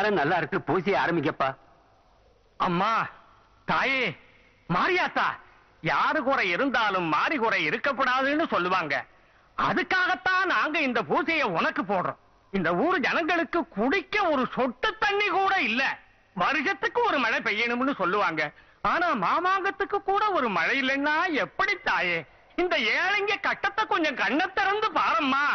நேரம் நல்லா இருக்கு பூசிய ஆரம்பிக்கப்பா அம்மா தாயே மாரியாத்தா யாரு குறை இருந்தாலும் மாறி குறை இருக்கக்கூடாதுன்னு சொல்லுவாங்க அதுக்காகத்தான் நாங்க இந்த பூசையை உனக்கு போடுறோம் இந்த ஊர் ஜனங்களுக்கு குடிக்க ஒரு சொட்டு தண்ணி கூட இல்ல வருஷத்துக்கு ஒரு மழை பெய்யணும்னு சொல்லுவாங்க ஆனா மாமாங்கத்துக்கு கூட ஒரு மழை இல்லைன்னா எப்படி தாயே இந்த ஏழைங்க கட்டத்தை கொஞ்சம் கண்ணை திறந்து பாரம்மா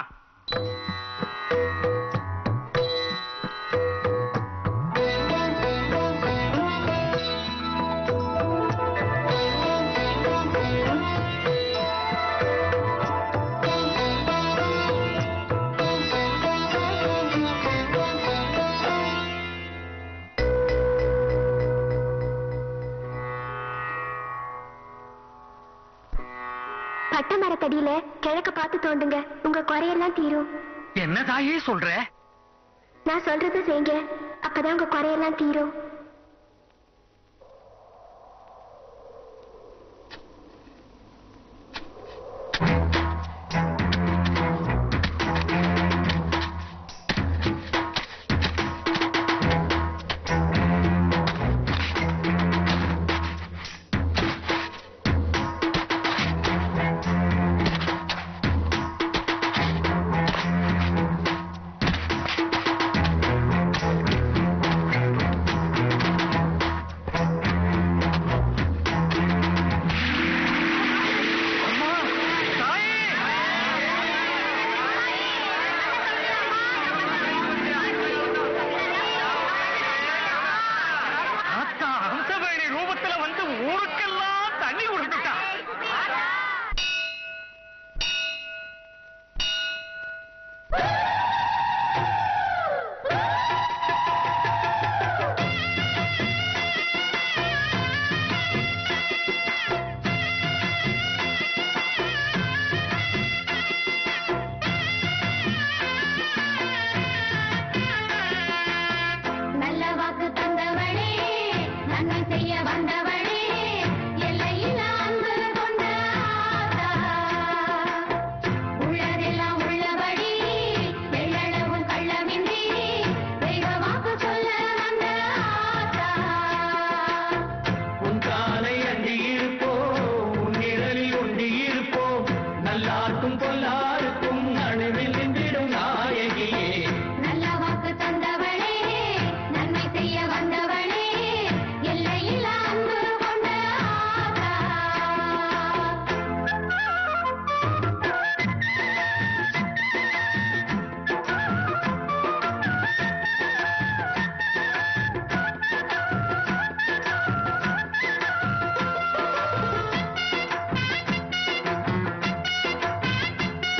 பட்டை மரத்தடியில கிழக்க பார்த்து தோண்டுங்க உங்க குறையெல்லாம் தீரும் என்ன தாயே சொல்ற நான் சொல்றதை செய்யுங்க அப்பதான் உங்க குறையெல்லாம் தீரும் அம்மா தாயே ஆத்தா அம்சவேணி ரூபத்துல வந்து ஊருக்கெல்லாம் தண்ணி கொடுத்துட்டா நல்ல வாக்கு தந்தவளே நன்மை செய்ய வந்தவளே எல்லையில்லா அன்பு கொண்ட ஆத்தா. உள்ளதெல்லாம் உள்ளபடி எள்ளளவும் கள்ளமின்றி தெய்வ வாக்கு சொல்ல வந்த ஆத்தா உன் காலை அண்டி இருப்போம் உன் நிழலில் ஒண்டி இருப்போம் நல்லாருக்கும் பொல்லாருக்கும் நடுவில் நின்றிடும் நாயகியே நல்ல வாக்கு தந்தவளே நன்மை செய்ய வந்தவளே எல்லையில்லா அன்பு கொண்ட ஆத்தா ஆ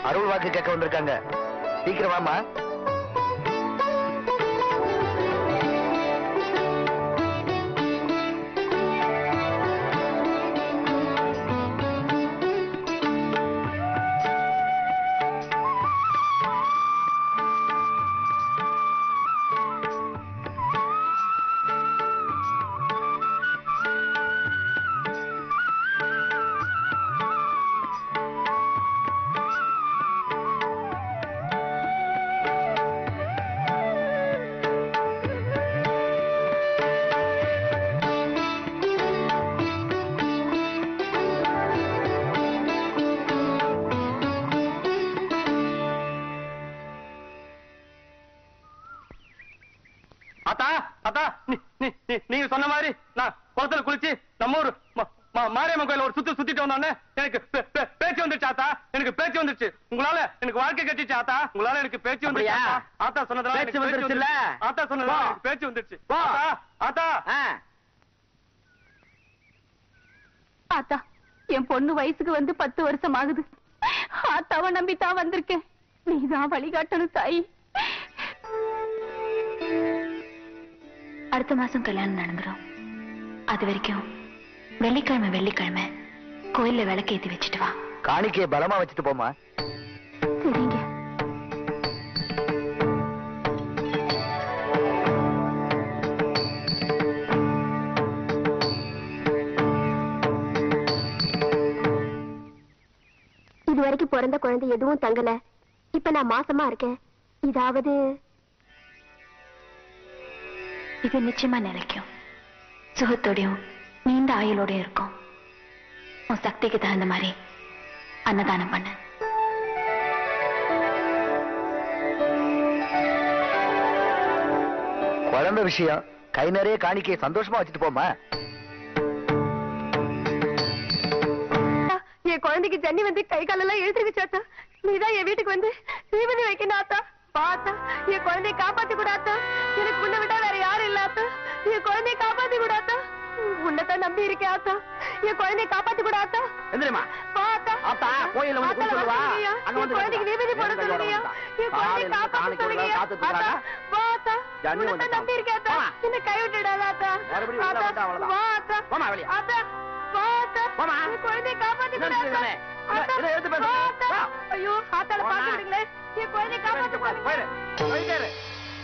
அருள் வாக்கு கேட்க வந்திருக்காங்க சீக்கிரம் வாமா அத்தா அத்தா நீ- நீ- நீ- நீங்க சொன்ன மாதிரி நான் குளத்துல குளிச்சு நம்ம ஊர் ம- ம- மாரியம்மன் கோயில ஒரு சுத்து சுத்திட்டு வந்தோடனே எனக்கு பே- பே- பேச்சு வந்துருச்சு ஆத்தா எனக்கு பேச்சு வந்துருச்சு உங்களால எனக்கு வாழ்க்கை கட்டிச்சு ஆத்தா உங்களால எனக்கு பேச்சு வந்துருச்சு அப்படியா? ஆத்தா. ஆத்தா சொன்னதால பேச்சு வந்துருச்சுல்ல? ஆத்தா சொன்னதால வா. எனக்கு பேச்சு வந்துருச்சு வா. ஆத்தா ஆத்தா ஆ, ஆத்தா என் பொண்ணு வயசுக்கு வந்து பத்து வருஷம் ஆகுது ஆத்தாவை நம்பி தான் வந்திருக்கேன் நீதான் வழிகாட்டணும் தாய் அடுத்த மாசம் கல்யாணம் நடந்துரும் அது வரைக்கும் வெள்ளிக்கிழமை வெள்ளிக்கிழமை கோயில்ல விளக்கேத்தி வச்சுட்டு வா காணிக்கையை பலமா வச்சுட்டு போமா சரிங்க இது வரைக்கும் பிறந்த குழந்தை எதுவும் தங்கல இப்ப நான் மாசமா இருக்கேன் இதாவது இது நிச்சயமா நிலைக்கும் சுகத்தோடையும் நீண்ட ஆயுளோடையும் இருக்கும் உன் சக்திக்கு தகுந்த மாதிரி அன்னதானம் பண்ணு குழந்தை விஷயம் கை நிறைய காணிக்கையை சந்தோஷமா வச்சுட்டு போமா என் குழந்தைக்கு ஜன்னி வந்து கை காலெல்லாம் இழுத்துருச்சு ஆத்தா நீதான் என் வீட்டுக்கு வந்து தீவனி வைக்கணும் ஆத்தா பாத்தா என் குழந்தைய காப்பாத்தி கூடாத்தா எனக்கு உன்னை விட்டா வேற யாரும் இல்ல ஆத்தா என் குழந்தைய காப்பாத்தி கூடாத்தா உன்னைத்தான் நம்பி இருக்கேன் ஆத்தா என் குழந்தைய காப்பாத்தி கூடாத்தா எந்திரிம்மா பாத்தா ஆத்தா, கோயில்ல வந்து ஆத்தால குளிச்சுட்டு வா. சொல்லுங்கய்யா. அங்க வந்து என் குழந்தைக்கு நிறுத்துடா. நிவேதி போட என் கையோட சொல்லுங்கய்யா வந்துடா. என் குழந்தைய காலையில காப்பாத்தி காணிக்கை சொல்லுங்கய்யா காத்துட்டு ஆத்தா இருக்காங்க. பாத்தா ஜன்னி உன்னைத்தான் வந்துட்டான். நம்பி இருக்கேன் ஆத்தா போமா. என்ன கை விட்டுடாத ஆத்தா மறுபடியும் உள்ள ஆத்தா, வந்தா அவ்வளவுதான். வா ஆத்தா போம்மா வெளிய. ஆத்தா பாத்தா போம்மா. என் குழந்தைய காப்பாத்தி என்ன கூடாத்தா சொல்லுறே? ஆத்தா, இதை எடுத்து பேசு. ஆத்தா. வா. ஐயோ ஆத்தால போம்மா. பாத்து விடுங்களே என் குழந்தைய காப்பாத்தி போயிரு, போயிரு. போயிட்டே இரு.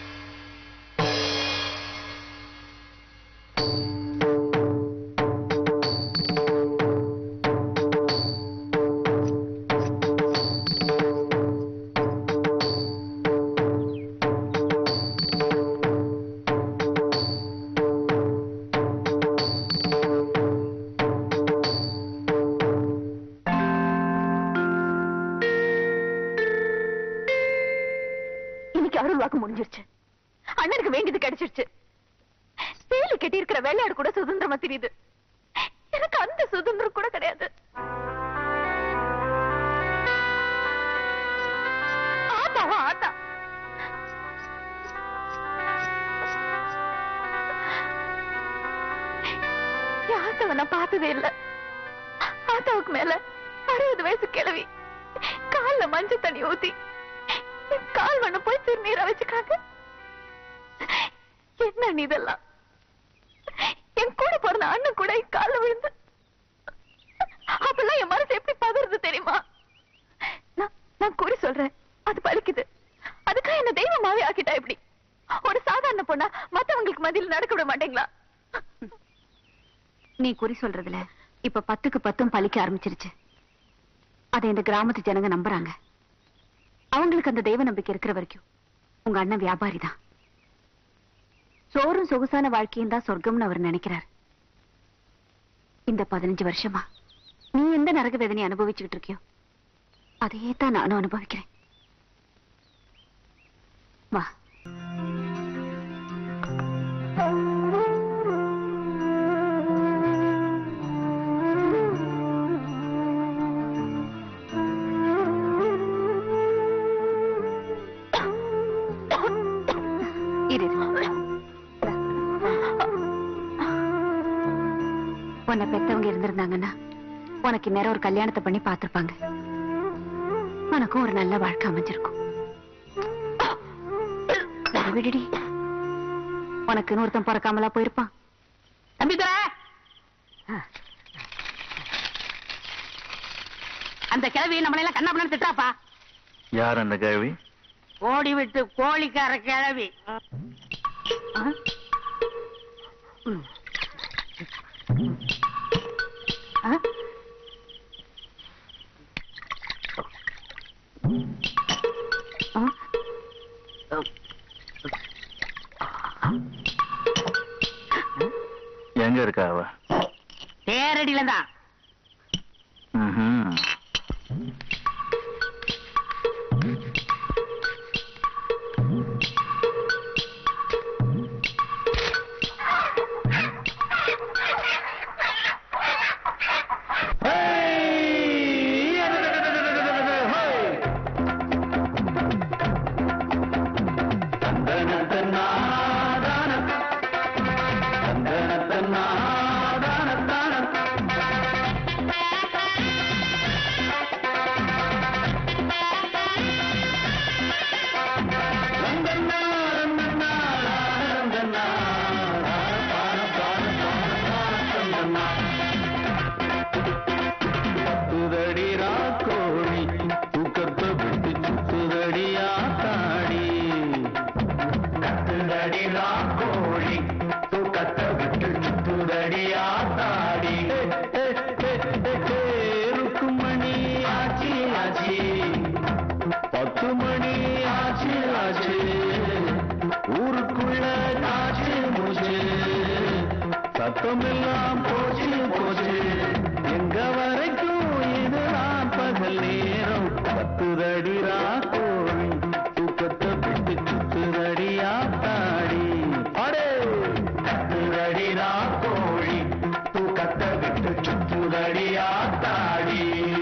இன்னைக்கு அருள் வாக்கு முடிஞ்சிருச்சு அண்ணனுக்கு வேண்டியது கிடைச்சிருச்சு சேலி கட்டி இருக்கிற வெள்ளாடு கூட சுதந்திரமா தெரியுது எனக்கு அந்த சுதந்திரம் கூட கிடையாது ஆத்தாவா ஆத்தா என் ஆத்தாவை நான் பார்த்ததே இல்ல ஆத்தாவுக்கு மேல அறுபது வயசு கிழவி கால்ல மஞ்சள் தண்ணி ஊத்தி என் கால் மண்ண போய் திருநீரை வச்சுக்காங்க என்ன நீ இதெல்லாம் என் கூட பிறந்த அண்ணன் கூட என் கால்ல விழுந்து அப்பெல்லாம் என் மனசு எப்படி பதறது தெரியுமா நான் நான் குறி சொல்றேன் அது பலிக்குது அதுக்காக என்ன தெய்வமாவே ஆக்கிட்டா எப்படி ஒரு சாதாரண பொண்ணா மத்தவங்களுக்கு மதியில் நடக்க விட மாட்டீங்களா நீ குறி சொல்றதுல இப்ப பத்துக்கு பத்தும் பலிக்க ஆரம்பிச்சிருச்சு அதை இந்த கிராமத்து ஜனங்க நம்புறாங்க அவங்களுக்கு அந்த தெய்வ நம்பிக்கை இருக்கிற வரைக்கும் உங்க அண்ணன் வியாபாரி தான் சோறும் சொகுசான வாழ்க்கையும் தான் சொர்க்கம்னு அவர் நினைக்கிறார் இந்த பதினஞ்சு வருஷமா நீ எந்த நரக வேதனை அனுபவிச்சுக்கிட்டு இருக்கியோ அதையே தான் நானும் அனுபவிக்கிறேன் வா இரு இரு. உன்னை பெத்தவங்க இருந்திருந்தாங்கன்னா உனக்கு நேரம் ஒரு கல்யாணத்தை பண்ணி பார்த்திருப்பாங்க உனக்கும் ஒரு நல்ல வாழ்க்கை அமைஞ்சிருக்கும் சரி, விடுடி உனக்குன்னு ஒருத்தன் பிறக்காமலா போயிருப்பான் தம்பி துரை அந்த கிழவி நம்மள எல்லாம் கண்ணா பண்ணு திட்டாப்பா யார் அந்த கேள்வி ஓடி விட்டு கோழிக்கார கிழவி ஆ? ம். ஆ? ஆ? எங்க இருக்கா அவ தேரடியில தான் ம்ஹும். சுத்துதடி ராக்கோழி தூக்கத்தை விட்டு சுத்துதடி ஆத்தாடி கத்துதடி ராக்கோழி தூக்கத்தை விட்டு சுத்துதடி ஆத்தாடி இருக்கும் மணி ஆச்சி ஆச்சி பத்து மணி ஆச்சு ஆச்சு ஊருக்குள்ள காச்சு மூச்சு சத்தமெல்லாம் போச்சு போச்சு எங்க வரைக்கும் இதுதான் பகல் நேரம் பத்துதடி ராக்கோழி தூக்கத்தை விட்டு சுத்துதடி ஆத்தாடி அடே கத்துதடி ராக்கோழி தூக்கத்தை விட்டு சுத்துதடி ஆத்தாடி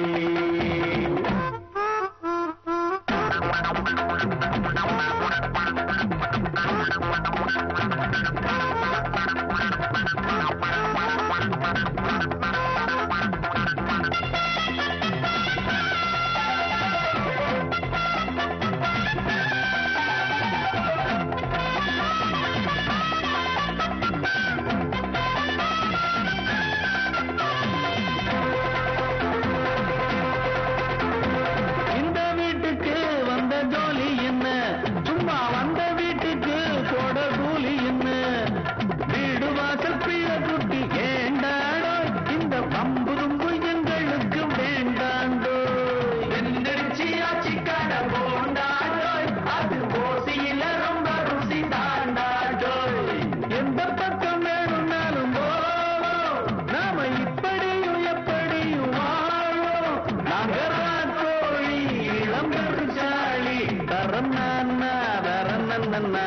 இந்த வீட்டுக்கு வந்த ஜோலி என்ன சும்மா வந்த வீட்டுக்கு போட கூலி என்ன வீடு வாசல் பிள்ளை குட்டி ஏண்டாடோ இந்த பம்பு தும்பு எங்களுக்கு வேண்டாண்டோ எந்திரிச்சி ஆச்சி கடை போண்டாடோ அது ஓசியில ரொம்ப ருசி தாண்டாடோ எந்த பக்கம் வேணும்னாலும் போவோம் நாம இப்படியும் எப்படியும் வாழும் நாங்க ராக்கோழி இளம் பெருச்சாளி தரம் நான்னா தரம் நன்னா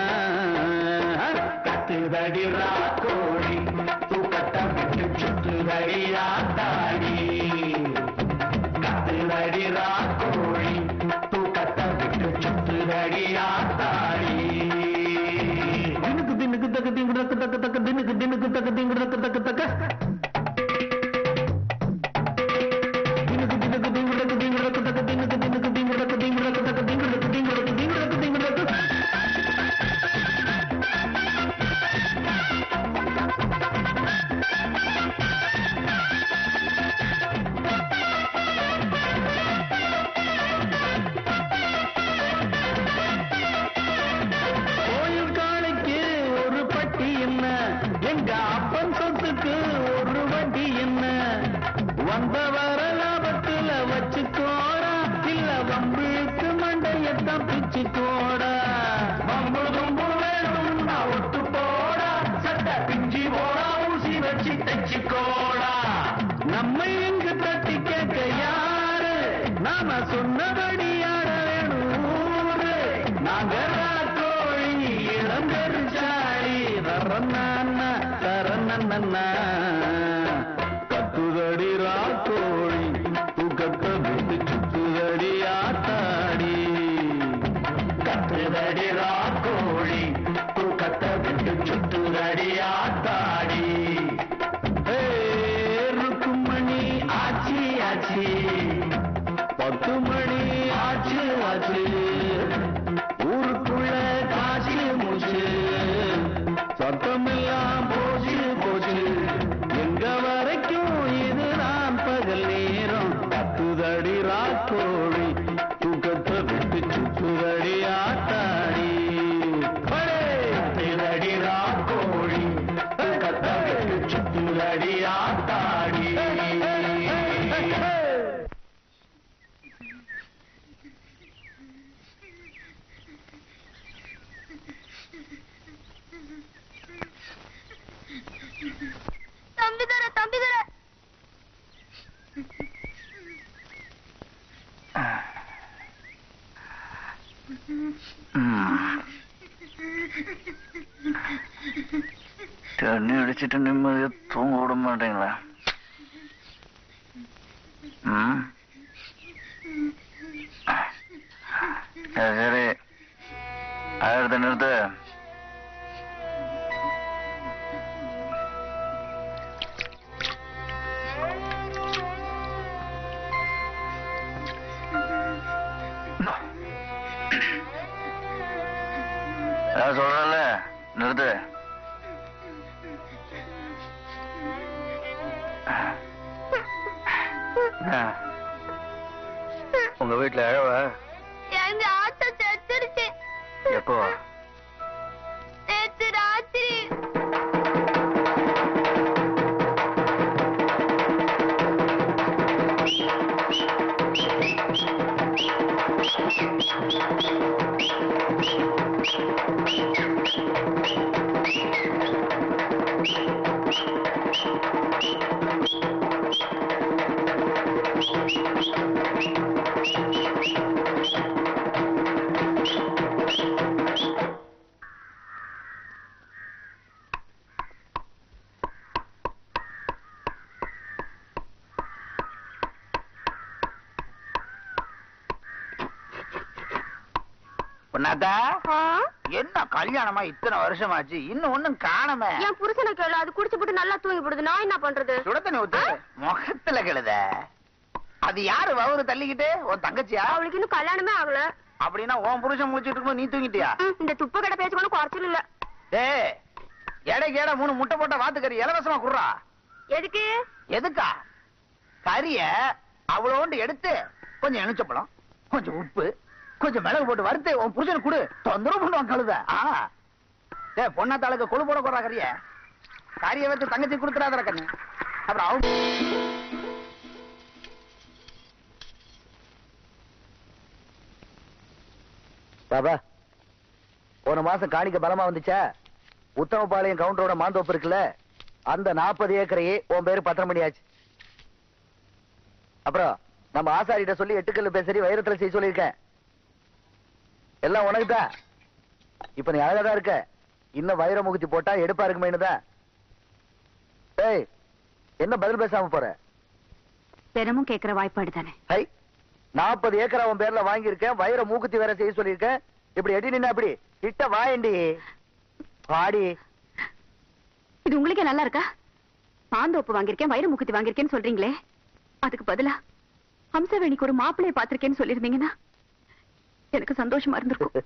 கத்துதடி ராக்கோழி தூக்கத்தை விட்டு சுத்துதடி ஆத்தாடி கத்துதடி ராக்கோழி தூக்கத்தை விட்டு சுத்துதடி ஆத்தாடி தினுக்கு தினுக்கு தக்க திங்கு தக்க தக்க தக்க தினுக்கு தினுக்கு தக்க திங்கு தக்க தக்க தக்க தினுக்கு தினுக்கு திங்கு தக்க திங்கு தக்க தக்க தினுக்கு தினுக்கு திங்கு தக்க திங்கு தக்க தக்க திங்கு தக்க திங்கு தக்க திங்கு தக்க திங்கு தக்க கோயில் காளைக்கு ஒரு பட்டி என்ன எங்க அப்பன் சொத்துக்கு ஒரு வட்டி என்ன வந்த வர லாபத்துல வச்சுக்கோடா இல்ல வம்புக்கு மண்டையத்தான் பிச்சுக்கோடா வம்பு தும்பு வேணும்னா ஒட்டு போடா சட்டை பிஞ்சி போடா ஊசி வச்சு தைச்சுக்கோடா நம்ம இங்கு தட்டி கேட்க யாரு நாம சொன்னபடி ஆட வேணும் ஊரு. நாங்க ராக்கோழி இளம்பெருச்சாளி தரன்னா தரன்னா கத்துதடி ராக்கோழி தூக்கத்தை விட்டு சுத்துதடி ஆத்தாடி கத்துதடி ராக்கோழி தூக்கத்தை விட்டு சுத்துதடி ஆத்தாடி ஏ, ருக்குமணி ஆச்சி ஆச்சி பத்து மணி ஆச்சி சத்தமெல்லாம் போச்சு போச்சு எங்க வரைக்கும் இதுதான் பகல் நேரம் கத்துதடி ராக்கோழி தூக்கத்தை விட்டு சுத்துதடி ஆத்தாடி படே! கத்துதடி ராக்கோழி தூக்கத்தை விட்டு சுத்துதடி ஆத்தாடி தம்பி தர தம்பி தர தண்ணி அடிச்சிட்டு நிம்மதியா தூங்க விட மாட்டீங்களா ம் சரி சரி ஆயிரத்தி நிறுத்து நான் சொல்றேன்ல நிறுத்து என்ன? உங்க வீட்டுல அழவ எங்க ஆட்டோ செத்துருச்சு எப்போ நேத்து ராத்திரி பொண்ணாத்தா என்ன கல்யாணமா இத்தனை வருஷமாச்சு இன்னும் ஒண்ணும் காணமே என் புருஷனை கேளு அது குடிச்சு போட்டு நல்லா தூங்கி போடுது நான் என்ன பண்றது சுட தண்ணி ஊத்து முகத்துல கெழுத அது யாரு வவுறு தள்ளிக்கிட்டு உன் தங்கச்சியா அவளுக்கு இன்னும் கல்யாணமே ஆகல அப்படின்னா உன் புருஷன் முடிச்சிட்டு இருக்கும்போது நீ தூங்கிட்டியா ம், இந்த துப்ப கடை பேச்சு கூட குறைச்சல் இல்ல டேய் எடைக்கு எடை மூணு முட்டை போட்ட வாத்துக்கறி இலவசமா குடுறா எதுக்கு எதுக்கா கறிய அவ்வளோண்டு எடுத்து கொஞ்சம் எலுச்சப்பழம் கொஞ்சம் உப்பு கொஞ்சம் மிளகு போட்டு வறுத்து உன் புருஷனுக்கு கொடு தொந்தரவு பண்ணுவான் கழுத ஆ டேய் பொண்ணா தாளுக்கு கொழு போட போறா கறிய கறிய வச்சு தங்கச்சி கொடுத்துறாதற கண்ணு அப்புறம் அவங்க பாபா போன மாசம் காணிக்க பலமா வந்துச்சா உத்தமபாளையம் கவுண்டரோட மாந்தோப்பு இருக்குல்ல அந்த நாற்பது ஏக்கரையே உன் பேரு பத்திரம் பண்ணியாச்சு அப்புறம் நம்ம ஆசாரிட்ட சொல்லி எட்டுக்கல்லு பேசரி வைரத்துல செய்ய சொல்லியிருக்கேன் எல்லாம் உனக்கு தான் இப்ப நீ அழகாதான் இருக்க இன்னும் வைர முகுத்தி போட்டா எடுப்பா இருக்குமேனு தான் ஏய் என்ன பதில் பேசாம போற தினமும் கேட்கிற வாய்ப்பாடு தானே ஹை நாற்பது ஏக்கர் அவன் பேர்ல வாங்கியிருக்கேன் வைர மூக்குத்தி வேற செய்ய சொல்லியிருக்கேன் இப்படி எடி நின்னா அப்படி கிட்ட வாயண்டி பாடி இது உங்களுக்கே நல்லா இருக்கா பாந்தோப்பு வாங்கியிருக்கேன் வைர முகத்தி வாங்கியிருக்கேன்னு சொல்றீங்களே அதுக்கு பதிலா ஹம்சவேணிக்கு ஒரு மாப்பிள்ளைய பாத்திருக்கேன்னு சொல்லிருந்தீங்கன்னா எனக்கு சந்தோஷமா இருந்திருக்கும்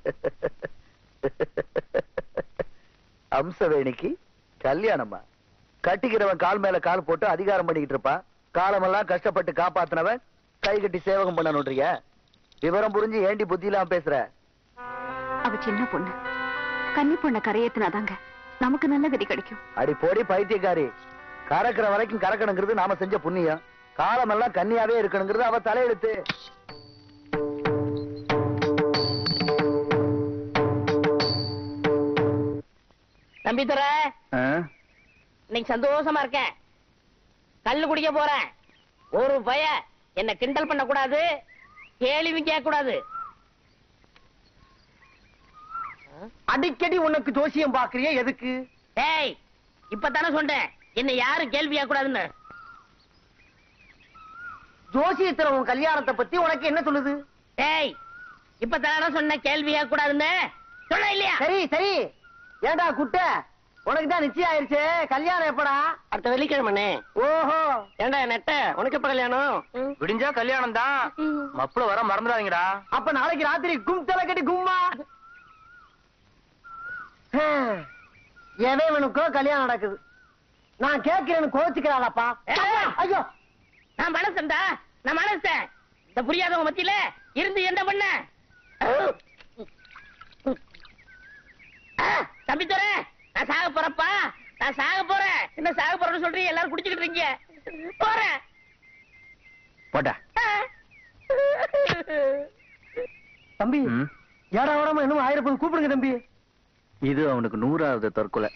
அம்சவேணிக்கு கல்யாணமா கட்டிக்கிறவன் கால் மேல கால் போட்டு அதிகாரம் பண்ணிக்கிட்டு இருப்பான் காலமெல்லாம் கஷ்டப்பட்டு காப்பாத்தினவன் கை கட்டி சேவகம் பண்ணணுன்றிய விவரம் புரிஞ்சு ஏண்டி புத்தி இல்லாம பேசுற அவ சின்ன பொண்ணு கன்னி பொண்ண கரையேத்துனாதாங்க நமக்கு நல்ல கதி கிடைக்கும் அடி போடி பைத்தியக்காரி கறக்கிற வரைக்கும் கறக்கணுங்கிறது நாம செஞ்ச புண்ணியம் காலமெல்லாம் கன்னியாவே இருக்கணுங்கிறது அவ தலையெழுத்து தம்பி துற ஆ? இன்னைக்கு சந்தோஷமா இருக்கேன் கல்லு குடிக்க போறேன் ஒரு பய என்ன கிண்டல் பண்ண கூடாது கேள்வி கேட்க கூடாது அடிக்கடி உனக்கு ஜோசியம் பாக்குறியே எதுக்கு டேய் இப்பதானே சொன்னேன் என்ன யாரும் கேள்வி கேட்க கூடாதுன்னு ஜோசியத்துல உன் கல்யாணத்தை பத்தி உனக்கு என்ன சொல்லுது டேய் இப்பதானே சொன்ன கேள்வி கேட்க கூடாதுன்னு சொல்ல இல்லையா சரி சரி ஏண்டா குட்ட உனக்கு தான் நிச்சயம் ஆயிருச்சு கல்யாணம் எப்படா அடுத்த வெள்ளிக்கிழமை ஓஹோ ஏண்டா நெட்ட உனக்கு எப்ப கல்யாணம் விடிஞ்சா கல்யாணம் தான் மப்புல வர மறந்துடாதீங்கடா அப்ப நாளைக்கு ராத்திரி கும் தலை கட்டி கும்மா எவனுக்கோ கல்யாணம் நடக்குது நான் கேட்கிறேன்னு கோச்சுக்கிறாளப்பா ஏய்! ஐயோ நான் மனசன்டா நான் மனசன் இந்த புரியாதவங்க மத்தியில இருந்து என்ன பண்ண தம்பி தோற நான் சாக போறப்பா நான் சாக போறேன் என்ன சாக போறேன்னு சொல்றீங்க எல்லாரும் குடிச்சுக்கிட்டு இருக்கீங்க போறேன் போட்டா தம்பி ம். ஏடா ஓடாம இன்னும் ஆயிரம் கூப்பிடுங்க தம்பி இது அவனுக்கு நூறாவது தற்கொலை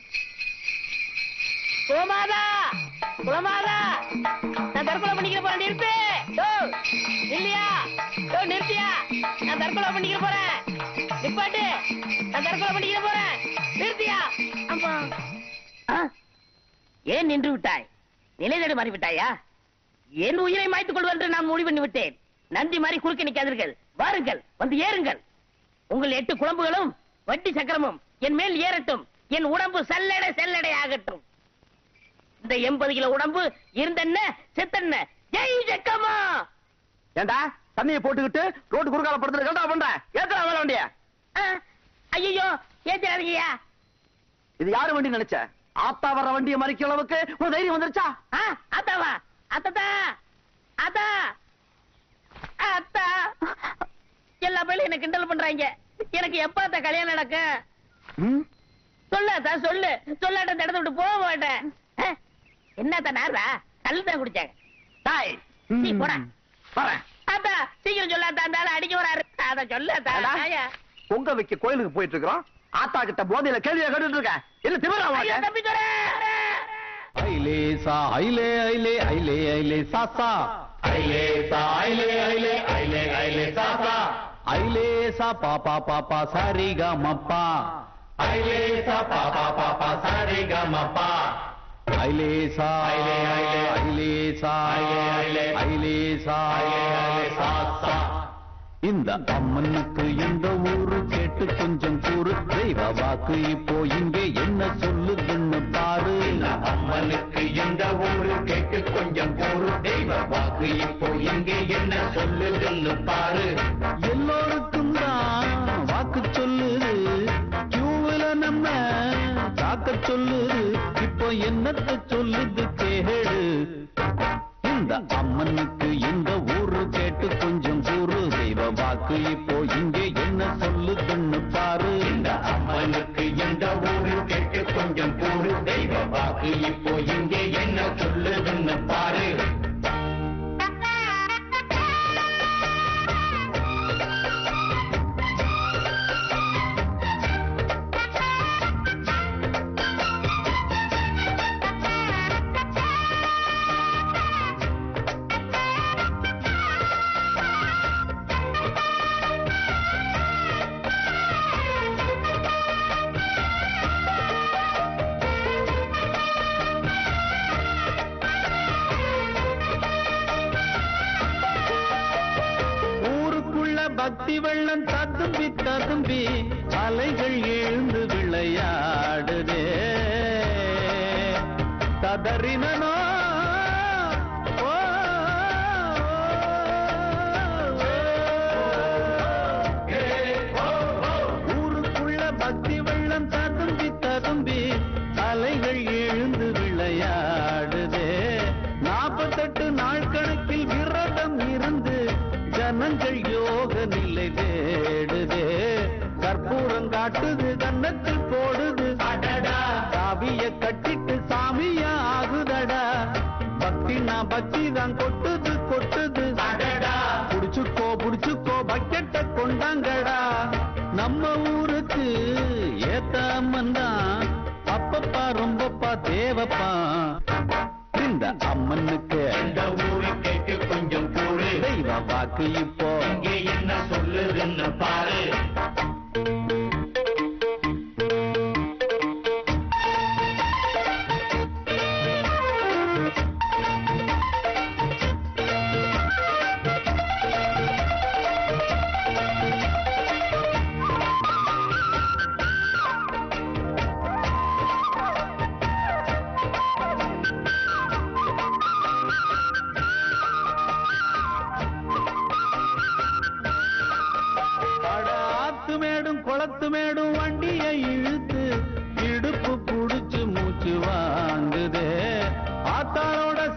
குலமாதா குலமாதா நான் தற்கொலை பண்ணிக்கிற போறேன் நிறுத்து டோ, இல்லையா டோ, நிறுத்தியா நான் தற்கொலை பண்ணிக்கிற போறேன் நிப்பாட்டு நான் தற்கொலை பண்ணிக்கிற போறேன் நிறுத்தியா அம்மா ஆ, ஏன் நின்று விட்டாய் நிலை தேடி மாறி விட்டாயா என் உயிரை மாய்த்துக் கொள்வது என்று நான் முடிவு பண்ணி விட்டேன் நந்தி மாதிரி குறுக்க நிற்காதீர்கள் வாருங்கள் வந்து ஏறுங்கள் உங்கள் எட்டு குழம்புகளும் வட்டி சக்கரமும் என் மேல் ஏறட்டும் என் உடம்பு சல்லடை செல்லடை ஆகட்டும் இந்த எண்பது கிலோ உடம்பு இருந்தென்ன செத்தென்ன ஜெய் ஜக்கம்மா ஏண்டா தண்ணியை போட்டுக்கிட்டு ரோட்டு குறுக்கால படுத்துட்டு கண்டா பண்ற ஏத்தா வேலை வண்டிய ஐயோ ஏத்திராதீங்கய்யா இது யாரு வண்டி நினைச்ச ஆத்தா வர்ற வண்டியை மறிக்க அளவுக்கு ஒரு தைரியம் வந்துருச்சா ஆ, அத்தாவா அத்தா அத்தா அத்தா எல்லா பேரும் என்ன கிண்டல் பண்றாங்க எனக்கு எப்ப அத்தா கல்யாணம் நடக்கும் ம்? சொல்லு அத்தா சொல்லு சொல்லாட்ட இந்த இடத்த விட்டு போக மாட்டேன் ஆ, என்னத்தா நாரா கல்லு தான் குடிச்சாங்க டாய் நீ போடா. வரேன் அத்தா சீக்கிரம் சொல்லாத்தா அந்த ஆளு அடிக்க வராரு அத சொல்லு அத்தா ஏடா? ஆயா. பொங்க வைக்க கோயிலுக்கு போயிட்டு இருக்கிறோம் ஆத்தா கிட்ட போதையில கேள்வியை கேட்டுட்டு இருக்க என்ன திமிரா ஐயோ, உனக்கு? தம்பி துரை. ஐலே சா ஐலே ஐலே ஐலே ஐலே சாசா ஐலே சா ஐலே ஐலே ஐலே ஐலே சாசா ஐலே சா பாப்பா பாப்பா சாரி க மப்பா ஐலே சா பாப்பா பாப்பா சாரி க மப்பா ஐலே சா ஐலே ஐலே ஐலே சா ஐலே ஐலே ஐலே சா ஐலே ஐலே சாசா இந்த அம்மனுக்கு எந்த ஊரு கேட்டு கொஞ்சம் கூறு தெய்வ வாக்கு இப்போ இங்கே என்ன சொல்லுதுன்னு பாரு அம்மனுக்கு எந்த ஊரு கேட்டு கொஞ்சம் கூறு தெய்வ வாக்கு இப்போ இங்கே என்ன சொல்லுதுன்னு பாரு எல்லோருக்கும் தான் வாக்கு சொல்லுது கியூவில் நம்ம காக்க சொல்லுது இப்போ என்னத்த சொல்லுது கேடு இந்த அம்மனுக்கு இந்த ஊரு கேட்டு கொஞ்சம் கூறு தெய்வ வாக்கு இப்போ இங்கே என்ன சொல்லுதுன்னு பாரு இந்த அம்மனுக்கு இந்த ஊரு கேட்டு கொஞ்சம் கூறு தெய்வ வாக்கு இப்போ இங்கே என்ன சொல்லுதுன்னு பாரு ஊருக்குள்ள பக்தி வெள்ளம் ததும்பி ததும்பி அலைகள் எழுந்து விளையாடுதே ததறினோ ஓ, ஊருக்குள்ள பக்தி வெள்ளம் ததும்பி ததும்பி அலைகள் எழுந்து விளையாடுதே நாற்பத்தெட்டு நாள் கணக்கில் விரதம் இருந்து ஜனங்கள் யோக நிலை தேடுதே கற்பூரம் காட்டுது கன்னத்தில் போடுது சாவிய கட்டிட்டு சாமியா ஆகுதடா பக்தி நான் பக்தி தான் கொட்டுது கொட்டுது புடிச்சுக்கோ புடிச்சுக்கோ பக்கெட்ட கொண்டாங்கடா நம்ம ஊருக்கு ஏத்தாமன் தான் அப்பப்பா ரொம்பப்பா தேவப்பா இந்த அம்மனுக்கு இந்த ஊரு கேட்டு கொஞ்சம் கூறு தெய்வ வாக்கு இப்போ இங்கே என்ன சொல்லுதுன்னு பாரு அட ஆத்து மேடும் குளத்து மேடும் வண்டியை இழுத்து இடுப்பு புடிச்சு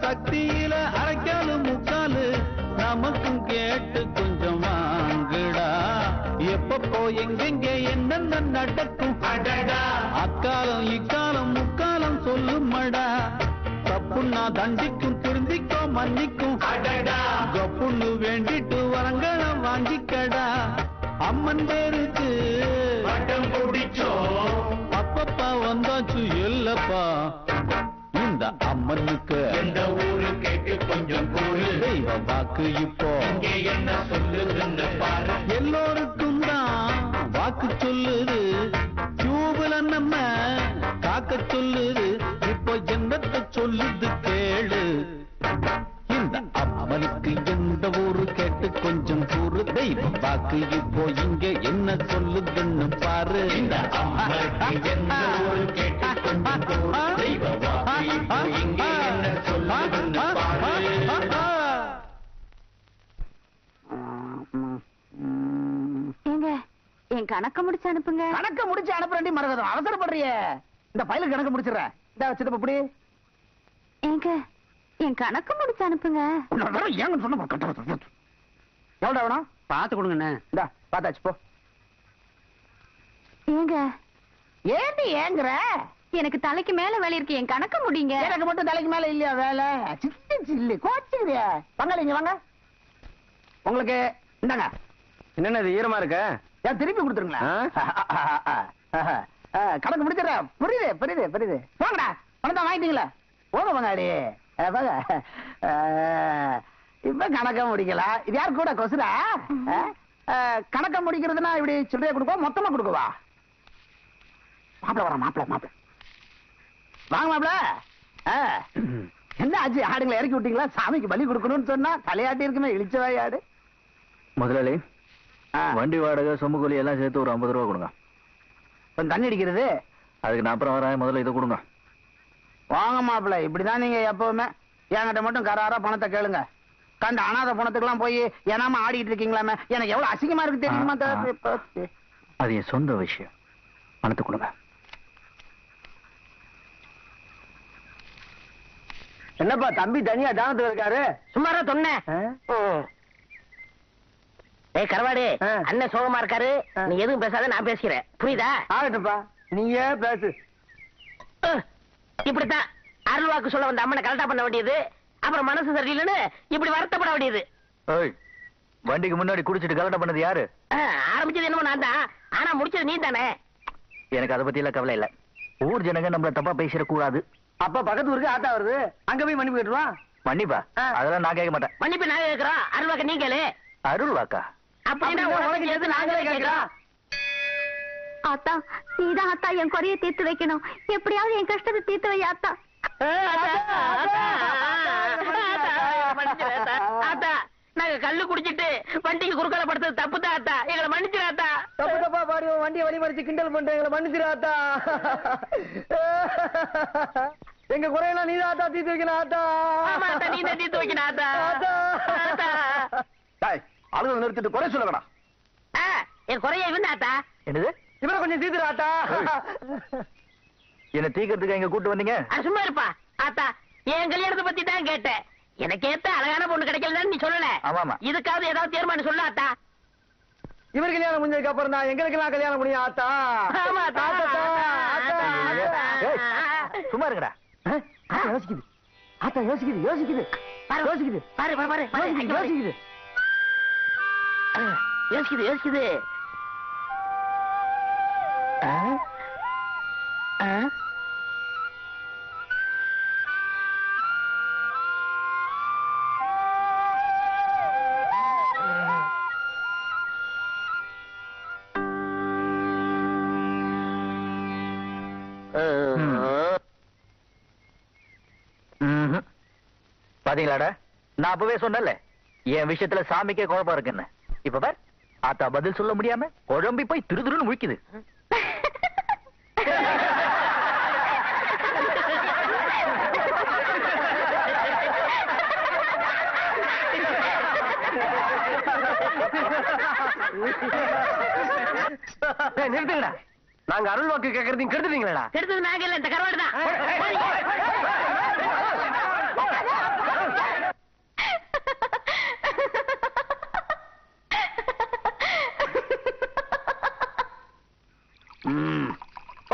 சக்தியில அரைக்காலு முக்காலு நமக்கும் கேட்டு கொஞ்சம் வாங்குடா எப்பப்போ எங்கெங்க என்னென்ன நடக்கும் அடடா அக்காலம் இக்காலம் முக்காலம் சொல்லுமடா தப்புன்னா தண்டிக்கும் திருந்திக்கோ மன்னிக்கும் அடடா கப்புன்னு வேண்டிட்டு வரங்களம் வாங்கிக்கடா அம்மன் பேருக்கு பட்டம் பிடிச்சோம் அப்பப்பா வந்தாச்சு இல்லப்பா இந்த அம்மனுக்கு எந்த ஊரு கேட்டு கொஞ்சம் கூறு தெய்வ வாக்கு இப்போ என்ன சொல்லுதுன்னு பாரு எல்லோருக்கும் தான் வாக்கு சொல்லுது டியூப்ல நம்ம காக்க சொல்லுது இப்போ என்னத்த சொல்லுது கேளு இந்த அம்மனுக்கு எந்த ஊரு கேட்டு கொஞ்சம் கூறு தெய்வம் வாக்கு இப்போ இங்க என்ன சொல்லுதுன்னு பாரு இந்த அம்மனுக்கு எந்த ஊரு கேட்டு கொஞ்சம் கூறு தெய்வம் வாக்கு இப்போ இங்க என்ன சொல்லுதுன்னு பாரு ஏங்க என் கணக்க முடிச்சு அனுப்புங்க கணக்க முடிச்சு அனுப்புறேன்டி மரகதம் அவசரப்படுறியே இந்த பையலுக்கு கணக்கு முடிச்சிடுறேன் இந்த வச்சது இப்படி ஏங்க என் கணக்க முடிச்சு அனுப்புங்க ஏங்க சொன்ன கட்ட எவ்வளோ வேணும் பார்த்து கொடுங்கண்ணே இந்த பார்த்தாச்சு போ ஏங்க ஏண்டி ஏங்குற எனக்கு தலைக்கு மேல வேலை இருக்கு என் கணக்க முடிங்க எனக்கு மட்டும் தலைக்கு மேல இல்லையா வேலை சில்லு சில்லு கோச்சுக்கிறிய பங்காளி இங்க வாங்க உங்களுக்கு இந்தாங்க என்னென்ன இது ஈரமா இருக்க ஏன் திருப்பி கொடுத்துருங்களேன் ஆ, கணக்கு முடிச்சிடறேன் புரியுது புரியுது புரியுது போங்கடா பணத்தை வாங்கிட்டீங்களா போங்க பங்காளி ஆ, போங்க ஆ, இப்ப கணக்க முடிக்கலாம் இது யார் கூட கொசுரா ஆ, ஆ, கணக்க முடிக்கிறதுனா இப்படி சில்லறையா கொடுக்கவா மொத்தமா கொடுக்கவா மாப்பிள வர மாப்பிள மாப்பிள வாங்க மாப்பிள ஆ, என்ன ஆச்சு ஆடுங்களை இறக்கி விட்டீங்களா சாமிக்கு பலி கொடுக்கணும்னு சொன்னா தலையாட்டி இருக்குமே இழிச்சவாய் ஆடு முதலாளி ஆ, வண்டி வாடகை சொம்பு கூலி எல்லாம் சேர்த்து ஒரு ஐம்பது ரூபா கொடுங்க கொஞ்சம் தண்ணி அடிக்கிறது அதுக்கு நான் அப்புறம் வரேன் முதல்ல இதை கொடுங்க வாங்க மாப்பிள்ள இப்படிதான் நீங்க எப்பவுமே என்கிட்ட மட்டும் கராரா பணத்தை கேளுங்க கண்ட அனாதை பணத்துக்கெல்லாம் போய் ஏனாம ஆடிட்டு இருக்கீங்களாமே எனக்கு எவ்வளவு அசிங்கமா இருக்கு தெரியுமா ஆ, ஆ. தா- அது என் சொந்த விஷயம் பணத்தை கொடுங்க என்னப்பா தம்பி தனியா தானத்துல இருக்காரு சும்மாரா சொன்னேன் ஏய் கரவாடி ஆ. அண்ணன் சோகமா இருக்காரு ஆ. நீ எதுவும் பேசாத நான் பேசிக்கிறேன் புரியுதா ஆகட்டும்ப்பா நீங்க பேசு அஹ், இப்படித்தான் அருள் வாக்கு சொல்ல வந்த அம்மனை கரெக்டா பண்ண வேண்டியது அப்புறம் மனசு சரியில்லைன்னு இப்படி வருத்தப்பட வேண்டியது ஏய் வண்டிக்கு முன்னாடி குடிச்சிட்டு கலட்டம் பண்ணது யாரு அஹ், ஆரம்பிச்சது என்னமோ நான் தான் ஆனா முடிச்சது நீ தானே எனக்கு அதை பத்தி எல்லாம் கவலை இல்ல ஊர் ஜனங்க நம்மள தப்பா பேசிடக்கூடாது அப்ப பக்கத்து ஊருக்கு ஆட்டா வருது அங்க போய் மன்னிப்பு கேட்டுருவான் மன்னிப்பா ஆ. அதெல்லாம் நான் கேட்க மாட்டேன் மன்னிப்பு நாங்க கேட்கிறோம் அருள் வாக்கு நீ கேளு அருள் வாக்கா அப்படின்னா உனக்கு எது நாங்களே கேட்கிறோம் ஆத்தா நீதான் ஆத்தா என் குறைய தீர்த்து வைக்கணும் எப்படியாவது என் கஷ்டத்தை தீர்த்து வை ஆத்தா ஆத்தா நாங்க கல்லு குடிச்சிட்டு வண்டிக்கு குறுக்கால படுத்தது தப்பு தான் ஆத்தா எங்களை மன்னிச்சிடாத்தா தப்பு தப்பா பாடி உன் வண்டியை வழி மறிச்சு கிண்டல் பண்றேன் எங்களை மன்னிச்சிடாத்தா எங்க குறையெல்லாம் நீதான் ஆத்தா தீர்த்து வைக்கணும் ஆத்தா ஆமா ஆத்தா நீ தான் தீர்த்து வைக்கணும் ஆத்தா ஆத்தா. ஆத்தா. அழுகல் நிறுத்திட்டு குறை சொல்லக்கடா ஆ, என் குறைய இவன் ஆத்தா என்னது இவரை கொஞ்சம் தீர்த்துரு ஆத்தா என்ன தீக்கிறதுக்கு எங்க கூட்டு வந்தீங்க அது சும்மா இருப்பா ஆத்தா என் கல்யாணத்தை பத்தி தான் கேட்டேன் எனக்கு ஏத்த அழகான பொண்ணு கிடைக்கலன்னு நீ சொல்லல ஆமாமா. இதுக்காவது ஏதாவது தீர்மானம் சொல்லு ஆத்தா இவர் கல்யாணம் முடிஞ்சதுக்கு அப்புறம் தான் எங்களுக்கெல்லாம் கல்யாணம் முடியும் ஆத்தா ஆமா, ஆத்தா. ஆத்தா, ஆத்தா, ஆத்தா. ஏய், சும்மா இருக்கடா ஆ, ஆத்தா யோசிக்குது ஆத்தா யோசிக்குது யோசிக்குது பாரு. யோசிக்குது பாரு பாரு பாரு பாரு யோசிக்குது அங்க பாரு. யோசிக்குது ஆ, யோசிக்குது யோசிக்குது ஆ? ஆ? ம்ஹும். பாத்தீங்களாடா நான் அப்பவே சொன்னேன்ல என் விஷயத்துல சாமிக்கே குழப்பம் இருக்குன்னு இப்ப பார் ஆத்தா பதில் சொல்ல முடியாம குழம்பி போய் திரு திருன்னு முழிக்குது ஏய், நிறுத்துங்கடா நாங்க அருள் வாக்கு கேட்கறதையும் கெடுத்துட்டீங்களா கெடுத்தது நாங்க இல்ல இந்த கருவாடு தான்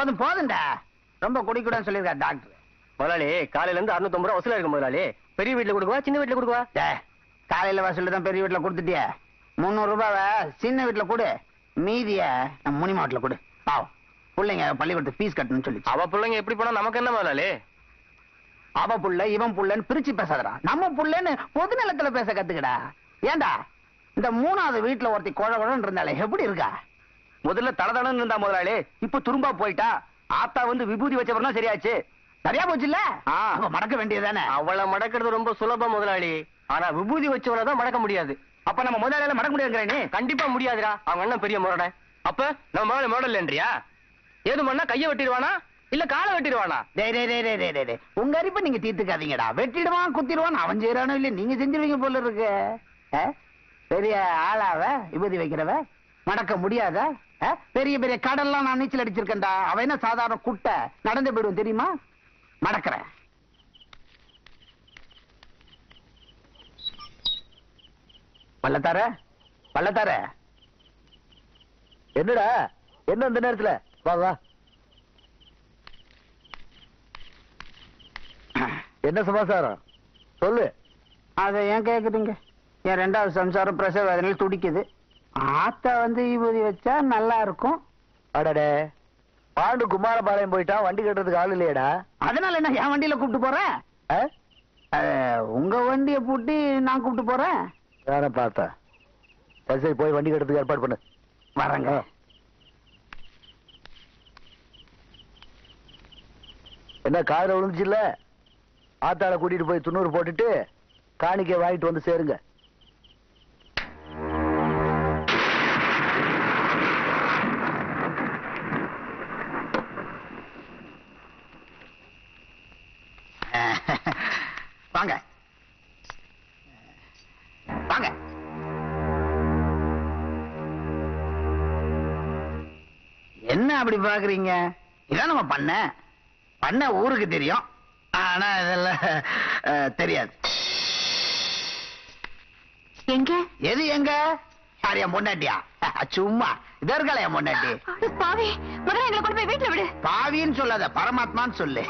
போதும் போதும்டா ரொம்ப குடிக்கூடாதுன்னு சொல்லியிருக்காரு டாக்டர் முதலாளி காலையில இருந்து அறுநூத்தம்பது ரூபா வசூலா இருக்கு முதலாளி பெரிய வீட்டுல கொடுக்குவா சின்ன வீட்டுல கொடுக்குவா டேய், காலையில வசூல் தான் பெரிய வீட்டுல கொடுத்துட்டியே முந்நூறு ரூபாவை சின்ன வீட்டுல கொடு மீதிய நம்ம முனிமா வீட்டுல கொடு பாவம் பிள்ளைங்க பள்ளிக்கூடத்துக்கு ஃபீஸ் கட்டணும்னு சொல்லி அவ பிள்ளைங்க எப்படி போனா நமக்கு என்ன முதலாளி அவ புள்ள இவன் புள்ளன்னு பிரிச்சு பேசாதடா நம்ம புள்ளன்னு பொது நிலத்துல பேச கத்துக்கடா ஏன்டா இந்த மூணாவது வீட்டுல ஒருத்தி குழ குழன்னு இருந்தாலே எப்படி இருக்கா முதல்ல தளதளன்னு இருந்தா முதலாளி இப்ப துரும்பா போயிட்டா ஆத்தா வந்து விபூதி வச்சப்பறம் தான் சரியாச்சு சரியா போச்சுல்ல ஆ. அப்ப மடக்க வேண்டியதுதானே அவளை மடக்கிறது ரொம்ப சுலபம் முதலாளி ஆனா விபூதி வச்சவளை தான் மடக்க முடியாது அப்ப நம்ம முதலாளியில மடக்க முடியாதுங்கிறே கண்டிப்பா முடியாதுடா அவங்க அண்ணன் பெரிய முரட அப்ப நம்ம முதல்ல மாடல் இல்லைன்றியா ஏது பண்ணா கைய வெட்டிடுவானா இல்ல காலை வெட்டிடுவானா டேய் டேய் டேய் டேய் டேய் டேய், டேய் உங்க அரிப்பை நீங்க தீர்த்துக்காதீங்கடா வெட்டிடுவான் குத்திடுவான் அவன் செய்யறானோ இல்ல நீங்க செஞ்சிருவீங்க போல இருக்கு ஆ? பெரிய ஆளாவ விபூதி வைக்கிறவ மடக்க முடியாத ஆ? பெரிய பெரிய கடல்லாம் நான் நீச்சல் அடிச்சிருக்கேன்டா அவன் என்ன சாதாரண குட்டை நடந்து போயிடுவோம் தெரியுமா மடக்கிறேன் பள்ளத்தார பள்ளத்தார என்னடா என்ன இந்த நேரத்துல வா வா என்ன சமாச்சாரம் சொல்லு அதை ஏன் கேக்குறீங்க என் ரெண்டாவது சம்சாரம் பிரசவ வேதனையில் துடிக்குது ஆத்தா வந்து விபூதி வச்சா நல்லா இருக்கும் அடடே பாண்டு குமாரபாளையம் போயிட்டான் வண்டி கட்டுறதுக்கு ஆள் இல்லையடா அதனால என்ன என் வண்டியில கூப்பிட்டு போறேன் ஆ? அஹ், உங்க வண்டிய பூட்டி நான் கூப்பிட்டு போறேன் நானே பார்த்தேன் சரி சரி போய் வண்டி கட்டுறதுக்கு ஏற்பாடு பண்ணு வரேங்க ஆ. என்ன காதுல விழுந்துச்சுல்ல ஆத்தாள கூட்டிட்டு போய் துண்ணூறு போட்டுட்டு காணிக்கை வாங்கிட்டு வந்து சேருங்க வாங்க வாங்க என்ன அப்படி பாக்குறீங்க இதான் நம்ம பண்ண பண்ண ஊருக்கு தெரியும் ஆனா இதெல்லாம் அஹ், தெரியாது எங்க எது எங்க யார் என் பொண்டாட்டியா சும்மா இதோ இருக்கல என் பொண்டாட்டி பாவி முதல்ல எங்களை கொண்டு போய் வீட்டுல விடு பாவின்னு சொல்லாத பரமாத்மான்னு சொல்லு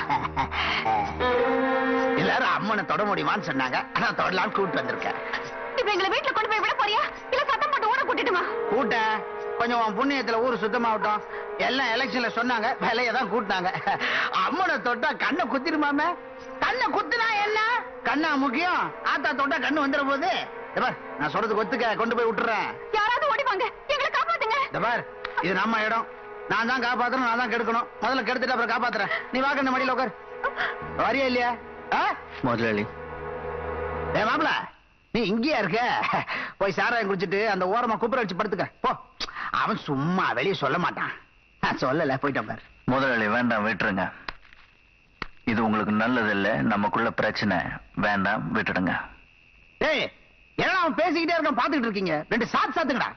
எல்லாரும் அம்மனை தொட முடியுமான்னு சொன்னாங்க ஆனா தொடலான்னு கூப்பிட்டு வந்திருக்கேன் இப்ப எங்களை வீட்டுல கொண்டு போய் விட போறியா இல்ல சத்தம் போட்டு ஊட கூட்டிட்டுமா கூட்ட கொஞ்சம் உன் புண்ணியத்துல ஊர் சுத்தமாகட்டும் எல்லாம் எலெக்ஷன்ல சொன்னாங்க விலைய தான் கூட்டினாங்க அம்மனை தொட்டா கண்ணை குத்திருமாமே கண்ணை குத்துனா என்ன கண்ணா முக்கியம் ஆத்தா தொட்டா கண்ணு வந்துட போகுது இந்த பார், நான் சொல்றதுக்கு ஒத்துக்க கொண்டு போய் விட்டுறேன் யாராவது ஓடி வாங்க எங்களை காப்பாத்துங்க இந்த பார் இது நம்ம இடம் நான் தான் காப்பாத்தணும் நான் தான் கெடுக்கணும் முதல்ல கெடுத்துட்டு அப்புறம் காப்பாத்துறேன் நீ வா கண்ணு மடியில உட்கார் வரியா இல்லையா ஆ? முதலாளி ஏ மாப்பிள நீ இங்கேயா இருக்க போய் சாராயம் குடிச்சிட்டு அந்த ஓரமா குப்புற வச்சு படுத்துக்க போ அவன் சும்மா வெளிய சொல்ல மாட்டான் நான் சொல்லல போயிட்டான் பாரு முதலாளி வேண்டாம் விட்டுருங்க இது உங்களுக்கு நல்லது இல்ல நமக்குள்ள பிரச்சனை வேண்டாம் விட்டுடுங்க ஏய் என்ன அவன் பேசிக்கிட்டே இருக்கான் பாத்துக்கிட்டு இருக்கீங்க ரெண்டு சாத்து சாத்துங்கடா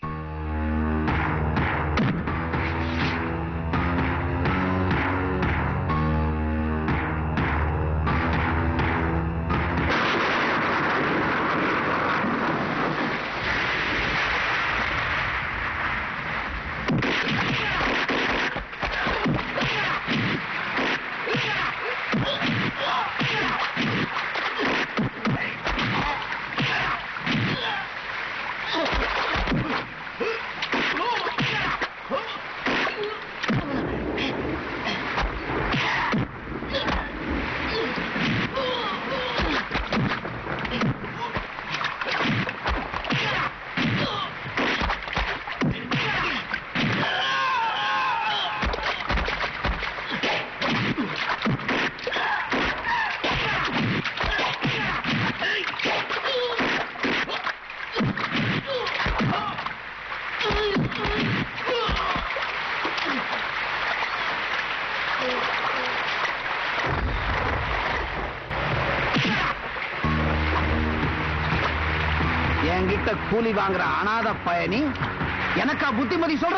என்கிட்ட கூலி வாங்குற அனாத பயணி எனக்கா புத்திமதி சொல்ற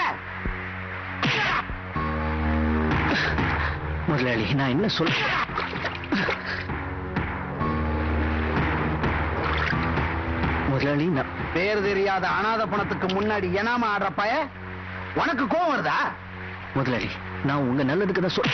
முதலாளி நான் என்ன சொல்ல முதலாளி நான் பேர் தெரியாத அனாத பணத்துக்கு முன்னாடி எனாம ஆடுற பய உனக்கு கோவம் வருதா முதலாளி நான் உங்க நல்லதுக்கு தான் சொல்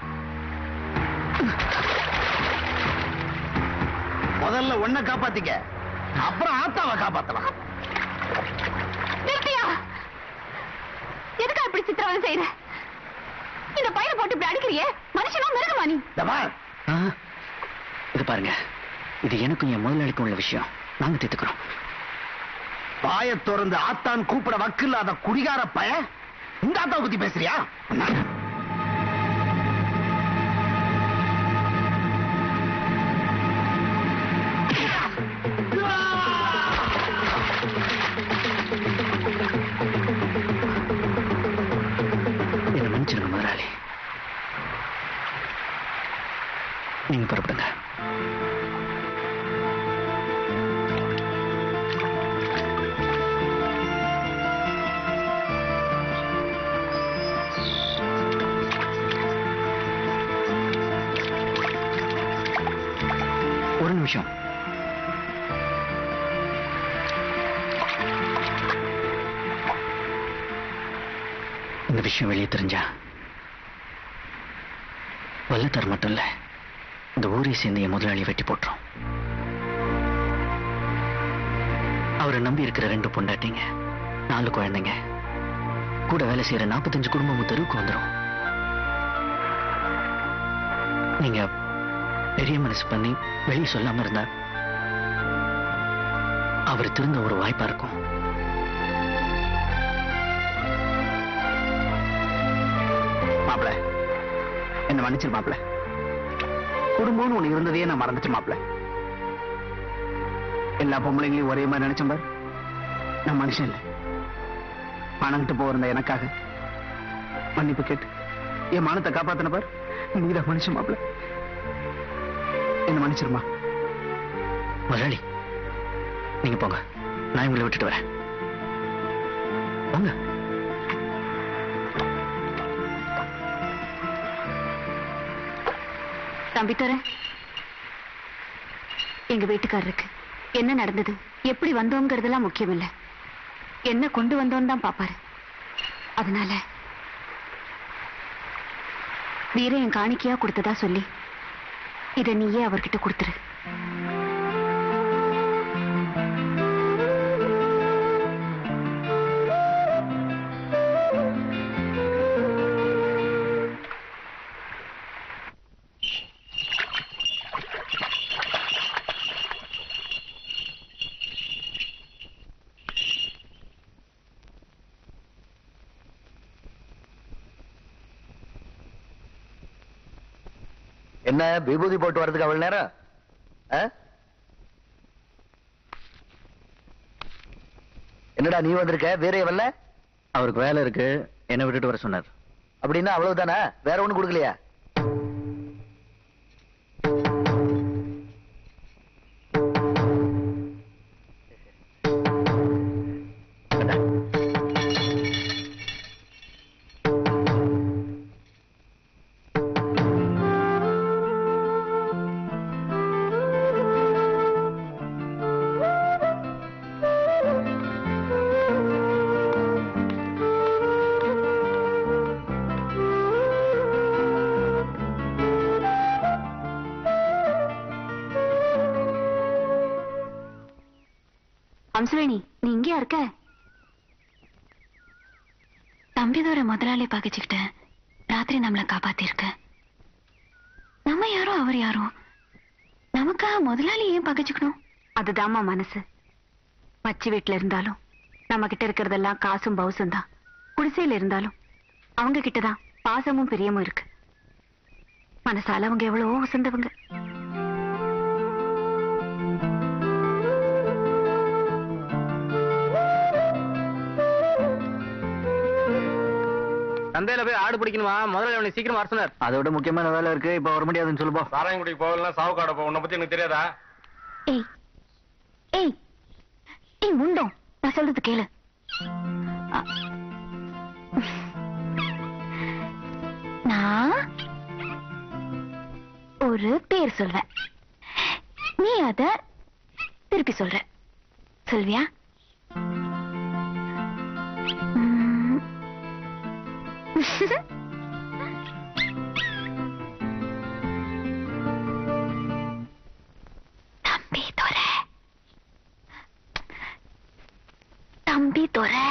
முதல்ல உன்னை காப்பாத்திக்க அப்புறம் ஆத்தாவை காப்பாத்தலாம் நித்யா எதுக்கா இப்படி சித்திரவதை செய்யற இந்த பையனை போட்டு இப்படி அடிக்கிறியே மனுஷனா மிருகமா நீ இந்த பார், இது பாருங்க இது எனக்கும் என் முதலாளிக்கும் உள்ள விஷயம் நாங்க தீர்த்துக்கிறோம் வாயை திறந்து ஆத்தான் கூப்பிட வக்கில்லாத குடிகார பய இந்த ஆத்தாவை பத்தி பேசுறியா என்ன மன்னிச்சிருங்க முதலாளி நீங்க புறப்படுங்க ஒரு நிமிஷம் இந்த விஷயம் வெளியே தெரிஞ்சா வல்லத்தர் மட்டும் இல்ல இந்த ஊரை சேர்ந்து என் முதலாளியை வெட்டி போட்டுரும் அவரை நம்பி இருக்கிற ரெண்டு பொண்டாட்டிங்க நாலு குழந்தைங்க கூட வேலை செய்யற நாற்பத்தஞ்சு குடும்பமும் தெருவுக்கு வந்துரும் நீங்க பெரிய மனசு பண்ணி வெளியே சொல்லாம இருந்தா அவர் திருந்த ஒரு வாய்ப்பா இருக்கும் மாப்பிள என்ன மன்னிச்சிரு மாப்பிள குடும்பம்னு ஒண்ணு இருந்ததையே நான் மறந்துச்சு மாப்பிள எல்லா பொம்பளைங்களையும் ஒரே மாதிரி நினைச்சேன் பாரு நான் மனுஷன் இல்லை பணங்கிட்டு போயிருந்த எனக்காக மன்னிப்பு கேட்டு என் மானத்தை காப்பாத்தின பார் நீதான் மனுஷன் மாப்பிள என்ன மன்னிச்சிருமா முதலாளி நீங்க போங்க நான் உங்களை விட்டுட்டு வரேன் போங்க தம்பித்தர எங்க வீட்டுக்காரருக்கு என்ன நடந்தது எப்படி வந்தோங்கிறதெல்லாம் முக்கியம் இல்ல என்ன கொண்டு வந்தோன்னு தான் பாப்பாரு அதனால வீர என் காணிக்கையா கொடுத்ததா சொல்லி இத நீயே அவர்கிட்ட கொடுத்துரு என்ன விபூதி போட்டு வரதுக்கு அவ்வளவு நேரம் ஆ? என்னடா நீ வந்திருக்க வேற வரல அவருக்கு வேலை இருக்கு என்ன விட்டுட்டு வர சொன்னார் அப்படின்னா அவ்வளவுதானா வேற ஒண்ணு கொடுக்கலையா இந்தா. அம்சவேணி நீ இங்கேயா இருக்க தம்பிதோர முதலாளி பகைச்சுக்கிட்டேன் ராத்திரி நம்மளை காப்பாத்திருக்க நம்ம யாரோ அவர் யாரோ நமக்காக முதலாளி ஏன் பகைச்சுக்கணும் அதுதாம்மா மனசு மச்சி வீட்டுல இருந்தாலும் நம்ம கிட்ட இருக்கிறதெல்லாம் காசும் பவுசும் தான் குடிசையில இருந்தாலும் அவங்க கிட்டதான் பாசமும் பிரியமும் இருக்கு மனசால அவங்க எவ்வளவோ உசந்தவங்க சந்தையில போய் ஆடு பிடிக்கணுமா முதல்ல அவனை சீக்கிரம் வர சொன்னார் அதோட முக்கியமான வேலை இருக்கு இப்ப வர முடியாதுன்னு சொல்லுப்பா சாராயங்குடிக்கு போகலாம் சாவுக்காட போ உன்னை பத்தி எனக்கு தெரியாதா ஏய் ஏய் ஏய் முண்டம் நான் சொல்றது கேளு அ. நான் ஒரு பேர் சொல்வேன் நீ அத திருப்பி சொல்ற சொல்வியா ம். தம்பி துறை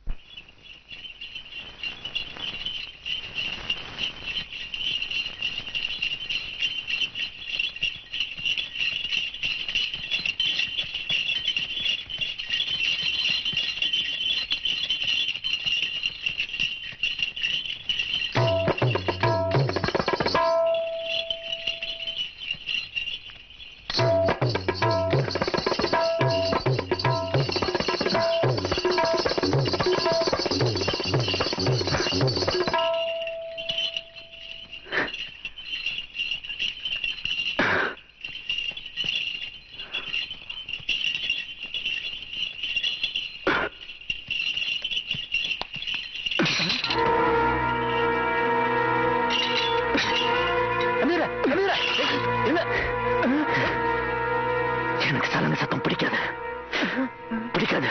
எனக்கு சலங்க சத்தம் பிடிக்காது பிடிக்காது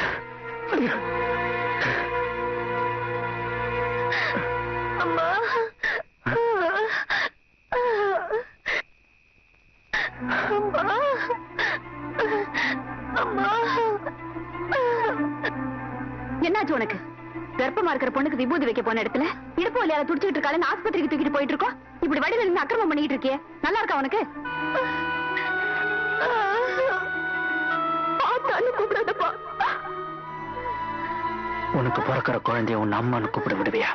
அம்மா அம்மா அம்மா என்னாச்சு உனக்கு கர்ப்பமா இருக்கிற பொண்ணுக்கு விபூதி வைக்க போன இடத்துல இடுப்பு வழியால துடிச்சிட்டு இருக்காளு ஆஸ்பத்திரிக்கு தூக்கிட்டு போயிட்டு இருக்கோம் இப்படி வடியில நின்று அக்கிரமம் பண்ணிட்டு இருக்கியே நல்லா இருக்கா உனக்கு ஆத்தான்னு கூப்பிடாதப்பா உனக்கு பிறக்கிற குழந்தைய உன் அம்மான்னு கூப்பிட விடுவியா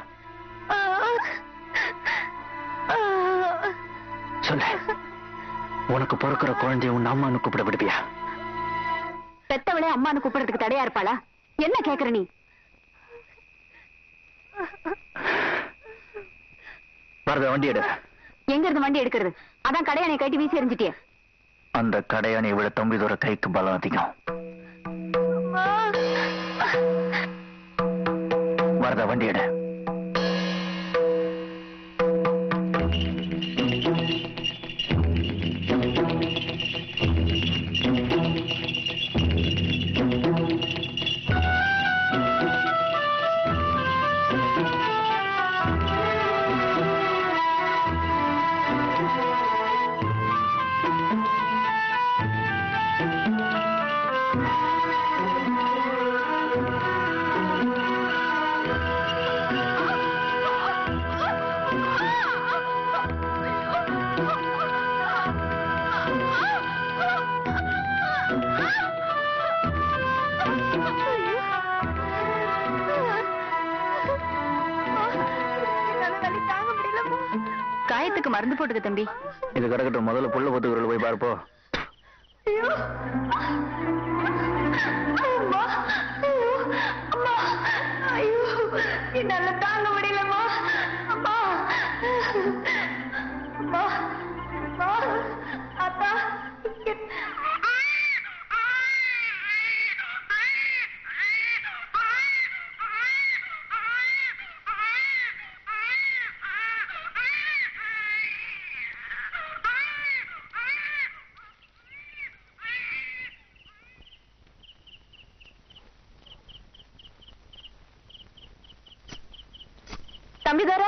சொல்லு உனக்கு பிறக்கிற குழந்தைய உன் அம்மான்னு கூப்பிட விடுவியா பெத்தவளே அம்மான்னு கூப்பிடுறதுக்கு தடையா இருப்பாளா என்ன கேக்குற நீ வரத வண்டி எடு எங்க இருந்து வண்டி எடுக்கிறது அதான் கடையானை கட்டி வீசி எறிஞ்சிட்டியே அந்த கடையானை விட தம்பி தூர கைக்கு பலம் அதிகம் வரத வண்டி எடு காயத்துக்கு மருந்து போட்டுக்க தம்பி இது கிடக்கட்டும் முதல்ல புள்ள பத்து போய் பார்ப்போம் ஐயோ அம்மா ஐயோ அம்மா ஐயோ என்னால தாங்க முடியலம்மா அம்மா அம்மா அம்மா அத்தா தம்பி தர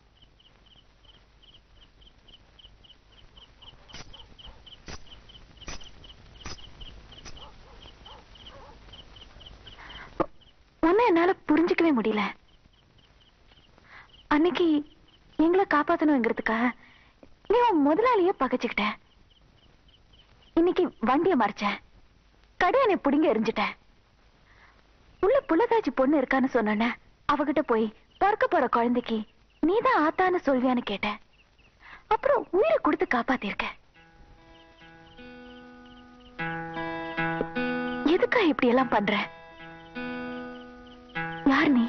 ஒன்னும் என்னால புரிஞ்சுக்கவே முடியல அன்னைக்கு எங்களை காப்பாத்தணுங்கிறதுக்காக நீ உன் முதலாளிய பகைச்சுக்கிட்ட இன்னைக்கு வண்டிய மறைச்ச கடையனை புடிங்க எரிஞ்சிட்ட உள்ள புள்ளதாச்சி பொண்ணு இருக்கான்னு சொன்ன அவகிட்ட போய் பிறக்க போற குழந்தைக்கு நீதான் ஆத்தான்னு சொல்வியான்னு கேட்டேன் அப்புறம் உயிரை கொடுத்து காப்பாத்திருக்க எதுக்கா இப்படி எல்லாம் பண்ற யார் நீ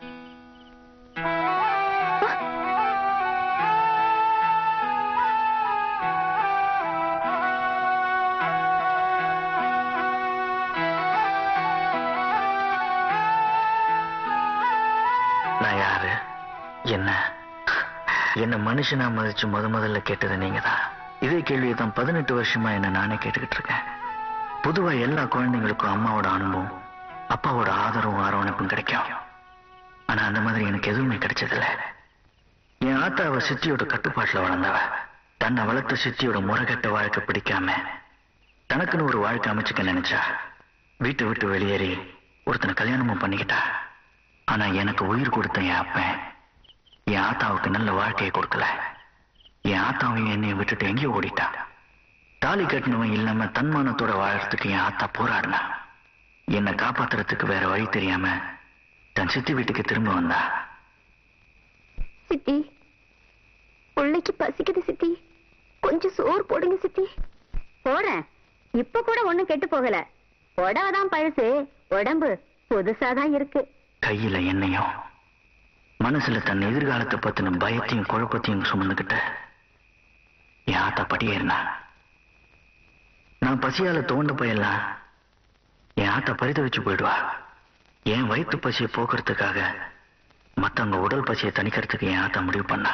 நான் யாரு என்ன என்ன மனுஷனா மதிச்சு முத முதல்ல கேட்டது நீங்க தான் இதே கேள்வியை தான் பதினெட்டு வருஷமா என்ன நானே கேட்டுக்கிட்டு இருக்கேன் பொதுவா எல்லா குழந்தைங்களுக்கும் அம்மாவோட அன்பும் அப்பாவோட ஆதரவும் அரவணைப்பும் கிடைக்கும் ஆனா அந்த மாதிரி எனக்கு எதுவுமே கிடைச்சதில்ல என் ஆத்தா அவ சித்தியோட கட்டுப்பாட்டுல வளர்ந்தவ தன்னை வளர்த்த சித்தியோட முறைகட்ட வாழ்க்கை பிடிக்காம தனக்குன்னு ஒரு வாழ்க்கை அமைச்சுக்க நினைச்சா வீட்டை விட்டு வெளியேறி ஒருத்தனை கல்யாணமும் பண்ணிக்கிட்டா ஆனா எனக்கு உயிர் கொடுத்த என் அப்பன் என் ஆத்தாவுக்கு நல்ல வாழ்க்கையை கொடுக்கல என் ஆத்தாவையும் என்னையும் விட்டுட்டு எங்கேயோ ஓடிட்டா தாலி கட்டினவன் இல்லாம தன்மானத்தோட வாழறதுக்கு என் ஆத்தா போராடினா என்னை காப்பாத்துறதுக்கு வேற வழி தெரியாம தன் சித்தி வீட்டுக்கு திரும்ப வந்தா சித்தி பிள்ளைக்கு பசிக்குது சித்தி கொஞ்சம் சோறு போடுங்க சித்தி போறேன் இப்ப கூட ஒண்ணும் கெட்டு போகல உடவதான் பழசு உடம்பு புதுசாதான் இருக்கு கையில எண்ணெயும் மனசுல தன் எதிர்காலத்தை பத்தின பயத்தையும் குழப்பத்தையும் சுமந்துகிட்ட என் ஆத்தா படியேறினா நான் பசியால தோண்ட போயெல்லாம் என் ஆத்தா பரிதவிச்சு போயிடுவா என் வயிற்று பசியை போக்குறதுக்காக மத்தவங்க உடல் பசியை தணிக்கிறதுக்கு என் ஆத்தா முடிவு பண்ணா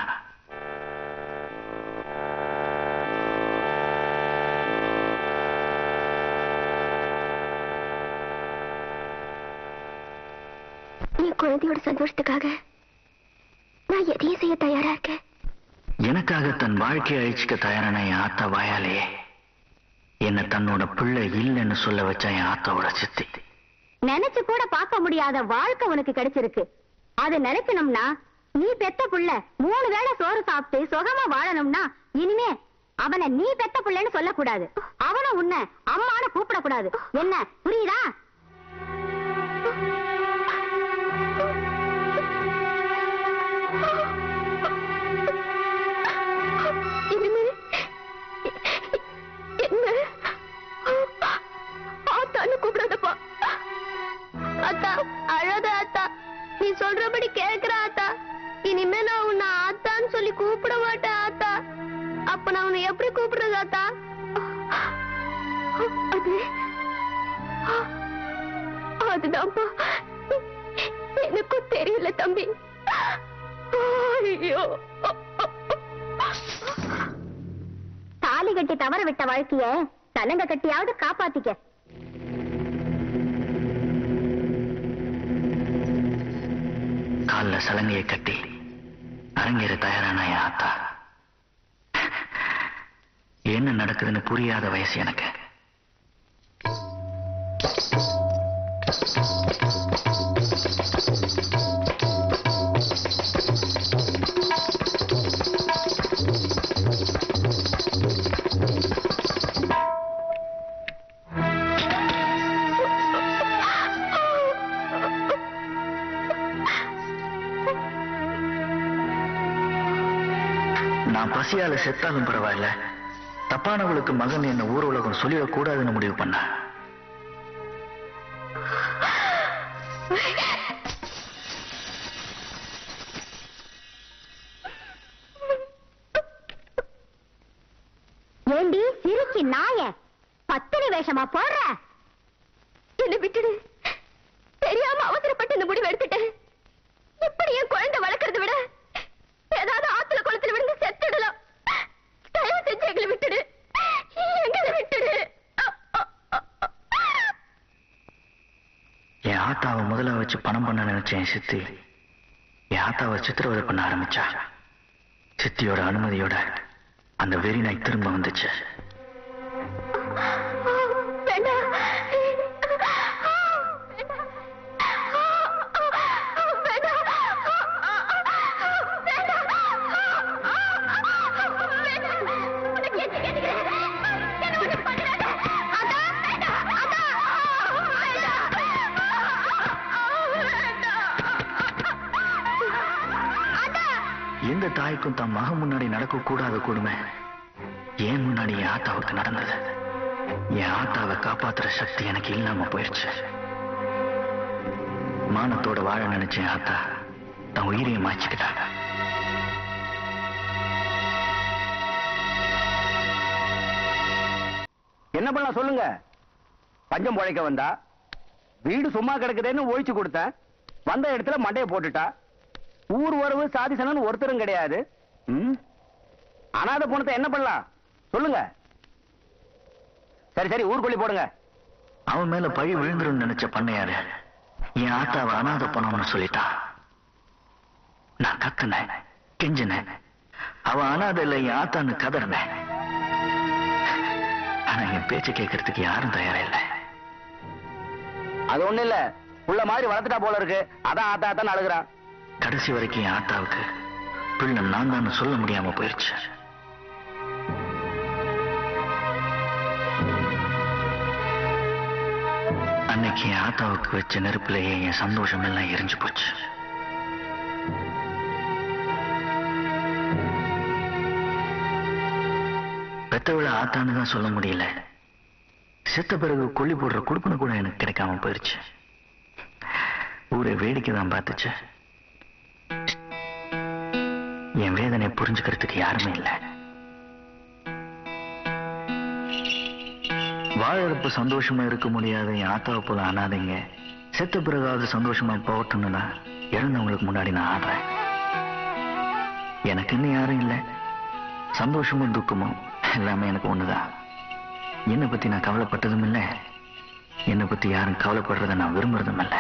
என் குழந்தையோட சந்தோஷத்துக்காக நான் எதையும் செய்ய தயாரா இருக்கேன் எனக்காக தன் வாழ்க்கையை அழிச்சுக்க தயாரான என் ஆத்தா வாயாலேயே என்ன தன்னோட பிள்ளை இல்லைன்னு சொல்ல வச்ச என் ஆத்தாவோட சித்தி நினைச்சு கூட பார்க்க முடியாத வாழ்க்கை உனக்கு கிடைச்சிருக்கு அது நினைக்கணும்னா நீ பெத்த புள்ள மூணு வேளை சோறு சாப்பிட்டு சுகமா வாழணும்னா இனிமே அவனை நீ பெத்த புள்ளன்னு சொல்லக்கூடாது அவனை உன்னை அம்மான்னு கூப்பிடக்கூடாது என்ன புரியுதா இனிமே என்ன ஆத்தான்னு கூப்பிடாதப்பா அத்தா அழாத அத்தா நீ சொல்றபடி கேக்குற அத்தா இனிமே நான் உன்னை ஆத்தான்னு சொல்லி கூப்பிட மாட்டேன் ஆத்தா அப்ப நான் உன்னை எப்படி கூப்பிடுறது ஆத்தா அது அதுதான்ப்பா எனக்கும் தெரியல தம்பி ஐயோ தாலி கட்டி தவற விட்ட வாழ்க்கைய தலங்க கட்டியாவது காப்பாத்திக்க கால்ல சலங்கையை கட்டி அரங்கேற தயாரான என் ஆத்தா என்ன நடக்குதுன்னு புரியாத வயசு எனக்கு நான் பசியால செத்தாலும் பரவாயில்ல தப்பானவளுக்கு மகன் என்ன ஊர் உலகம் சொல்லிடக்கூடாதுன்னு முடிவு பண்ண ஏண்டி சிரிச்சு நாய பத்தினி வேஷமா போடுற என்ன விட்டுடு தெரியாம அவசரப்பட்டு இந்த முடிவு எடுத்துட்டேன் இப்படி என் குழந்தை வளர்க்கறதை விட ஏதாவது ஆத்துல குளத்துல விழுந்து செத்துடலாம் தயவு செஞ்சு எங்களை விட்டுடு எங்களை விட்டுடு என் ஆத்தாவை முதல்ல வச்சு பணம் பண்ண நினைச்ச என் சித்தி என் ஆத்தாவை சித்திரவதை பண்ண ஆரம்பிச்சா சித்தியோட அனுமதியோட அந்த வெறி நாய் திரும்ப வந்துச்சு வேண்டாம் எந்த தாய்க்கும் தன் மகன் முன்னாடி நடக்க கூடாத கொடுமை ஏன் முன்னாடி என் ஆத்தாவுக்கு நடந்தது என் ஆத்தாவை காப்பாத்துற சக்தி எனக்கு இல்லாம போயிடுச்சு மானத்தோட வாழ நினைச்ச என் ஆத்தா தன் உயிரையை மாய்ச்சிக்கிட்டாங்க என்ன பண்ணலாம் சொல்லுங்க பஞ்சம் பொழைக்க வந்தா வீடு சும்மா கிடக்குதேன்னு ஒழிச்சு கொடுத்தேன் வந்த இடத்துல மண்டையை போட்டுட்டா ஊர் உறவு சாதி சனன்னு ஒருத்தரும் கிடையாது ம்? அனாதை பணத்தை என்ன பண்ணலாம் சொல்லுங்க சரி சரி ஊர்கொல்லி போடுங்க அவன் மேல பழி விழுந்துரும் நினைச்ச பண்ணையாரு என் ஆத்தாவை அனாதை பணம்னு சொல்லிட்டான் நான் கத்துனேன் கெஞ்சினேன் அவன் அனாதை இல்ல என் ஆத்தான்னு கதறினேன் ஆனா என் பேச்ச கேட்கறதுக்கு யாரும் தயாரா இல்லை அது ஒண்ணு இல்ல புள்ள மாதிரி வளர்த்துட்டா போல இருக்கு அதான் ஆத்தா ஆத்தான் அழுகுறான் கடைசி வரைக்கும் என் ஆத்தாவுக்கு பிள்ளை நான் தான் சொல்ல முடியாம போயிருச்சு அன்னைக்கு என் ஆத்தாவுக்கு வச்ச நெருப்புலயே என் சந்தோஷம் எல்லாம் எரிஞ்சு போச்சு பெத்தவளை ஆத்தான்னு தான் சொல்ல முடியல செத்த பிறகு கொல்லி போடுற குடுப்பனை கூட எனக்கு கிடைக்காம போயிருச்சு ஊரே வேடிக்கை தான் பார்த்துச்சு என் வேதனை புரிஞ்சுக்கிறதுக்கு யாருமே இல்லை வாழறப்ப சந்தோஷமா இருக்க முடியாத என் ஆத்தாவை போல அனாதைங்க செத்த பிறகாவது சந்தோஷமா போகட்டும்னு தான் இறந்தவங்களுக்கு முன்னாடி நான் ஆடுறேன் எனக்குன்னு யாரும் இல்லை சந்தோஷமும் துக்கமும் எல்லாமே எனக்கு ஒண்ணுதான் என்னை பத்தி நான் கவலைப்பட்டதும் இல்லை என்னை பத்தி யாரும் கவலைப்படுறதை நான் விரும்புறதும் இல்லை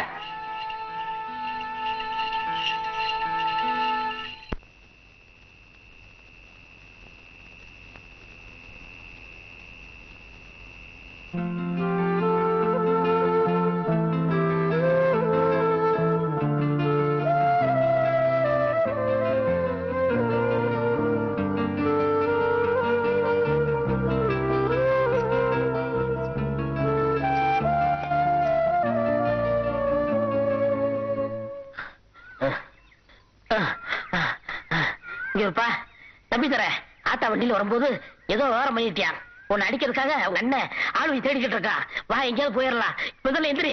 இங்க இருப்பா தம்பி தர ஆத்தா வண்டியில வரும்போது ஏதோ விவரம் பண்ணிட்டியான் உன்னை அடிக்கிறதுக்காக அவங்க அண்ணன் ஆளுவை தேடிக்கிட்டு இருக்கா வா எங்கேயாவது போயிடலாம் முதல்ல எந்திரி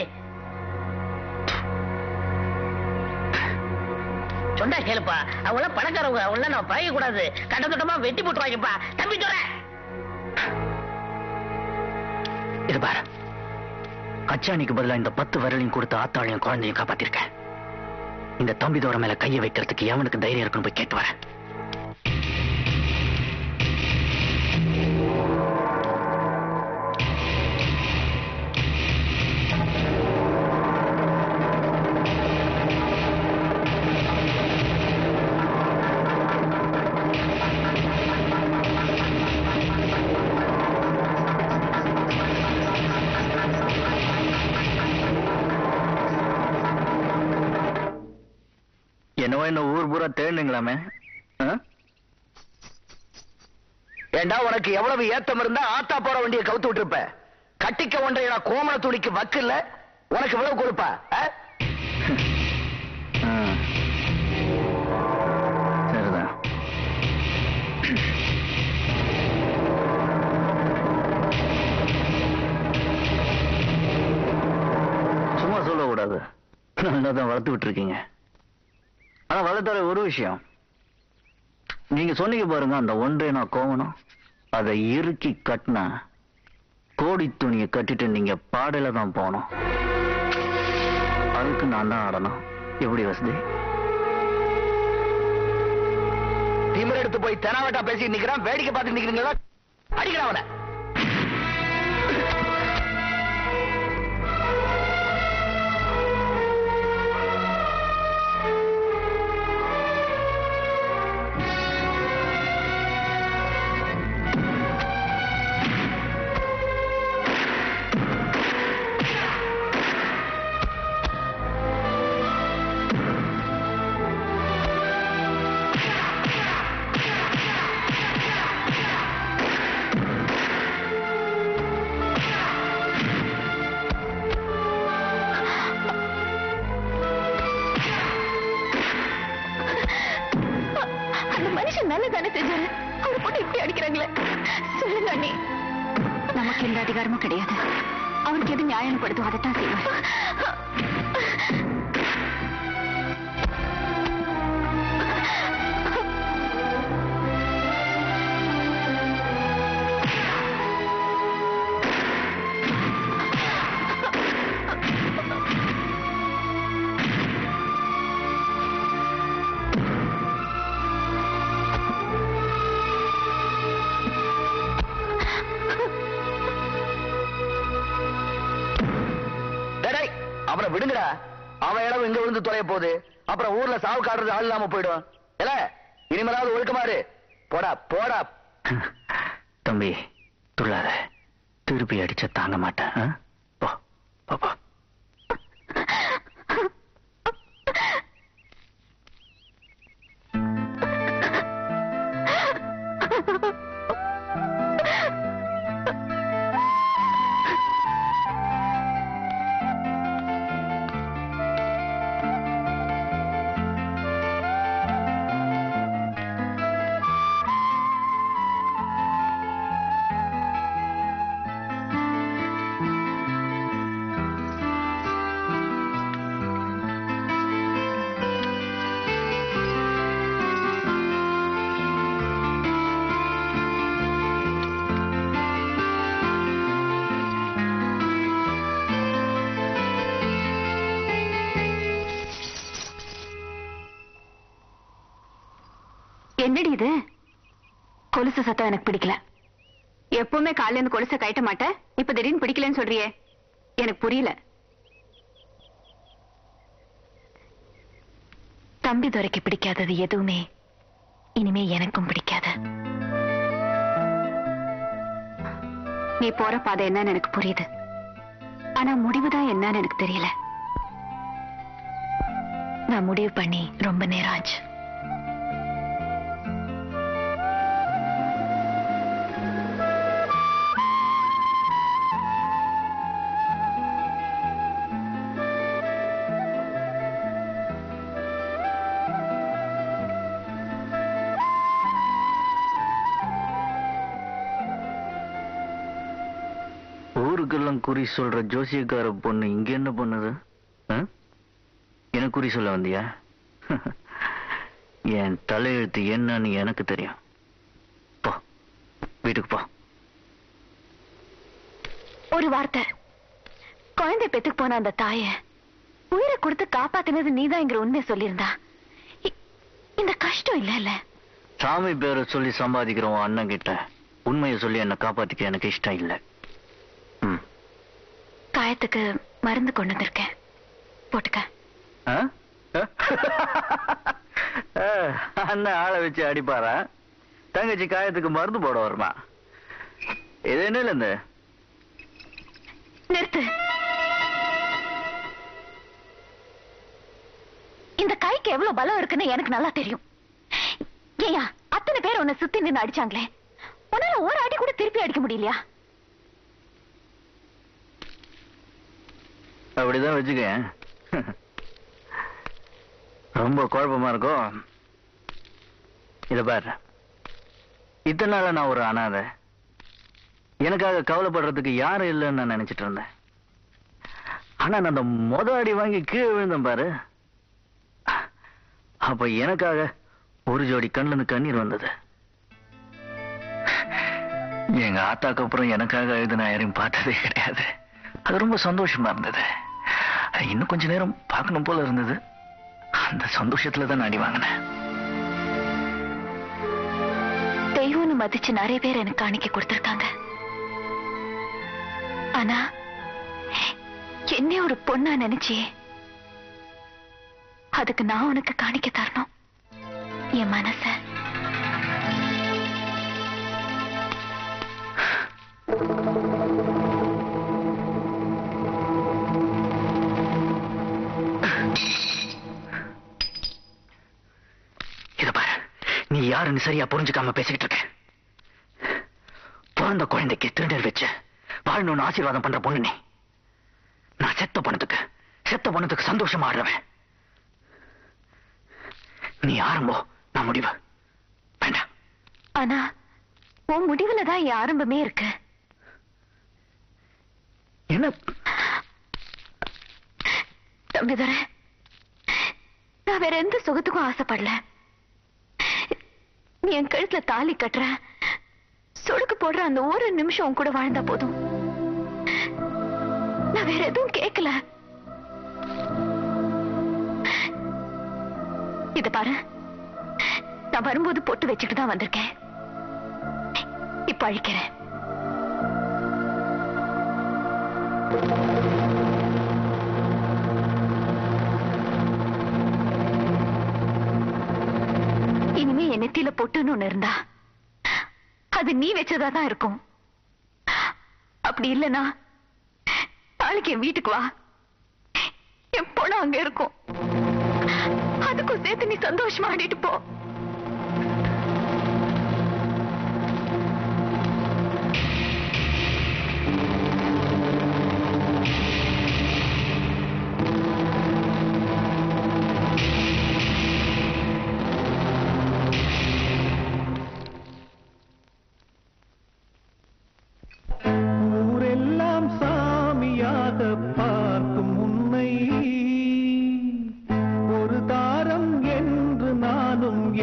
சொன்னா கேளுப்பா அவங்க பணக்காரவங்க அவங்க நம்ம பழக கூடாது கட்ட தொட்டமா வெட்டி போட்டுருவாங்கப்பா தம்பி தர இது பாரு அச்சாணிக்கு பதிலா இந்த பத்து விரலையும் கொடுத்து ஆத்தாளையும் குழந்தையும் காப்பாத்திருக்கேன் இந்த தம்பி தோர மேல கையை வைக்கிறதுக்கு எவனுக்கு தைரியம் இருக்குன்னு போய் கேட்டு வரேன் என்னவோ என்ன ஊர் பூரா தேடுங்களாமே ஏண்டா உனக்கு எவ்வளவு ஏத்தம் இருந்தா ஆத்தா போற வண்டியை கவுத்து விட்டுருப்ப கட்டிக்க ஒன்றை நான் கோமண துணிக்கு வக்கு இல்ல உனக்கு இவ்வளவு கொடுப்பா ஆ? சரிதான் சும்மா சொல்லக்கூடாது நல்லா தான் வளர்த்து விட்டுருக்கீங்க ஆனா வளர்த்தார ஒரு விஷயம் நீங்க சொன்னீங்க பாருங்க அந்த ஒன்றை நான் கோவணும் அதை இறுக்கி கட்டினா கோடி துணியை கட்டிட்டு நீங்க பாடையில தான் போகணும் அதுக்கு நான் தான் ஆடணும் எப்படி வசதி திமிர் எடுத்து போய் தெனாவட்டா பேசி நிக்கிறான் வேடிக்கை பார்த்து நிக்கிறீங்களா அடிக்கிறான் அவனை அந்த மனுஷன் நல்லதானே செஞ்சாரு அவர் பொண்ணு இப்படி அடிக்கிறாங்களே சொல்லுங்க அண்ணி நமக்கு எந்த அதிகாரமும் கிடையாது அவருக்கு எது நியாயம் படுதோ அதைத்தான் செய்வார் டேய், டேய், அவனை விடுங்கடா அவன் இளவு இங்க விழுந்து தொலைய போகுது அப்புறம் ஊர்ல சாவு காடுறது ஆள் இல்லாம போயிடும் இல்ல இனிமேலாவது ஒழுக்கமாறு போடா போடா தம்பி துள்ளாத திருப்பி அடிச்ச தாங்க மாட்டேன் ஆ? போ போ, போ என்னடி இது கொலுசு சத்தம் எனக்கு பிடிக்கல எப்பவுமே காலையில இருந்து கொலுசை கட்ட மாட்டேன் இப்ப திடீர்னு பிடிக்கலன்னு சொல்றியே எனக்கு புரியல தம்பி துரைக்கு பிடிக்காதது எதுவுமே இனிமே எனக்கும் பிடிக்காது நீ போற பாதை என்னன்னு எனக்கு புரியுது ஆனா முடிவுதான் என்னன்னு எனக்கு தெரியல நான் முடிவு பண்ணி ரொம்ப நேரம் ஆச்சு ஊருக்கெல்லாம் குறி சொல்ற ஜோசியக்கார பொண்ணு இங்க என்ன பண்ணுது ஆ? எனக்கு குறி சொல்ல வந்தியா என் தலையெழுத்து என்னன்னு எனக்கு தெரியும் போ வீட்டுக்கு போ ஒரு வார்த்தை குழந்தை பெத்துக்கு போன அந்த தாய உயிரை கொடுத்து காப்பாத்தினது நீதான்ங்கிற உண்மையை சொல்லியிருந்தா இ- இந்த கஷ்டம் இல்ல இல்ல சாமி பேரை சொல்லி சம்பாதிக்கிற உன் அண்ணன் கிட்ட உண்மையை சொல்லி என்னை காப்பாத்திக்க எனக்கு இஷ்டம் இல்லை ம் காயத்துக்கு மருந்து கொண்டு வந்திருக்கேன் போட்டுக்க ஆ? ஆ, அண்ணன் ஆளை வச்சு அடிப்பாரா தங்கச்சி காயத்துக்கு மருந்து போட வருமா இது என்ன இந்த நிறுத்து இந்த கைக்கு எவ்வளவு பலம் இருக்குன்னு எனக்கு நல்லா தெரியும் ஏயா அத்தனை பேர் உன்னை சுத்தி நின்னு அடிச்சாங்களே உன்னால ஒரு அடி கூட திருப்பி அடிக்க முடியலையா அப்படிதான் வச்சுக்க ரொம்ப குழப்பமா இருக்கும் இத பாரு இத்தனை நாளா நான் ஒரு அனாதை எனக்காக கவலைப்படுறதுக்கு யாரும் இல்லைன்னு நான் நினைச்சிட்டு இருந்தேன் ஆனா நான் அந்த மொத அடி வாங்கி கீழே விழுந்தேன் பாரு அப்ப எனக்காக ஒரு ஜோடி கண்ணுல இருந்து கண்ணீர் வந்தது எங்க ஆத்தாக்கு அப்புறம் எனக்காக எழுது நான் யாரையும் பார்த்ததே கிடையாது அது ரொம்ப சந்தோஷமா இருந்தது அது இன்னும் கொஞ்ச நேரம் பார்க்கணும் போல இருந்தது அந்த சந்தோஷத்துல தான் நான் அடி வாங்கினேன் தெய்வம்னு மதிச்சு நிறைய பேர் எனக்கு காணிக்க கொடுத்திருக்காங்க ஆனா என்ன ஒரு பொண்ணா நினைச்சியே அதுக்கு நான் உனக்கு காணிக்க தரணும் என் மனச இத பாரு நீ யாருன்னு சரியா புரிஞ்சுக்காம பேசிக்கிட்டு இருக்க பிறந்த குழந்தைக்கு திருநீர் வச்சு வாழணும்னு ஆசீர்வாதம் பண்ற பொண்ணு நீ நான் செத்த பணத்துக்கு செத்த பணத்துக்கு சந்தோஷமா ஆடுறவன் நீ ஆரம்போ நான் முடிவு வேண்டாம் ஆனா உன் முடிவுல தான் என் ஆரம்பமே இருக்கு என்ன தம்பிதுரை நான் வேற எந்த சுகத்துக்கும் ஆசைப்படல நீ என் கழுத்துல தாலி கட்டுற சொடுக்கு போடுற அந்த ஒரு நிமிஷம் உன் கூட வாழ்ந்தா போதும் நான் வேற எதுவும் கேட்கல இத பாரு நான் வரும்போது பொட்டு வச்சுட்டு தான் வந்திருக்கேன் இப்ப அழிக்கிறேன் இனிமே என் நெத்தியில பொட்டுன்னு ஒண்ணு இருந்தா அது நீ வச்சதா தான் இருக்கும் அப்படி இல்லனா நாளைக்கு என் வீட்டுக்கு வா என் பொண்ணு அங்க இருக்கும் அதுக்கும் சேர்த்து நீ சந்தோஷமா ஆடிட்டு போ ஊரெல்லாம் சாமியாக பார்க்கும் உன்னை ஒரு தாரம் என்று நானும்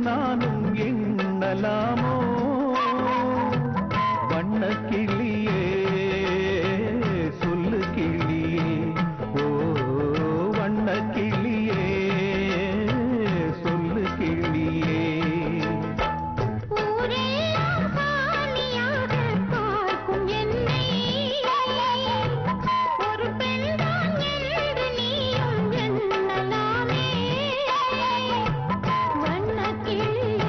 நானும் எண்ணலாமோ வண்ண கிளியே சொல்லு கிளியே ஓ வண்ண கிளியே சொல்லு கிளியே ஊரெல்லாம் சாமியாக பார்க்கும் என்னை ஒரு பெண்தான் என்று நீயும் எண்ணலாமே வண்ணக் கிளியே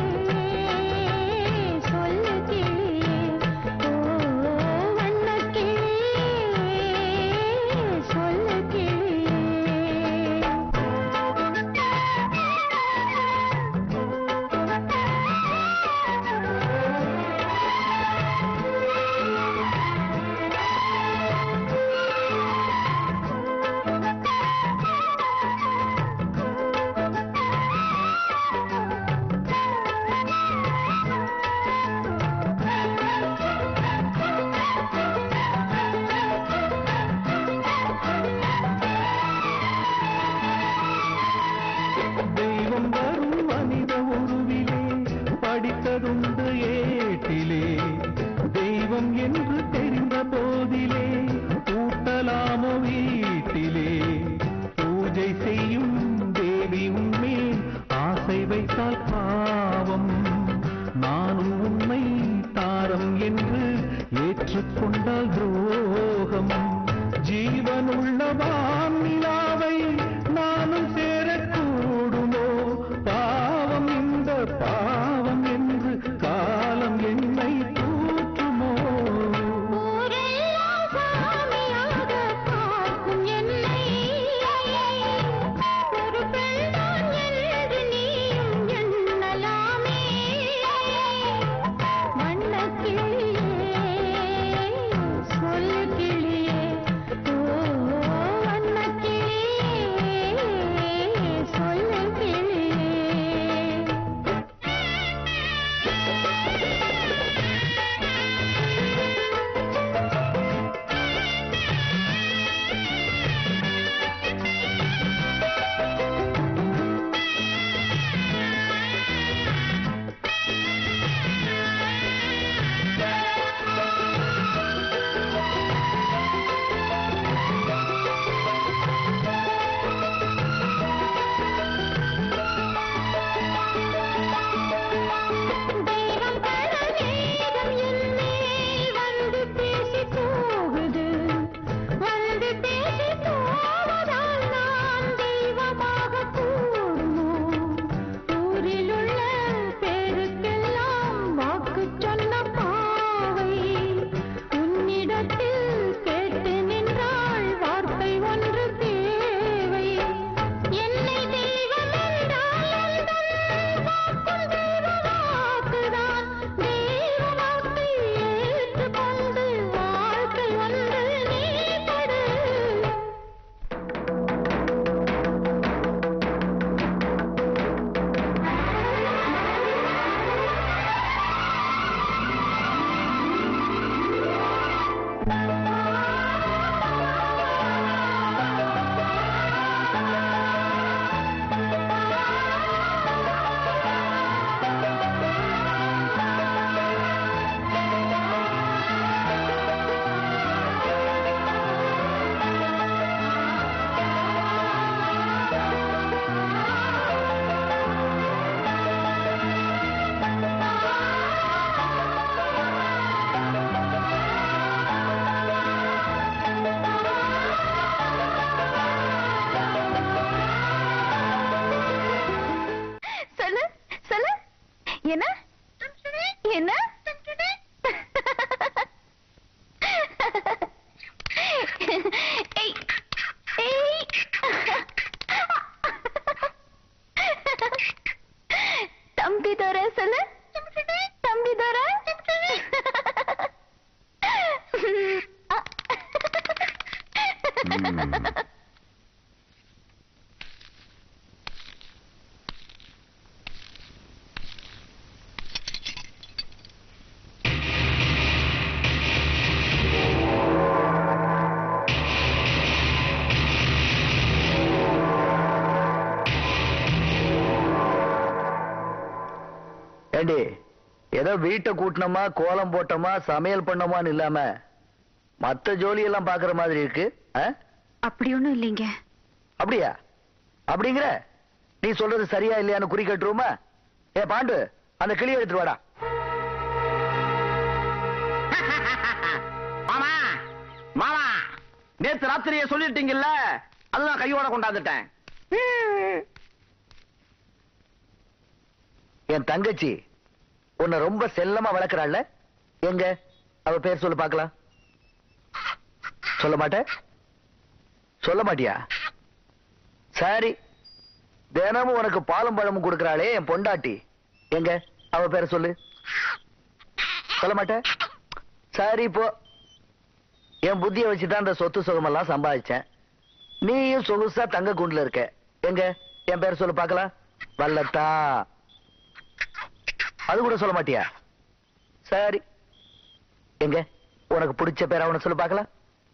சொல்லு கிளியே ஓ வண்ணக் கிளியே சொல்லு தெய்வம் வரும் மனித உருவிலே படித்ததுண்டு ஏட்டிலே தெய்வம் என்று தெரிந்த போதிலே கூட்டலாமோ வீட்டிலே பூஜை செய்யும் தேவி உன்மேல் ஆசை வைத்தால் பாவம் நானும் உன்னை தாரம் என்று ஏற்றுக்கொண்டால் துரோகம் ஜீவனுள்ள வானிலாவை நானும் சேரக்கூடுமோ பாவம் இந்த பாவம் என்று காலம் என்னை தூற்றுமோ ஊரெல்லாம் சாமியாக பார்க்கும் என்னை ஒரு பெண்தான் என்று நீயும் எண்ணலாமே வண்ணக் கிளியே சொல்லு கிளியே ஓ வண்ணக் கிளியே சொல்லு கிளியே தெய்வம் தர நேரம் என்னேல் வந்து பேசி போகுது வந்து பேசி போவதால் நான் தெய்வமாக கூடுமோ ஊரில் உள்ள பேருக்கெல்லாம் வாக்கு சொன்ன பாவை உன்னிடத்தில் கேட்டு நின்றாள் வார்த்தை ஒன்று தேவை என்னை தெய்வம் என்றால் வாக்குள் தெய்வ வாக்குதான் தெய்வ வாக்கை ஏற்றுக்கொண்டு வாழ்க்கை ஒன்று நீ படு சொல்லு சொல்லு என்ன என்ன ஏய், ஏய். தம்பி தோர சொல்லு தம்பி தோர ஏண்டி ஏதோ வீட்டை கூட்டினோமா கோலம் போட்டோமா சமையல் பண்ணோமான்னு இல்லாம மத்த ஜோலியெல்லாம் பாக்குற மாதிரி இருக்கு ஆ? அப்படி ஒண்ணும் இல்லைங்க அப்படியா அப்படிங்கிற நீ சொல்றது சரியா இல்லையான்னு குறி கட்டுருவோமா ஏ பாண்டு அந்த கிளியை எடுத்துட்டு வாடா மாமா மாமா நேத்து ராத்திரியே சொல்லிட்டீங்கல்ல அதுதான் கையோட கொண்டாந்துட்டேன் என் தங்கச்சி உன்னை ரொம்ப செல்லமா வளர்க்கறாள்ல எங்க அவ பேர் சொல்லு பார்க்கலாம் சொல்ல மாட்ட சொல்ல மாட்டியா சரி தினமும் உனக்கு பாலும் பழமும் கொடுக்கறாளே என் பொண்டாட்டி எங்க அவ பேரை சொல்லு சொல்ல மாட்ட சரி போ என் புத்திய வச்சுதான் இந்த சொத்து சுகமெல்லாம் சம்பாதிச்சேன் நீயும் சொகுசா தங்க குண்டுல இருக்க எங்க என் பேர் சொல்லு பார்க்கலாம் வல்லத்தா அது கூட சொல்ல மாட்டியா சரி எங்க உனக்கு பிடிச்ச பேர் அவனை சொல்லு பார்க்கலாம்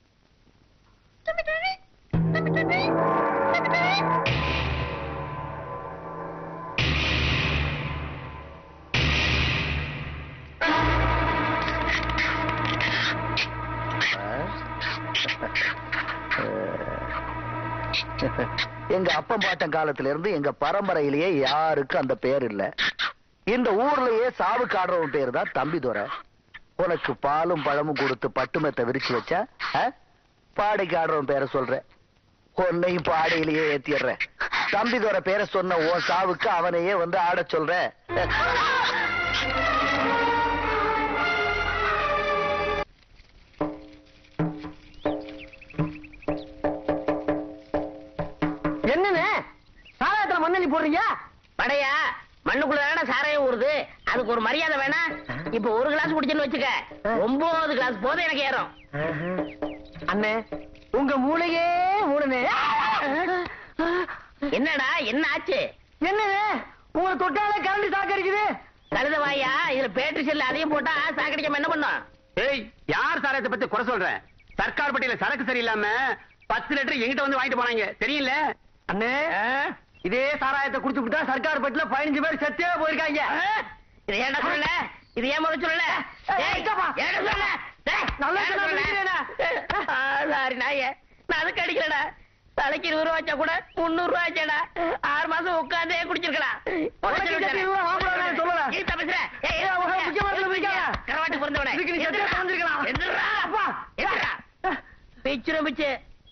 எங்க அப்பன் பாட்டன் காலத்துல இருந்து எங்க பரம்பரையிலேயே யாருக்கும் அந்த பேர் இல்ல இந்த ஊர்லயே சாவுக்கு ஆடுறவன் பேர் தான் தம்பிதுரை உனக்கு பாலும் பழமும் கொடுத்து பட்டுமெத்த விரிச்சு வச்சா ஆ? பாடைக்கு ஆடுறவன் பேரை சொல்றேன் உன்னையும் பாடையிலேயே ஏத்திடுறேன் தம்பிதுரை பேரை சொன்ன உன் சாவுக்கு அவனையே வந்து ஆடச் சொல்றேன் என்னன்னு சாராயத்துல மண்ணெண்ணி போடுறீங்க படையா மண்ணுக்குள்ள சாராயம் ஊறுது அதுக்கு ஒரு மரியாதை வேணா இப்ப ஒரு கிளாஸ் குடிச்சேன்னு வச்சுக்க ஒன்பது கிளாஸ் போதும் எனக்கு ஏறும் அண்ணே உங்க மூளையே மூணுனே என்னடா என்ன ஆச்சு என்னது உங்களை தொட்டாலே கரண்ட் சாக்கு அடிக்குது கழுத வாயா இதுல பேட்டரி செல்லு அதையும் போட்டா சாக்கடிக்காம என்ன பண்ணும் ஏய் யார் சாராயத்தை பத்தி குறை சொல்ற சர்க்கார் பட்டியல சரக்கு சரியில்லாம பத்து லிட்டர் எங்கிட்ட வந்து வாங்கிட்டு போனாங்க தெரியல அண்ணே இதே சாராயத்தை குடிச்சு விட்டா சர்க்கார் பட்டில பதினஞ்சு பேர் செத்தே போயிருக்காங்க இது ஏன்டா சொல்லல இது ஏன் முதல்ல சொல்லல ஏய், ஏய், இருக்கப்பா. ஏன்டா சொல்லல டேய், நல்லா ஏன்டா சொன்னா சொல்லல? புரியுதுடா. ஆ, சாரி நாயே நான் அதுக்கு அடிக்கலடா தலைக்கு இருபது ரூபா வச்சா கூட முந்நூறு ரூபா ஆச்சாடா ஆறு மாசம் உட்காந்தே குடிச்சிருக்கலாம் உனக்கு சேர்த்து இவ்வளவு ஆம்பளை நான் சொல்லல. ஏய், உங்க முக்கியமானதுல பிடிக்காத. கரவாட்டு பிறந்தவனே இதுக்கு நீ செத்தே தொலைஞ்சிருக்கலாம். எந்திரா அப்பா. எந்திரா பிச்சுரும் பிச்சு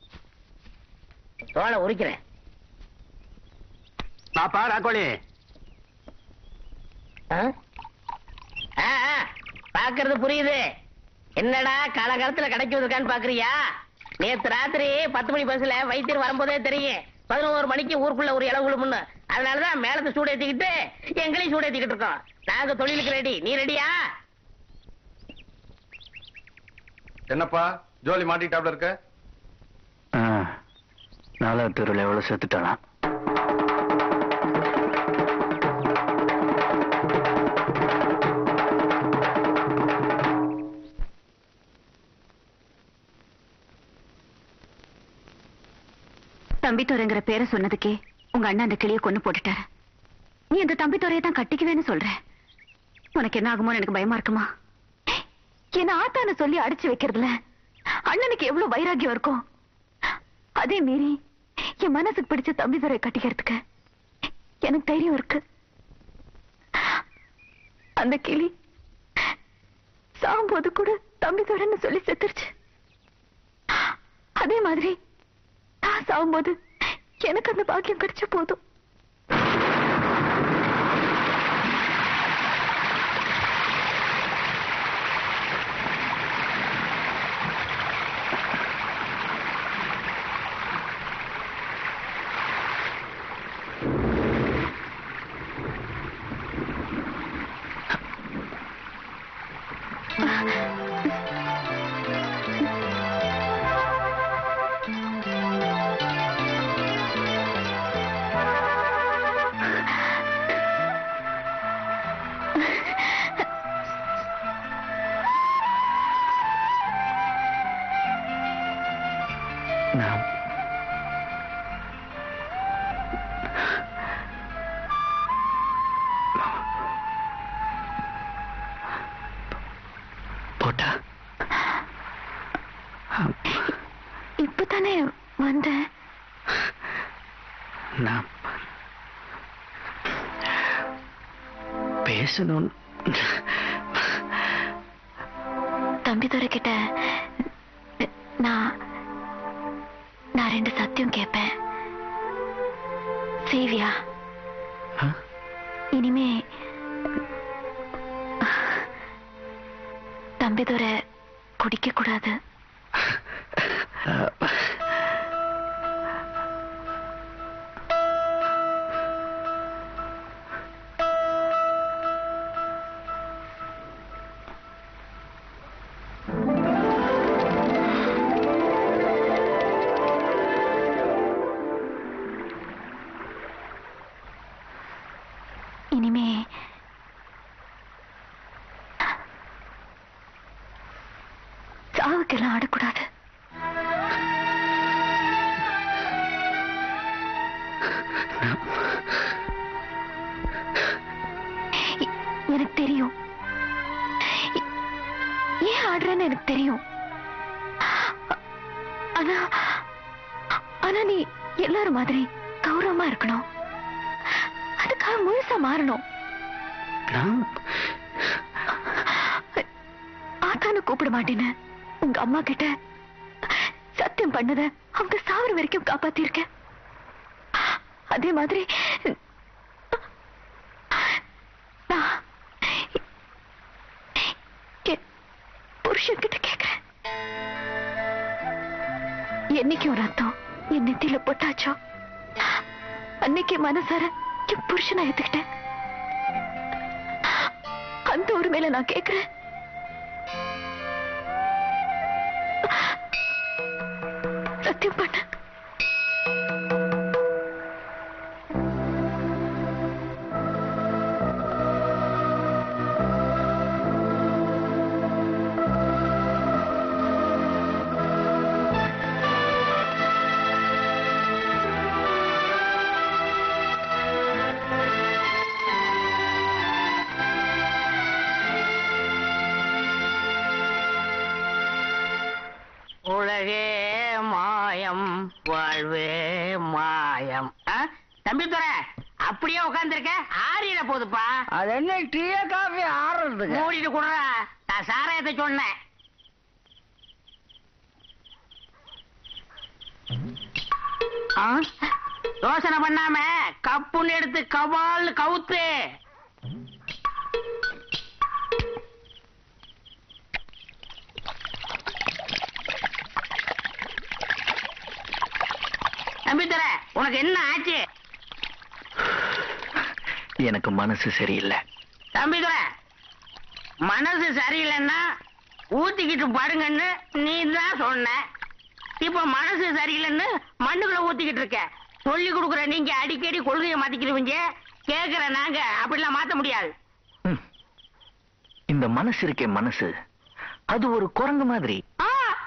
தோலை உரிக்கிறேன் பாப்பா ராக்கோழி ஆ? ஆ, ஆ, பாக்குறது புரியுது என்னடா காலகாலத்துல கடைக்கு வந்திருக்கான்னு பாக்குறியா நேத்து ராத்திரி பத்து மணி பஸ்ல வைத்தியர் வரும்போதே தெரியும் பதினோரு மணிக்கு ஊருக்குள்ள ஒரு இளவு விழுமுன்னு அதனாலதான் மேலத்தை சூடு ஏத்திக்கிட்டு எங்களையும் சூடு ஏத்திக்கிட்டு இருக்கோம் நாங்க தொழிலுக்கு ரெடி நீ ரெடியா என்னப்பா ஜோலி மாட்டிக்கிட்டாப்ல இருக்க நாலாவது தெருவில் எவ்வளவு செத்துட்டாலாம் தம்பித்துறைங்கிற பேரை சொன்னதுக்கே உங்க அண்ணன் அந்த கிளியை கொண்டு போட்டுட்டாரு நீ அந்த தம்பித்துறையை தான் கட்டிக்குவேன்னு சொல்ற உனக்கு என்ன ஆகுமோன்னு எனக்கு பயமா இருக்குமா என்ன ஆத்தான சொல்லி அடிச்சு வைக்கிறதுல அண்ணனுக்கு எவ்வளவு வைராக்கியம் இருக்கும் அதே மீறி என் மனசுக்கு பிடிச்ச தம்பித்துறையை கட்டிக்கிறதுக்கு எனக்கு தைரியம் இருக்கு அந்த கிளி சாகும்போது கூட தம்பித்துறைன்னு சொல்லி செத்துருச்சு அதே மாதிரி நான் சாகும்போது எனக்கு அந்த பாக்கியம் கிடைச்ச போதும் நான் போட்டா இப்பதானே வந்தேன் நான் பேசணும் தம்பிதுரை கிட்ட நான் நான் ரெண்டு சத்தியம் கேட்பேன் சேவியா இனிமே தம்பிதுரை குடிக்க கூடாது இனிமே சாவுக்கெல்லாம் ஆடக்கூடாது எ- எனக்கு தெரியும் எ- ஏன் ஆடுறேன்னு எனக்கு தெரியும் ஆனா ஆனா நீ எல்லாரும் மாதிரி கௌரவமா இருக்கணும் அதுக்காக முழுசா மாறணும் நான் ஆத்தான்னு கூப்பிட மாட்டேன்னு உங்க அம்மா கிட்ட சத்தியம் பண்ணத அவங்க சாவர வரைக்கும் காப்பாத்திருக்க அதே மாதிரி நான் என் புருஷன் கிட்ட கேக்குறேன் என்னைக்கு ஒரு ரத்தம் என் நெத்தியில போட்டாச்சோ அன்னைக்கு மனசார என் புருஷனை ஏத்துக்கிட்டேன் அந்த ஒரு மேல நான் கேக்குறேன் சத்தியம் பண்ண உலகே மாயம் வாழ்வே மாயம் ஆ? தம்பி துற அப்படியே உட்காந்துருக்க ஆறிட போகுதுப்பா அது என்ன டீயா காஃபி ஆடுறதுக்கு மூடிட்டு குடுறா நான் சாராயத்தை சொன்னேன் ஆ? யோசனை பண்ணாம கப்புன்னு எடுத்து கபால் கவுத்து தம்பி துற உனக்கு என்ன ஆச்சு எனக்கு மனசு சரியில்லை தம்பிதுர மனசு சரியில்லைன்னா ஊத்திக்கிட்டு படுங்கன்னு நீ தான் சொன்ன இப்ப மனசு சரியில்லைன்னு மண்ணுக்குள்ள ஊத்திக்கிட்டு இருக்க சொல்லி கொடுக்குற நீங்க அடிக்கடி கொள்கையை மாத்திக்கிறவங்க கேக்குற நாங்க அப்படிலாம் மாத்த முடியாது ம். இந்த மனசு இருக்கே மனசு அது ஒரு குரங்கு மாதிரி ஆ!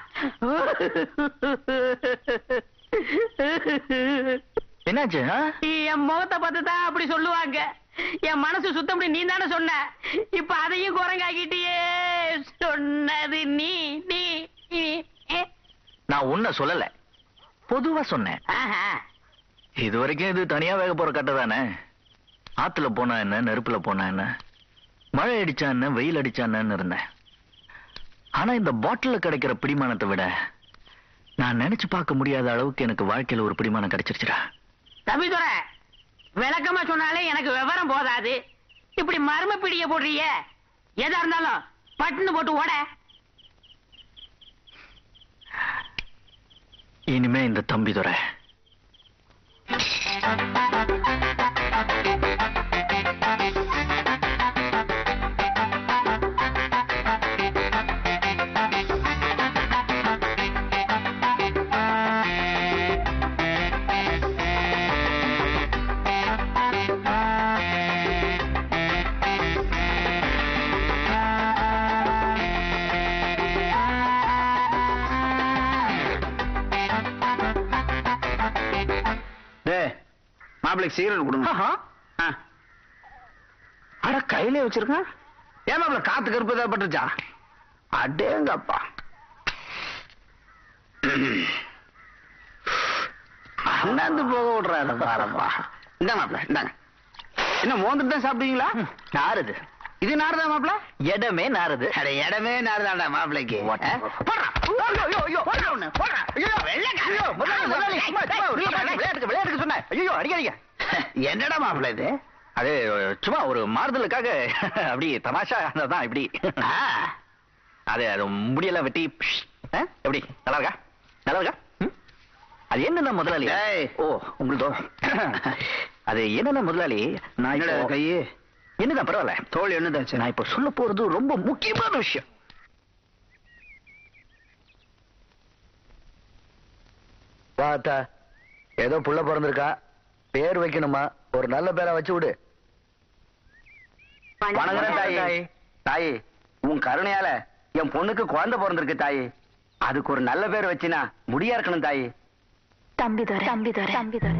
என்னாச்சு ஆ? என் முகத்தை பார்த்து தான் அப்படி சொல்லுவாங்க என் மனசு சுத்தப்படி நீ தானே சொன்ன இப்ப அதையும் குரங்காக்கிட்டியே சொன்னது நீ நீ நீ. ஏ? நான் உன்னை சொல்லல பொதுவா சொன்னேன் ஆஹா. இது வரைக்கும் இது தனியா வேக போற கட்டை தானே ஆத்துல போனா என்ன நெருப்புல போனா என்ன மழை அடிச்சா என்ன வெயில் அடிச்சா என்னன்னு இருந்தேன் ஆனா இந்த பாட்டில்ல கிடைக்கிற பிடிமானத்தை விட நான் நினைச்சு பார்க்க முடியாத அளவுக்கு எனக்கு வாழ்க்கையில ஒரு பிடிமானம் கிடைச்சிருச்சுடா தம்பிதுரை விளக்கமா சொன்னாலே எனக்கு விவரம் போதாது இப்படி மர்ம பிடிக்க போடுறிய எதா இருந்தாலும் பட்டுன்னு போட்டு ஓட இனிமே இந்த தம்பிதுரை டேய் மாப்பிளைக்கு சீரல் கொடுங்க ஆ. அட கையிலே வச்சிருக்கான் ஏன் மாப்பிள காத்து கருப்பு ஏதாவது பட்டுருச்சா அடேங்கப்பா அண்ணாந்து போக விடுறாரு பாரப்பா இந்த மாப்பிள இந்தாங்க என்ன மோந்துட்டு தான் சாப்பிடுவீங்களா நாருது இது நாருதா மாப்பிள இடமே நாருது அட இடமே நாருதாடா மாப்பிளைக்கு என்னடா மாப்பிள இது அது சும்மா ஒரு மாறுதலுக்காக அப்படி தமாஷா தான் இப்படி அது அது முடியெல்லாம் வெட்டி ப்ஷ், ஆ? எப்படி நல்லா இருக்கா நல்லா இருக்கா ம்? அது என்னன்னா முதலாளி டேய். ஓ உங்களுதோ அது என்னன்னா முதலாளி நான் என்னடா இப்போ- கையே என்னதான் பரவாயில்ல தோல் என்னதாச்சு நான் இப்ப சொல்ல போறது ரொம்ப முக்கியமான விஷயம் பார்த்தா ஏதோ புள்ள பிறந்திருக்கா பேர் வைக்கணுமா ஒரு நல்ல பேரா வச்சு விடு வணங்குறேன் தாயி தாயி உன் கருணையால என் பொண்ணுக்கு குழந்தை பிறந்திருக்கு தாயி அதுக்கு ஒரு நல்ல பேர் வச்சினா முடியா இருக்கணும் தாயி தம்பி தோர தம்பி தோர தம்பி தோர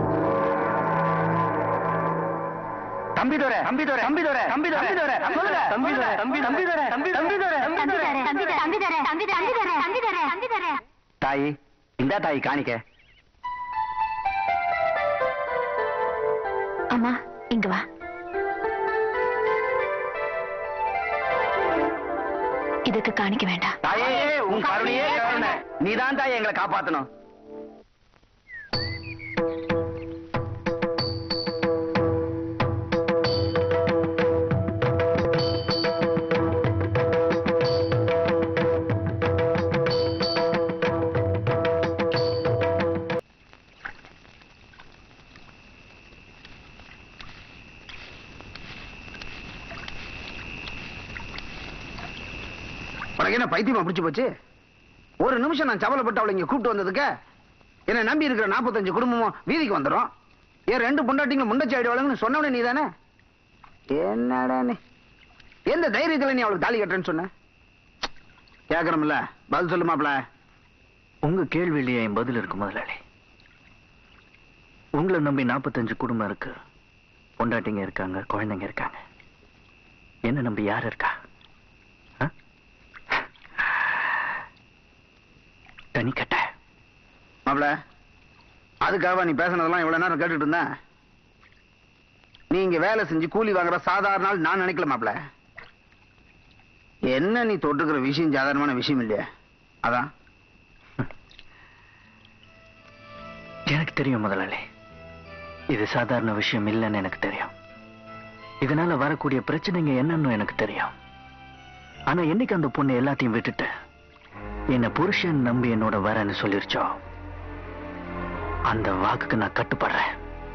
தம்பி தோர தம்பி தோர தம்பி தோர தம்பி தோர தம்பி தோர சொல்லுங்க தம்பி தோர தம்பி தம்பி தோர தம்பி தம்பி தோர தம்பி தோர தம்பி தோர தம்பி தோர தம்பி தோர தம்பி தோர தம்பி தோர தாயி இந்தா தாயி காணிக்க அம்மா இங்க வா இதுக்கு காணிக்க வேண்டாம் தாயே உன் கருணையே கருணை நீதான் தாய் எங்களை காப்பாத்தணும் உனக்கு என்ன பைத்தியமா பிடிச்சு போச்சு ஒரு நிமிஷம் நான் சவலைப்பட்டு அவளை இங்க கூப்பிட்டு வந்ததுக்கு என்ன நம்பி இருக்கிற நாற்பத்தஞ்சு குடும்பமும் வீதிக்கு வந்துடும் ஏன் ரெண்டு பொண்டாட்டிங்க முண்டச்சி ஆயிடுவாளுங்கன்னு சொன்னவனே நீ தானே என்னடா நீ எந்த தைரியத்துல நீ அவளுக்கு தாலி கட்டுறேன்னு சொன்ன கேக்குறோம்ல பதில் சொல்லு மாப்ள உங்க கேள்வியிலேயே என் பதில் இருக்கு முதலாளி உங்களை நம்பி நாற்பத்தஞ்சு குடும்பம் இருக்கு பொண்டாட்டிங்க இருக்காங்க குழந்தைங்க இருக்காங்க என்ன நம்பி யார் இருக்கா ஆ? தனிக்கட்ட மாப்ள அதுக்காக நீ பேசுனதெல்லாம் இவ்வளவு நேரம் கேட்டுட்டு இருந்தேன் நீ இங்க வேலை செஞ்சு கூலி வாங்குற சாதாரண நாள் நான் நினைக்கல மாப்ள என்ன நீ தொட்டுக்கிற விஷயம் சாதாரணமான விஷயம் இல்லையா அதான் எனக்கு தெரியும் முதலாளி இது சாதாரண விஷயம் இல்லைன்னு எனக்கு தெரியும் இதனால வரக்கூடிய பிரச்சனைங்க என்னன்னு எனக்கு தெரியும் ஆனா என்னைக்கு அந்த பொண்ணு எல்லாத்தையும் விட்டுட்டு என்ன புருஷன் நம்பி என்னோட வரேன்னு சொல்லிருச்சோ அந்த வாக்குக்கு நான் கட்டுப்படுறேன்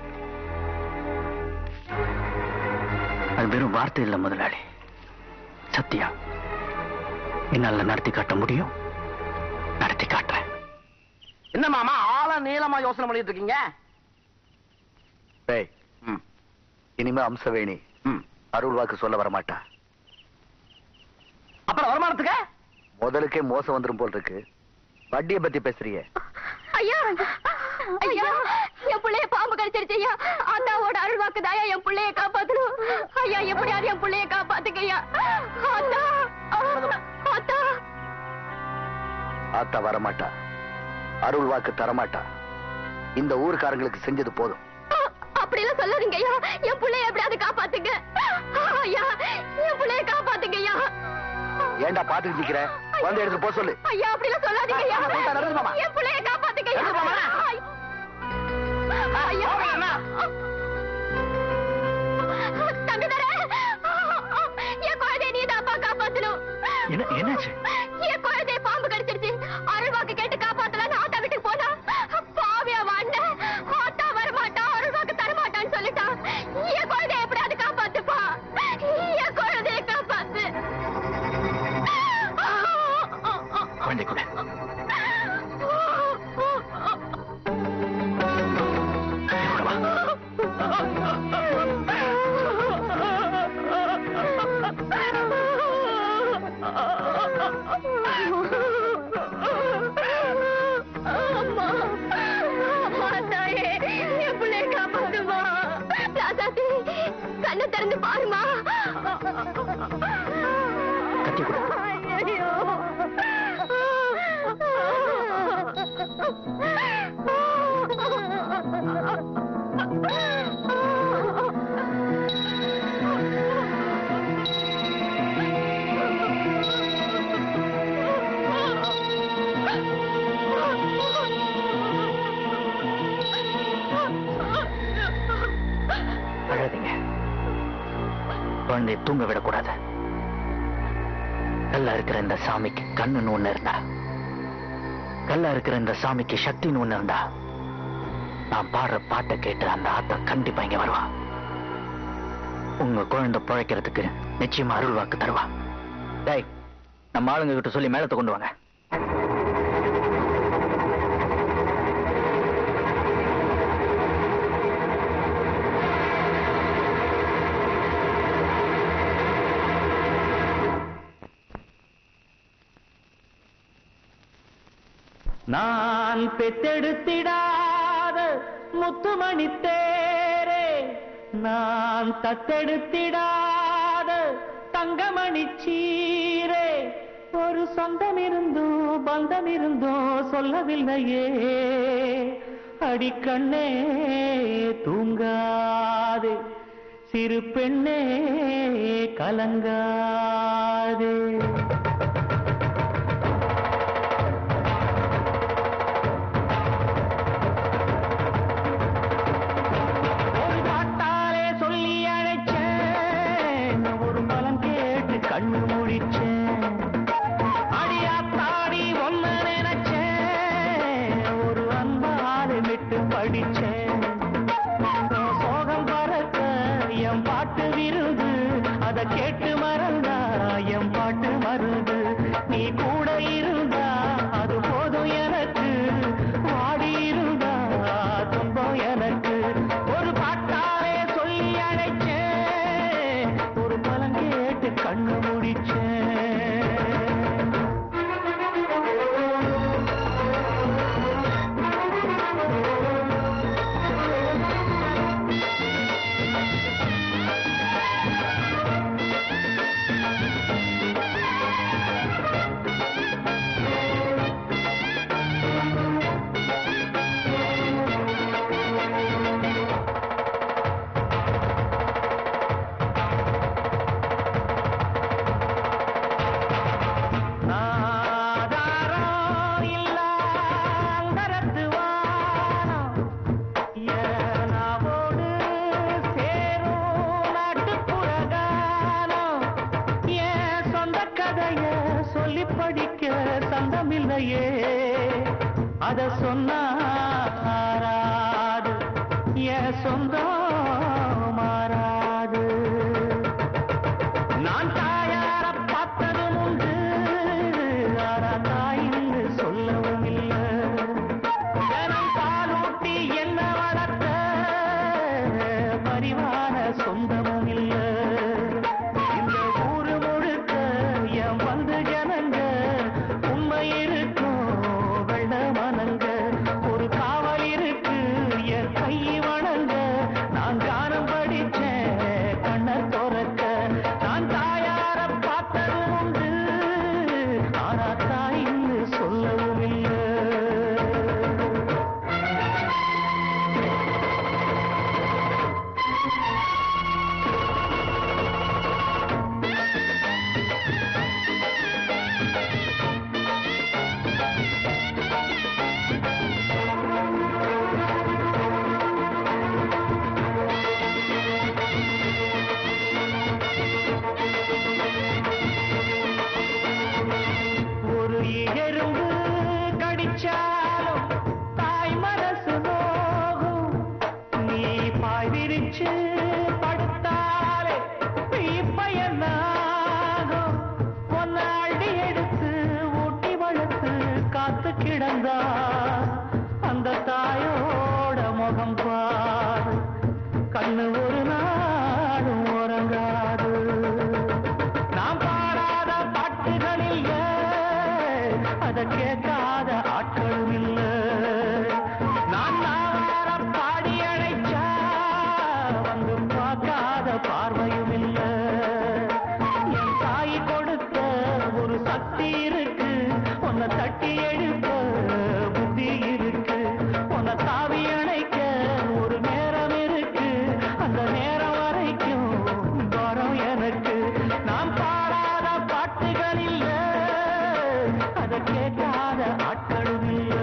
அது வெறும் வார்த்தை இல்ல முதலாளி சத்தியம் என்னால நடத்தி காட்ட முடியும் நடத்தி காட்டுறேன் என்ன மாமா ஆள நீளமா யோசனை பண்ணிட்டு இருக்கீங்க டேய் ம், இனிமே அம்சவேணி ம். அருள் வாக்கு சொல்ல வரமாட்டா அப்புறம் வருமானத்துக்கு முதலுக்கே மோசம் வந்துரும் போல் இருக்கு வட்டியை பத்தி பேசுறியே ஐயா ஐயா என் புள்ளைய பாம்பு கடிச்சிருச்சு ஐயா அண்ணாவோட அருள்வாக்கு தாயா என் புள்ளைய காப்பாத்தணும் ஐயா எப்படியாவது என் புள்ளைய காப்பாத்துங்க ஐயா அண்ணா அத்தா ஆத்தா வரமாட்டா அருள் வாக்கு தரமாட்டா இந்த ஊருக்காரங்களுக்கு செஞ்சது போதும் அப்படிலாம் சொல்லாதீங்க ஐயா என் புள்ளைய எப்படியாவது காப்பாத்துங்க ஐயா என் புள்ளைய காப்பாத்துங்க ஐயா ஏன்டா பாத்துட்டு நிக்கிற வந்து எடுத்து போ சொல்லு ஐயா அப்படிலாம் சொல்லாதீங்க ஐயா மாமா, கூட்டா, நடந்து மாமா. என் புள்ளைய காப்பாத்துங்க ஐயா நடந்து மாமா. ஐயா தம்பி தர என் குழந்தைய நீ தாப்பா காப்பாத்தணும் என்ன என்னாச்சு என் குழந்தைய பாம்பு கடிச்சிருச்சு அருள்வாக்கு கேட்டு காப்பாத்தலான்னு ஆத்தா வீட்டுக்கு போனா பாவியா வாண்ட ஆத்தா வரமாட்டா அருள்வாக்கு தரமாட்டான்னு சொல்லிட்டான் என் குழந்தைய எப்படியாவது காப்பாத்துப்பா என் குழந்தைய காப்பாத்து குழந்தை கூட அம்மா அம்மா தாயே என் பிள்ளைய காப்பாத்துமா ராசாத்தி கண்ணை திறந்து பாருமா கத்தி கொடு. ஐயா அழாதீங்க குழந்தையை தூங்க விடக்கூடாது கல்லா இருக்கிற இந்த சாமிக்கு கண்ணுன்னு ஒண்ணு இருந்தா கல்லா இருக்கிற இந்த சாமிக்கு சக்தின்னு ஒண்ணு இருந்தா நான் பாடுற பாட்டை கேட்டு அந்த ஆத்தா கண்டிப்பா இங்க வருவா உங்க குழந்தை பிழைக்கிறதுக்கு நிச்சயமா அருள் வாக்கு தருவா டேய் நம்ம ஆளுங்க கிட்ட சொல்லி மேலத்தை கொண்டு வாங்க நான் பெத்தெடுத்திடாத முத்துமணி தேரே நான் தத்தெடுத்திடாத தங்கமணி சீரே ஒரு சொந்தம் இருந்தோ பந்தம் இருந்தோ சொல்லவில்லையே அடிக்கண்ணே தூங்காதே சிறு பெண்ணே கலங்காதே ஒரு பாட்டாலே சொல்லி அழைச்சேன் ஒரு பலம் கேட்டு கண்ணு முழிச்சேன் அடியாத்தாடி ஒன்ன நினைச்சேன் ஒரு அன்பாலே விட்டு படிச்சேன் சோகம் பறக்க என் பாட்டு விருது அத கேட்டு மறந்தா என் பாட்டு மருந்து நீ கூட இருந்தா அது போதும் எனக்கு வாடி இருந்தா துன்பம் எனக்கு ஒரு பாட்டாலே சொல்லி அழைச்சேன் ஒரு பலம் கேட்டு கண்ணு முடிச்சேன் நாதாரம் இல்லா அந்தரத்து வானம் என் நாவோடு சேரும் நாட்டுப்புற கானம். என் சொந்த கதைய சொல்லி படிக்க சந்தமில்லையே அத சொன்னாராது என் சொந்தம் மாறாது நான் தாயார பார்த்ததும் உண்டு ஆனா தாயின்னு சொல்லவும் இல்லை தினம் பாலூட்டி என்ன வளர்த்த பரிவார சொந்தமும் இல்லை இந்த ஊரு முழுக்க என் வந்து ஜனங்க உண்மை இருக்கும் வெள்ள மனங்க உன்னை தட்டி எழுப்ப புத்தி இருக்கு உன்னை தாவி அணைக்க ஒரு நேரம் இருக்கு அந்த நேரம் வரைக்கும் வரம் எனக்கு நாம் பாடாத பாட்டுகள் இல்ல அதை கேட்காத ஆட்களும் இல்லை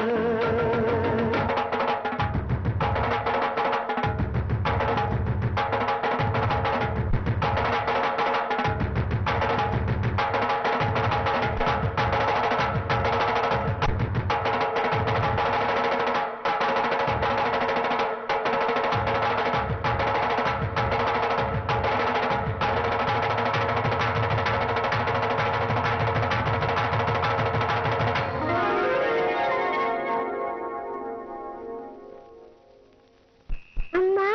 அம்மா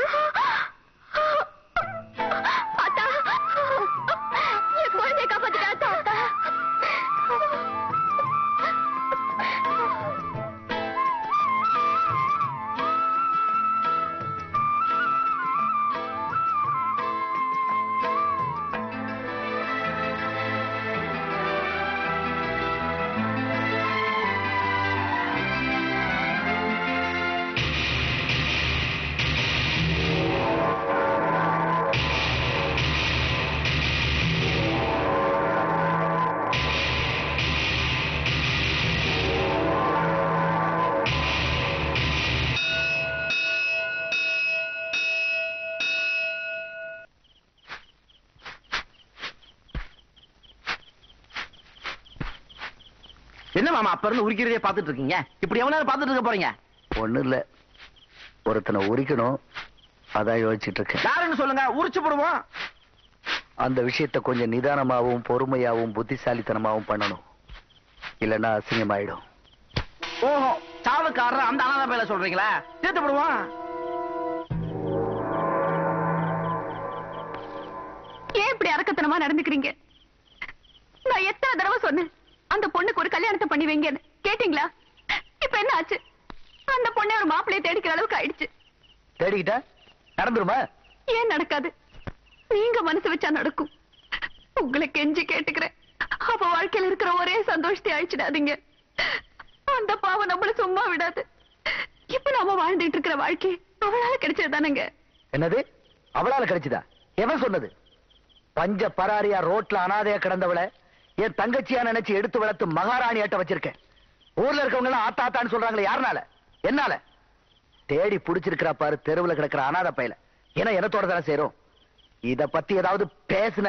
அத்தா என் குழந்தைய காப்பாத்திட்டா அத்தா என்ன மாமா அப்ப இருந்து உரிக்கிறதே பாத்துட்டு இருக்கீங்க இப்படி எவ்வளவு நேரம் பாத்துட்டு இருக்க போறீங்க ஒண்ணும் இல்ல ஒருத்தனை உரிக்கணும் அதான் யோசிச்சுட்டு இருக்கேன் யாருன்னு சொல்லுங்க உரிச்சு போடுவோம் அந்த விஷயத்தை கொஞ்சம் நிதானமாவும் பொறுமையாவும் புத்திசாலித்தனமாவும் பண்ணணும் இல்லைன்னா அசிங்கமாயிடும் ஓஹோ சாவுக்காரர் அந்த அனாதை பேல சொல்றீங்களா சேர்த்து போடுவோம் ஏன் இப்படி அரக்கத்தனமா நடந்துக்கிறீங்க நான் எத்தனை தடவை சொன்னேன் அந்த பொண்ணுக்கு ஒரு கல்யாணத்தை பண்ணி வைங்கன்னு கேட்டீங்களா இப்ப என்ன ஆச்சு அந்த பொண்ணை ஒரு மாப்பிள்ளைய தேடிக்கிற அளவுக்கு ஆயிடுச்சு தேடிக்கிட்டா நடந்துருமா ஏன் நடக்காது நீங்க மனசு வச்சா நடக்கும் உங்களை கெஞ்சி கேட்டுக்கிறேன் அவ வாழ்க்கையில இருக்கிற ஒரே சந்தோஷத்தை அழிச்சிடாதீங்க அந்த பாவம் நம்மள சும்மா விடாது இப்ப நாம வாழ்ந்துட்டு இருக்கிற வாழ்க்கை அவளால கிடைச்சது தானேங்க என்னது அவளால கிடைச்சுதா எவன் சொன்னது பஞ்ச பராரியா ரோட்ல அனாதையா கிடந்தவளை என் தங்கச்சியா நினைச்சு எடுத்து வளர்த்து மகாராணி ஆட்ட வச்சிருக்கேன் ஊர்ல இருக்கவங்க எல்லாம் ஆத்தா ஆத்தான்னு சொல்றாங்களே யாருனால என்னால தேடி புடிச்சிருக்கிறா பாரு தெருவுல கிடக்கிற அனாதை பையல ஏன்னா எனத்தோட தானே சேரும் இத பத்தி ஏதாவது பேசுன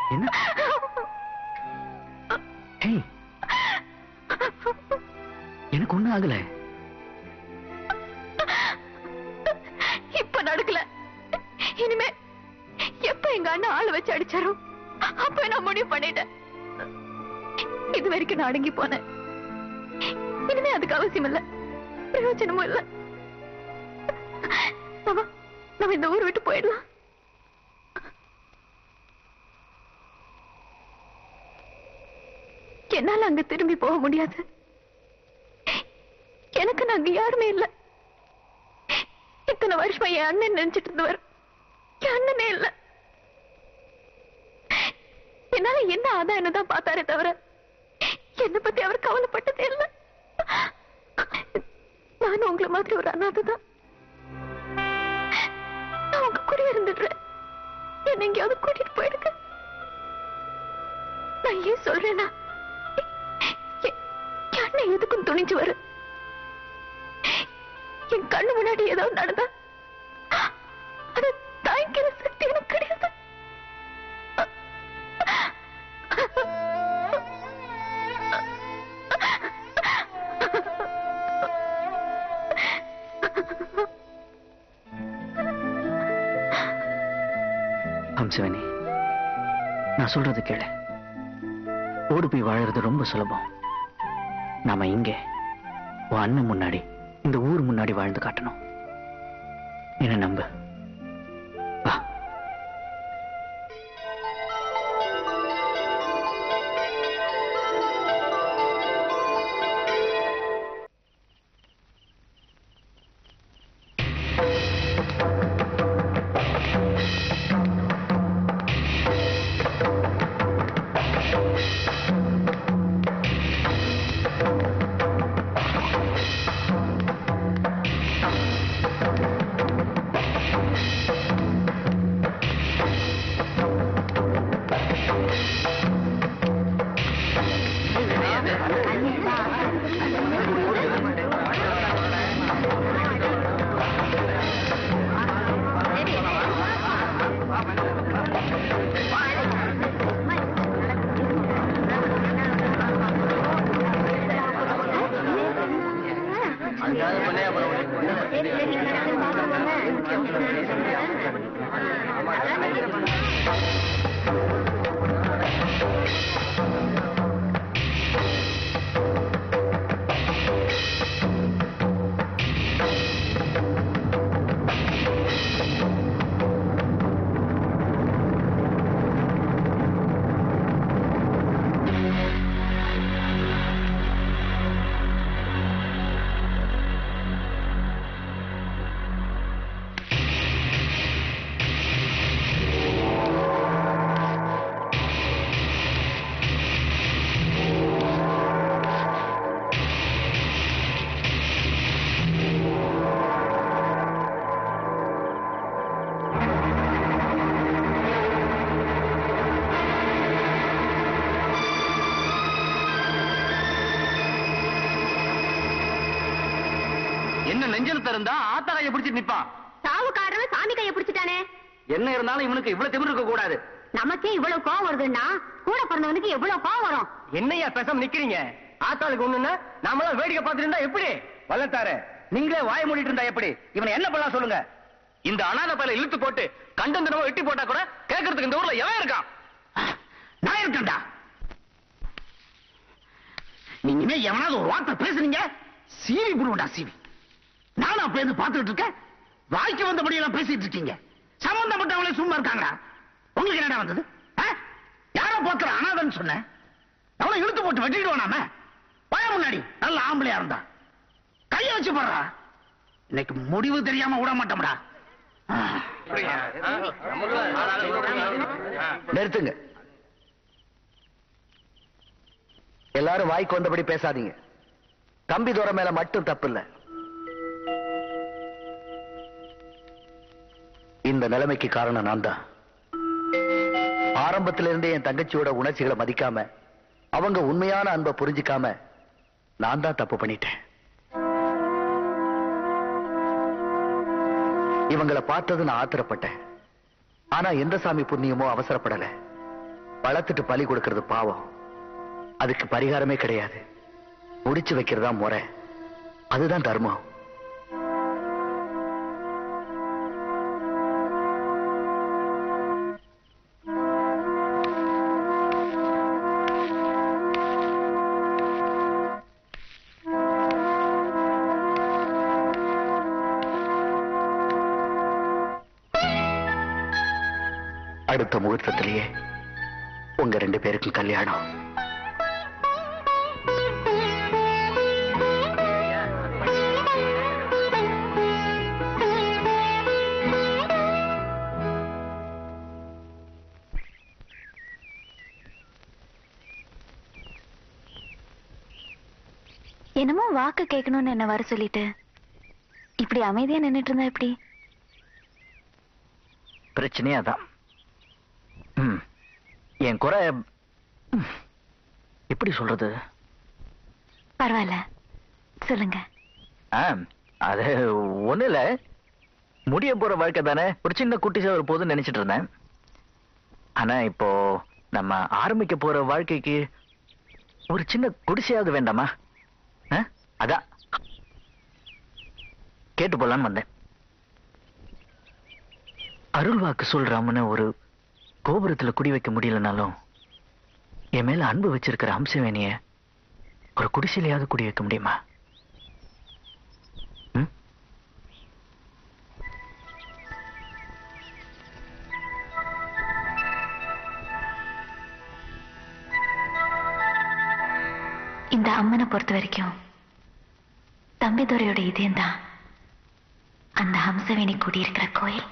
என்ன ஏய், எனக்கு ஒண்ணும் ஆகல இப்ப நடக்கல இனிமே எப்ப எங்க அண்ணன் ஆளு வச்சு அடிச்சாரோ அப்ப நான் முடிவு பண்ணிட்டேன் இது வரைக்கும் நான் அடங்கி போனேன் இனிமே அதுக்கு அவசியம் இல்ல பிரயோஜனமும் இல்ல நம்ம நம்ம இந்த ஊர் விட்டு போயிடலாம் என்னால அங்க திரும்பி போக முடியாது எனக்கு அங்க யாருமே இல்ல இத்தனை வருஷமா என் அண்ணன் நினைச்சிட்டு இருந்தவர் என் அண்ணனே இல்ல என்னால என்ன ஆதாயம் தான் பார்த்தாரே தவிர என்னை பத்தி அவர் கவலைப்பட்டதே இல்ல நானும் உங்களை மாதிரி ஒரு அனாதை தான் நான் உங்க கூட இருந்துடுறேன் என்ன எங்கேயாவது கூட்டிட்டு போயிடுங்க நான் ஏன் சொல்றேன்னா எ- என் அண்ணன் எதுக்கும் துணிஞ்சு வரு என் கண்ணு முன்னாடி ஏதோ நடந்தா அது தாங்கிக்கிற சக்தி எனக்கு கிடையாது ஹம்சவனி நான் சொல்றது கேளு ஓடு போய் வாழறது ரொம்ப சுலபம் நாம இங்கே உன் அண்ணன் முன்னாடி இந்த ஊர் முன்னாடி வாழ்ந்து காட்டணும் என்ன நம்பு வா என்ன நெஞ்சல் இருந்தா ஆத்தா கையை பிடிச்சிட்டு நிப்பான் சாவு காரணம் சாமி கையை பிடிச்சிட்டானே என்ன இருந்தாலும் இவனுக்கு இவ்வளவு திமிரு இருக்க கூடாது நமக்கே இவ்வளவு கோவம் வருதுன்னா கூட பிறந்தவனுக்கு எவ்வளவு கோவம் வரும் என்னையா பேசாம நிக்கிறீங்க ஆத்தாளுக்கு ஒண்ணுன்னா நாமெல்லாம் வேடிக்கை பார்த்துட்டு இருந்தா எப்படி வல்லத்தாரு நீங்களே வாய மூடிட்டு இருந்தா எப்படி இவனை என்ன பண்ணலாம் சொல்லுங்க இந்த அனாதை பையில இழுத்து போட்டு கண்டம் தினமும் வெட்டி போட்டா கூட கேட்கறதுக்கு இந்த ஊர்ல எவன் இருக்கான் நான் இருக்கேன்டா நீங்க இனிமே எவனாவது ஒரு வார்த்தை பேசுனீங்க சீவி புடுவடா சீவி நானும் அப்ப இருந்து பார்த்துட்டு இருக்கேன் வாய்க்கு வந்தபடி எல்லாம் பேசிட்டு இருக்கீங்க சம்பந்தப்பட்டவங்களே சும்மா இருக்காங்களா உங்களுக்கு என்னடா வந்தது ஆ? யாரோ போத்துற அனாதன்னு சொன்னேன் அவனை இழுத்து போட்டு வெட்டிடுவானாம பய முன்னாடி நல்ல ஆம்பளையா இருந்தா கைய வச்சு போடுறா இன்னைக்கு முடிவு தெரியாம விட மாட்டோம்டா ஆ. நிறுத்துங்க எல்லாரும் வாய்க்கு வந்தபடி பேசாதீங்க தம்பி தூரம் மேல மட்டும் தப்பு இல்ல இந்த நிலைமைக்கு காரணம் நான் தான் ஆரம்பத்தில இருந்தே என் தங்கச்சியோட உணர்ச்சிகளை மதிக்காம அவங்க உண்மையான அன்பை புரிஞ்சுக்காம நான் தான் தப்பு பண்ணிட்டேன் இவங்களை பார்த்தது நான் ஆத்திரப்பட்டேன் ஆனா எந்த சாமி புண்ணியமோ அவசரப்படல வளர்த்துட்டு பலி கொடுக்கிறது பாவம் அதுக்கு பரிகாரமே கிடையாது முடிச்சு வைக்கிறதா முறை அதுதான் தர்மம் அடுத்த முகூர்த்தத்திலேயே உங்க ரெண்டு பேருக்கும் கல்யாணம் என்னமோ வாக்கு கேட்கணும்னு என்ன வர சொல்லிட்டு இப்படி அமைதியா நின்னுட்டு இருந்தா எப்படி பிரச்சனையே அதான் ம். என் குறை ம், எப்படி சொல்றது பரவாயில்ல சொல்லுங்க ஆ, அது ஒண்ணு இல்ல முடிய போற வாழ்க்கை தானே ஒரு சின்ன குட்டி சேவை போதும்னு நினைச்சிட்டு இருந்தேன் ஆனா இப்போ நம்ம ஆரம்பிக்க போற வாழ்க்கைக்கு ஒரு சின்ன குடிசையாவது வேண்டாமா ஆ? அதான் கேட்டு போலான்னு வந்தேன் அருள் வாக்கு சொல்றாமன்னு ஒரு கோபுரத்துல குடி வைக்க முடியலனாலும் என் மேல அன்பு வச்சிருக்கிற அம்சவேணிய ஒரு குடிசையிலையாவது குடி வைக்க முடியுமா ம்? இந்த அம்மனை பொறுத்த வரைக்கும் தம்பிதுரையோட இதயம்தான் அந்த ஹம்சவேணி குடியிருக்கிற கோயில்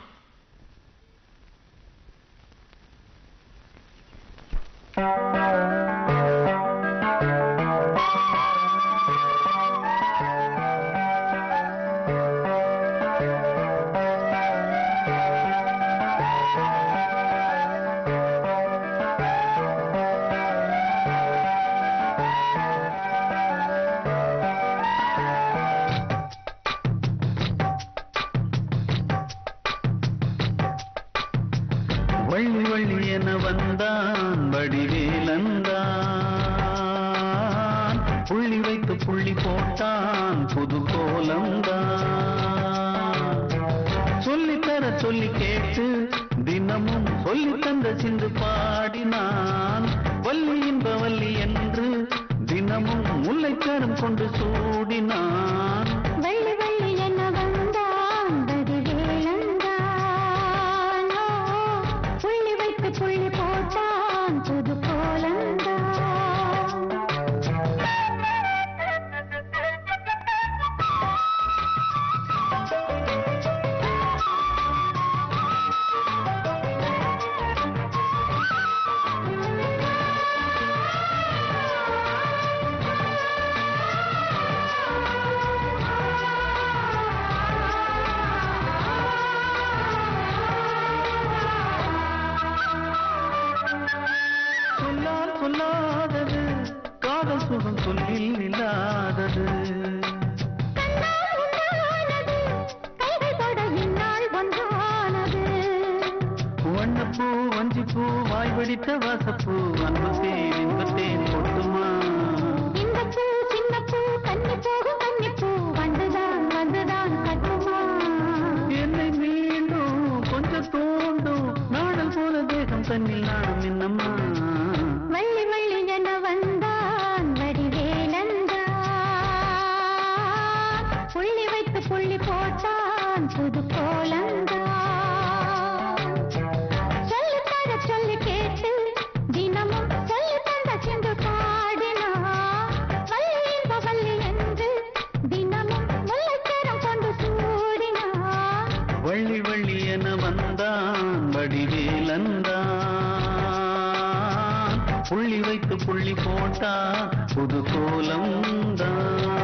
வள்ளி வள்ளி என வந்தான் வடிவேலந்தான் புள்ளி வைத்து புள்ளி போட்டான் புது கோலம்தான் சொல்லித்தர சொல்லி கேட்டு தினமும் சொல்லி தந்த சிந்து பாடினான் வள்ளி இன்ப வள்ளி என்று தினமும் முல்லைக்கரம் கொண்டு சூடினான் வள்ளி வள்ளி என்ன வந்தான் வடிவேலந்தான் ஓ, புள்ளி வைத்து புள்ளி போட்டான் புது கோலந்தான் சொல்லால் சொல்லாதது காதல் சுகம் சொல்லில் இல்லாதது கைகள் தொட இந்நாள் ஒன்றானது வண்ணப்பூ வஞ்சிப்பூ வாய் வெடித்த வாசப்பூ அன்பத்தேன் இன்பத்தேன் கொட்டுமா இந்த பூ சின்ன பூ கன்னி போகும் கன்னி பூ வந்துதான் வந்துதான் கட்டுமா என்னை மீண்டும் கொஞ்சம் தோண்டும் நாடல் போல தேகம் தன்னில் நாடும் என்னம்மா வள்ளி வள்ளி என வந்தான் வடிவேலந்தான் புள்ளி வைத்து புள்ளி போட்டான் புது கோலந்தான் சொல்லி தர சொல்லி கேட்டு தினமும் சொல்லி தந்த சென்று பாடினா வள்ளி இன்ப வள்ளி என்று தினமும் முல்லைக்கரம் கொண்டு சூடினா வள்ளி வள்ளி என வந்தான் வடிவேலந்தான் புள்ளி வைத்து புள்ளி போட்டா புது கோலம்தான்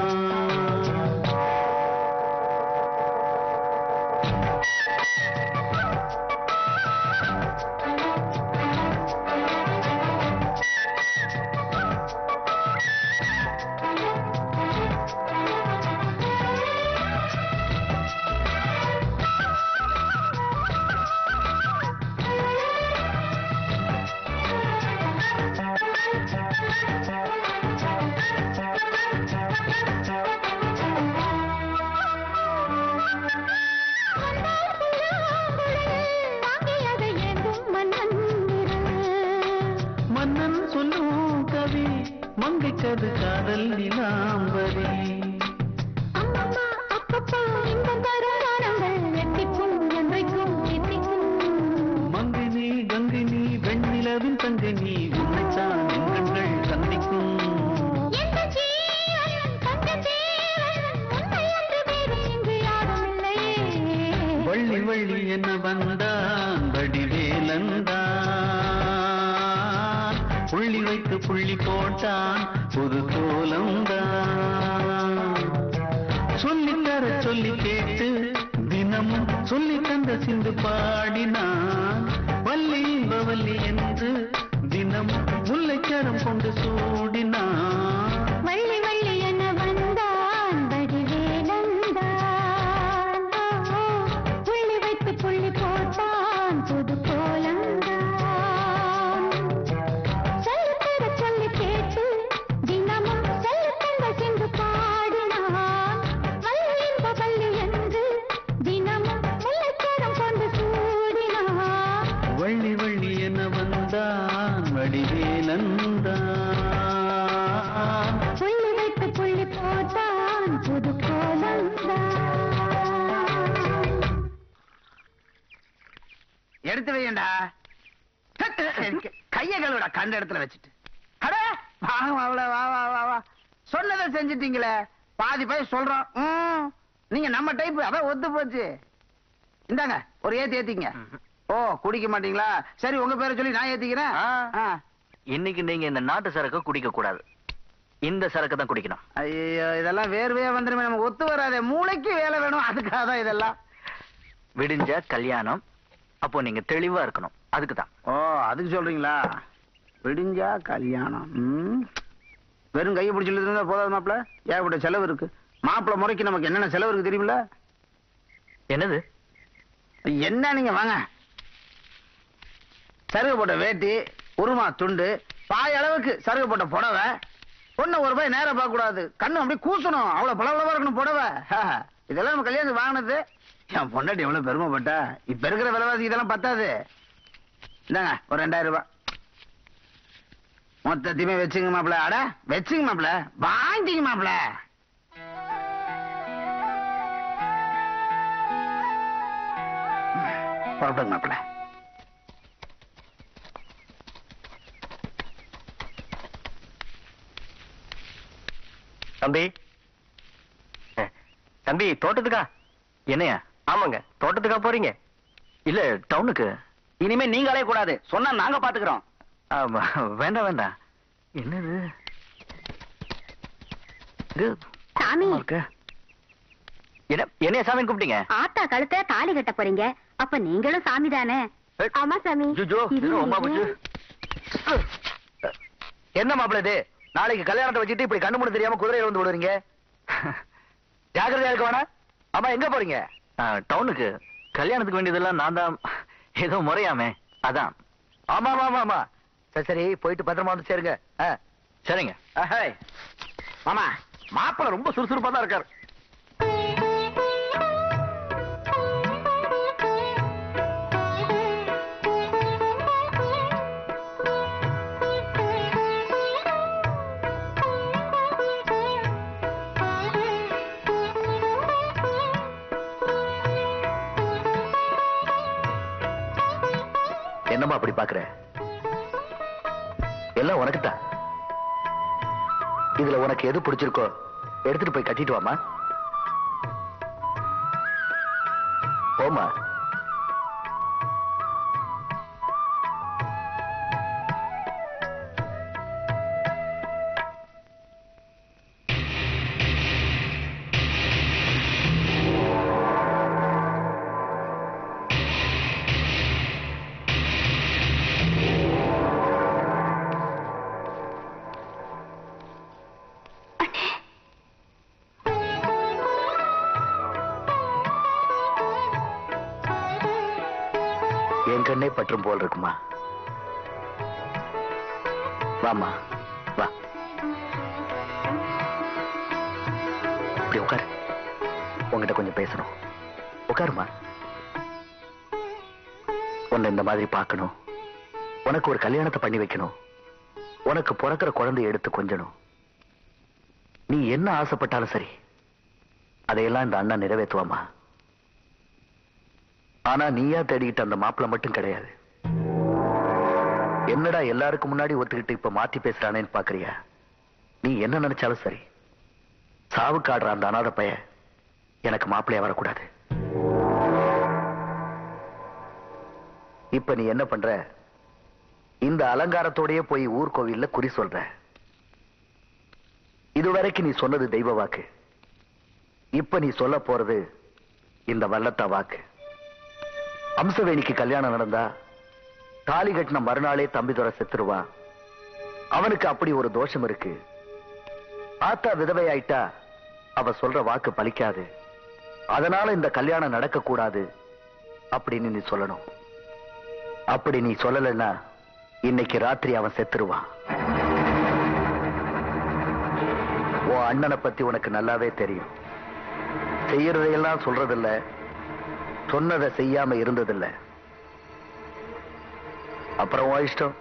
வள்ளிலாம்பரி அம்மம்மா அப்பப்பா இன்பம் தரும் காலங்கள் எட்டிக்கும் என்றைக்கும் எட்டிக்கும் மங்கினி கங்கினி வெண்ணிலவின் தங்கினி உன்னைச்சான் என் கண்கள் சந்திக்கும் எந்த ஜீவன் தந்த தேவன் உன்னை அன்று வேறு இங்கு யாரும் இல்லையே வள்ளி வள்ளி என்ன வந்தான் வடிவேலந்தான் புள்ளி வைத்து புள்ளி போட்டான் புது கோலம்தான் சொல்லித் தர சொல்லி கேட்டு தினமும் சொல்லி தந்த சிந்து பாடினான் வள்ளி இன்ப வள்ளி என்று தினமும் முல்லைச்சரம் கொண்டு சூடினான் வள்ளி வள்ளி என வந்தான் வடிவேலந்தான் ஓ, புள்ளி வைத்து புள்ளி போட்டான் புது கோலந்தான் சொல்லித்தர சொல்லி கேட்டு தினமும் சொல்லித்தந்த சிந்து பாடினான் வள்ளி இன்ப வள்ளி என்று தினமும் முல்லைச்சரம் கொண்டு சூடினான் வள்ளி வள்ளி என வந்தான் வடிவேலந்தான் புள்ளி வைத்து புள்ளி போட்டான் புது கோலந்தான் எடுத்து வையண்டா கைய கழுவிடா கண்ட இடத்துல வச்சுட்டு அட வா மாப்பிள வா வா வா வா சொன்னதை செஞ்சிட்டீங்களே பாதி பேர் சொல்றோம் ம், நீங்க நம்ம டைப் அதான் ஒத்து போச்சு இந்தாங்க ஒரு ஏத்தி ஏத்திங்க ஓ குடிக்க மாட்டீங்களா சரி உங்க பேரை சொல்லி நான் ஏத்திக்கிறேன் ஆ. இன்னைக்கு நீங்க இந்த நாட்டு சரக்கு குடிக்க கூடாது இந்த சரக்கு தான் குடிக்கணும் ஐயோ இதெல்லாம் வேர்வையா வந்துருமே நமக்கு ஒத்து வராதே மூளைக்கு வேலை வேணும் அதுக்காக தான் இதெல்லாம் விடிஞ்ச கல்யாணம் அப்போ நீங்க தெளிவா இருக்கணும் அதுக்கு தான் ஓ அதுக்கு சொல்றீங்களா விடிஞ்சா கல்யாணம் ம். வெறும் கையை பிடிச்சி இருந்தா போதாது மாப்பிள ஏகப்பட்ட செலவு இருக்கு மாப்பிள முறைக்கு நமக்கு என்னென்ன செலவு இருக்கு தெரியுமில்ல என்னது என்ன நீங்க வாங்க சருகு போட்ட வேட்டி உருமா துண்டு பாய் அளவுக்கு சருகு போட்ட புடவை பொண்ணு ஒரு ரூபாய் நேரம் பார்க்க கூடாது கண்ணு அப்படியே கூசணும் அவ்வளவு பளபளவா இருக்கணும் புடவை ஆஹா. இதெல்லாம் நம்ம கல்யாணத்துக்கு வாங்கினது என் பொண்டாட்டி எவ்வளவு பெருமைப்பட்டா இப்ப இருக்கிற விலைவாசி இதெல்லாம் பத்தாது இந்தாங்க ஒரு ரெண்டாயிரம் ரூபாய் மொத்தத்தையுமே வச்சுங்க மாப்பிள அட வச்சுங்க மாப்பிள வாங்கிங்க மாப்பிள புறப்படுங்க மாப்பிள தம்பி அஹ், தம்பி தோட்டத்துக்கா என்னையா ஆமாங்க தோட்டத்துக்கா போறீங்க இல்ல டவுனுக்கு இனிமே நீங்களே கூடாது சொன்னா நாங்க பாத்துக்கிறோம் ஆமா, வேண்டாம் வேண்டாம் என்னது இது சாமி இருக்கு. என்ன என்னைய சாமி கூப்பிட்டீங்க ஆத்தா கழுத்துல தாலி கட்ட போறீங்க அப்ப நீங்களும் சாமி தானே ஆமா சாமி ஜுஜோ, இது இது ரொம்ப நீங்க. போச்சு. என்ன மாப்பிள இது நாளைக்கு கல்யாணத்தை வச்சுட்டு இப்படி கண்ணு மூணு தெரியாம குதிரையில வந்து விடுறீங்க ஜாக்கிரதையா இருக்க வேணா ஆமா எங்க போறீங்க ஆ, டவுனுக்கு கல்யாணத்துக்கு வேண்டியதெல்லாம் நான் தான் ஏதோ முறையாமே அதான் ஆமா ஆமா ஆமா ஆமா சரி சரி போயிட்டு பத்திரமா வந்து சேருங்க ஆ. சரிங்க அஹே. மாமா மாப்பிள ரொம்ப சுறுசுறுப்பா தான் இருக்காரு என்னம்மா அப்படி பாக்குற எல்லாம் உனக்குத்தான் இதுல உனக்கு எது பிடிச்சிருக்கோ எடுத்துட்டு போய் கட்டிட்டு வாமா போமா என் கண்ணே பற்றும் போல் இருக்குமா வாமா வா இப்படி உட்காரு உங்ககிட்ட கொஞ்சம் பேசணும் உட்காருமா உன்னை இந்த மாதிரி பார்க்கணும் உனக்கு ஒரு கல்யாணத்தை பண்ணி வைக்கணும் உனக்கு பிறக்கிற குழந்தைய எடுத்து கொஞ்சணும் நீ என்ன ஆசைப்பட்டாலும் சரி அதையெல்லாம் இந்த அண்ணன் நிறைவேற்றுவாமா ஆனா நீயா தேடிக்கிட்ட அந்த மாப்பிளை மட்டும் கிடையாது என்னடா எல்லாருக்கும் முன்னாடி ஒத்துக்கிட்டு இப்ப மாத்தி பேசுறானேன்னு பாக்குறியா நீ என்ன நினைச்சாலும் சரி சாவுக்கு ஆடுற அந்த அனாதை பைய எனக்கு மாப்பிள்ளையா வரக்கூடாது இப்ப நீ என்ன பண்ற இந்த அலங்காரத்தோடயே போய் ஊர் கோவில்ல குறி சொல்ற இதுவரைக்கும் நீ சொன்னது தெய்வ வாக்கு இப்ப நீ சொல்ல போறது இந்த வல்லத்தா வாக்கு அம்சவேணிக்கு கல்யாணம் நடந்தா தாலி கட்டின மறுநாளே தம்பி துறை செத்துருவான் அவனுக்கு அப்படி ஒரு தோஷம் இருக்கு ஆத்தா விதவை ஆயிட்டா அவ சொல்ற வாக்கு பலிக்காது அதனால இந்த கல்யாணம் நடக்க கூடாது அப்படின்னு நீ சொல்லணும் அப்படி நீ சொல்லலைன்னா இன்னைக்கு ராத்திரி அவன் செத்துருவான் உன் அண்ணனை பத்தி உனக்கு நல்லாவே தெரியும் செய்யறதையெல்லாம் சொல்றதில்ல சொன்னதை செய்யாம இருந்ததில்ல அப்புறம் உன் இஷ்டம்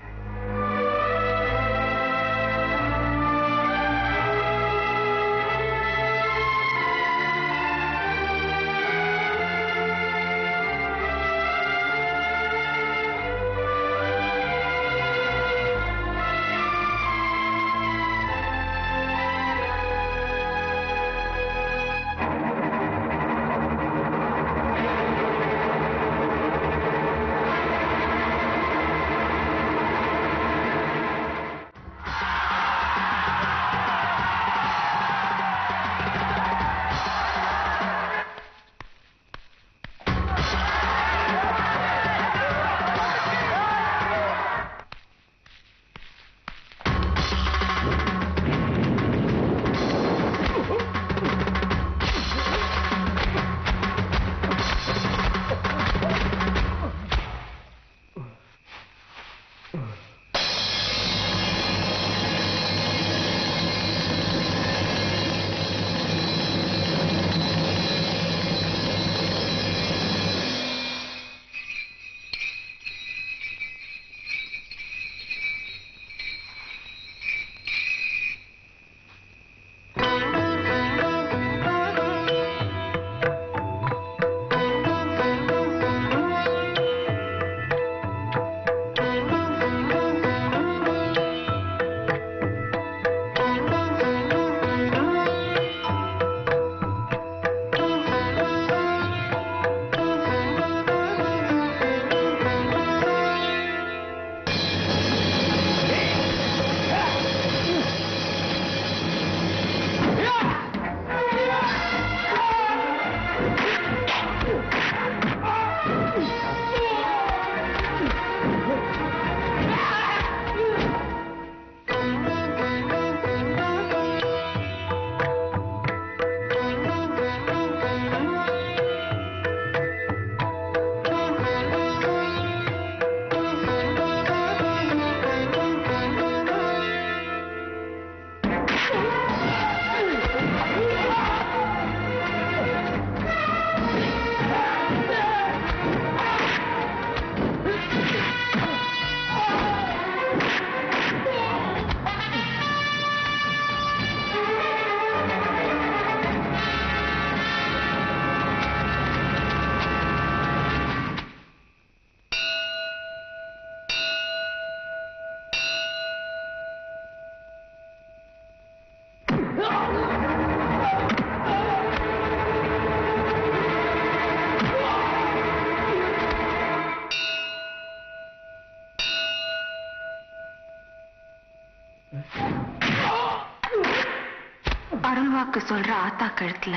அருள்வாக்கு சொல்ற ஆத்தா கழுத்துல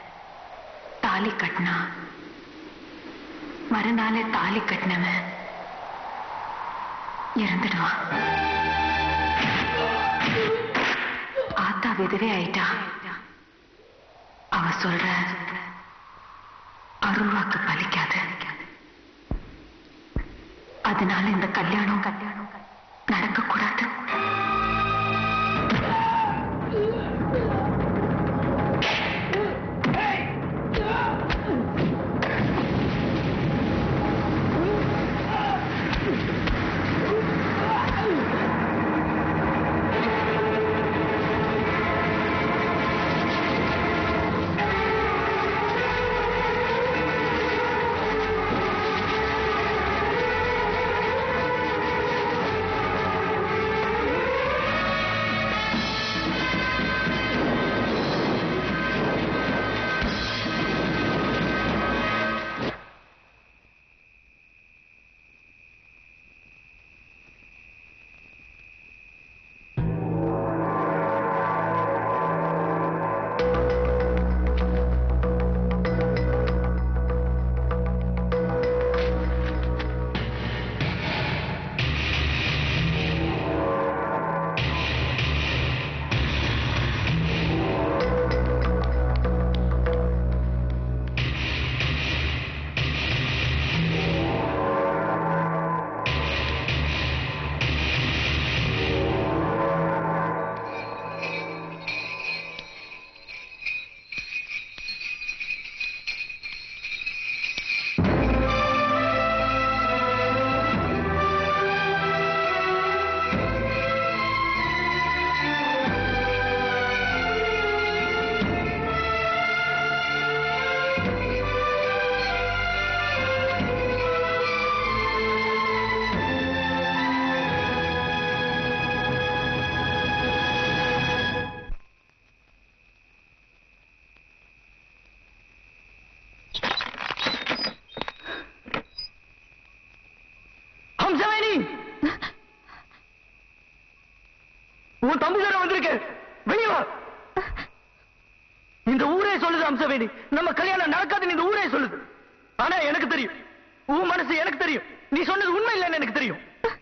தாலி கட்டினா மறுநாளே தாலி கட்டினவன் இறந்துடுவான் ஆத்தா விதவே ஆயிட்டா அவ சொல்ற அருள்வாக்கு பலிக்காது அதனால இந்த கல்யாணம் கல்யாணம் நடக்க கூடாது ஆ அம்சவேணி நம்ம கல்யாணம் நடக்காதுன்னு இந்த ஊரே சொல்லுது ஆனா எனக்கு தெரியும் உன் மனசு எனக்கு தெரியும் நீ சொன்னது உண்மை இல்லைன்னு எனக்கு தெரியும்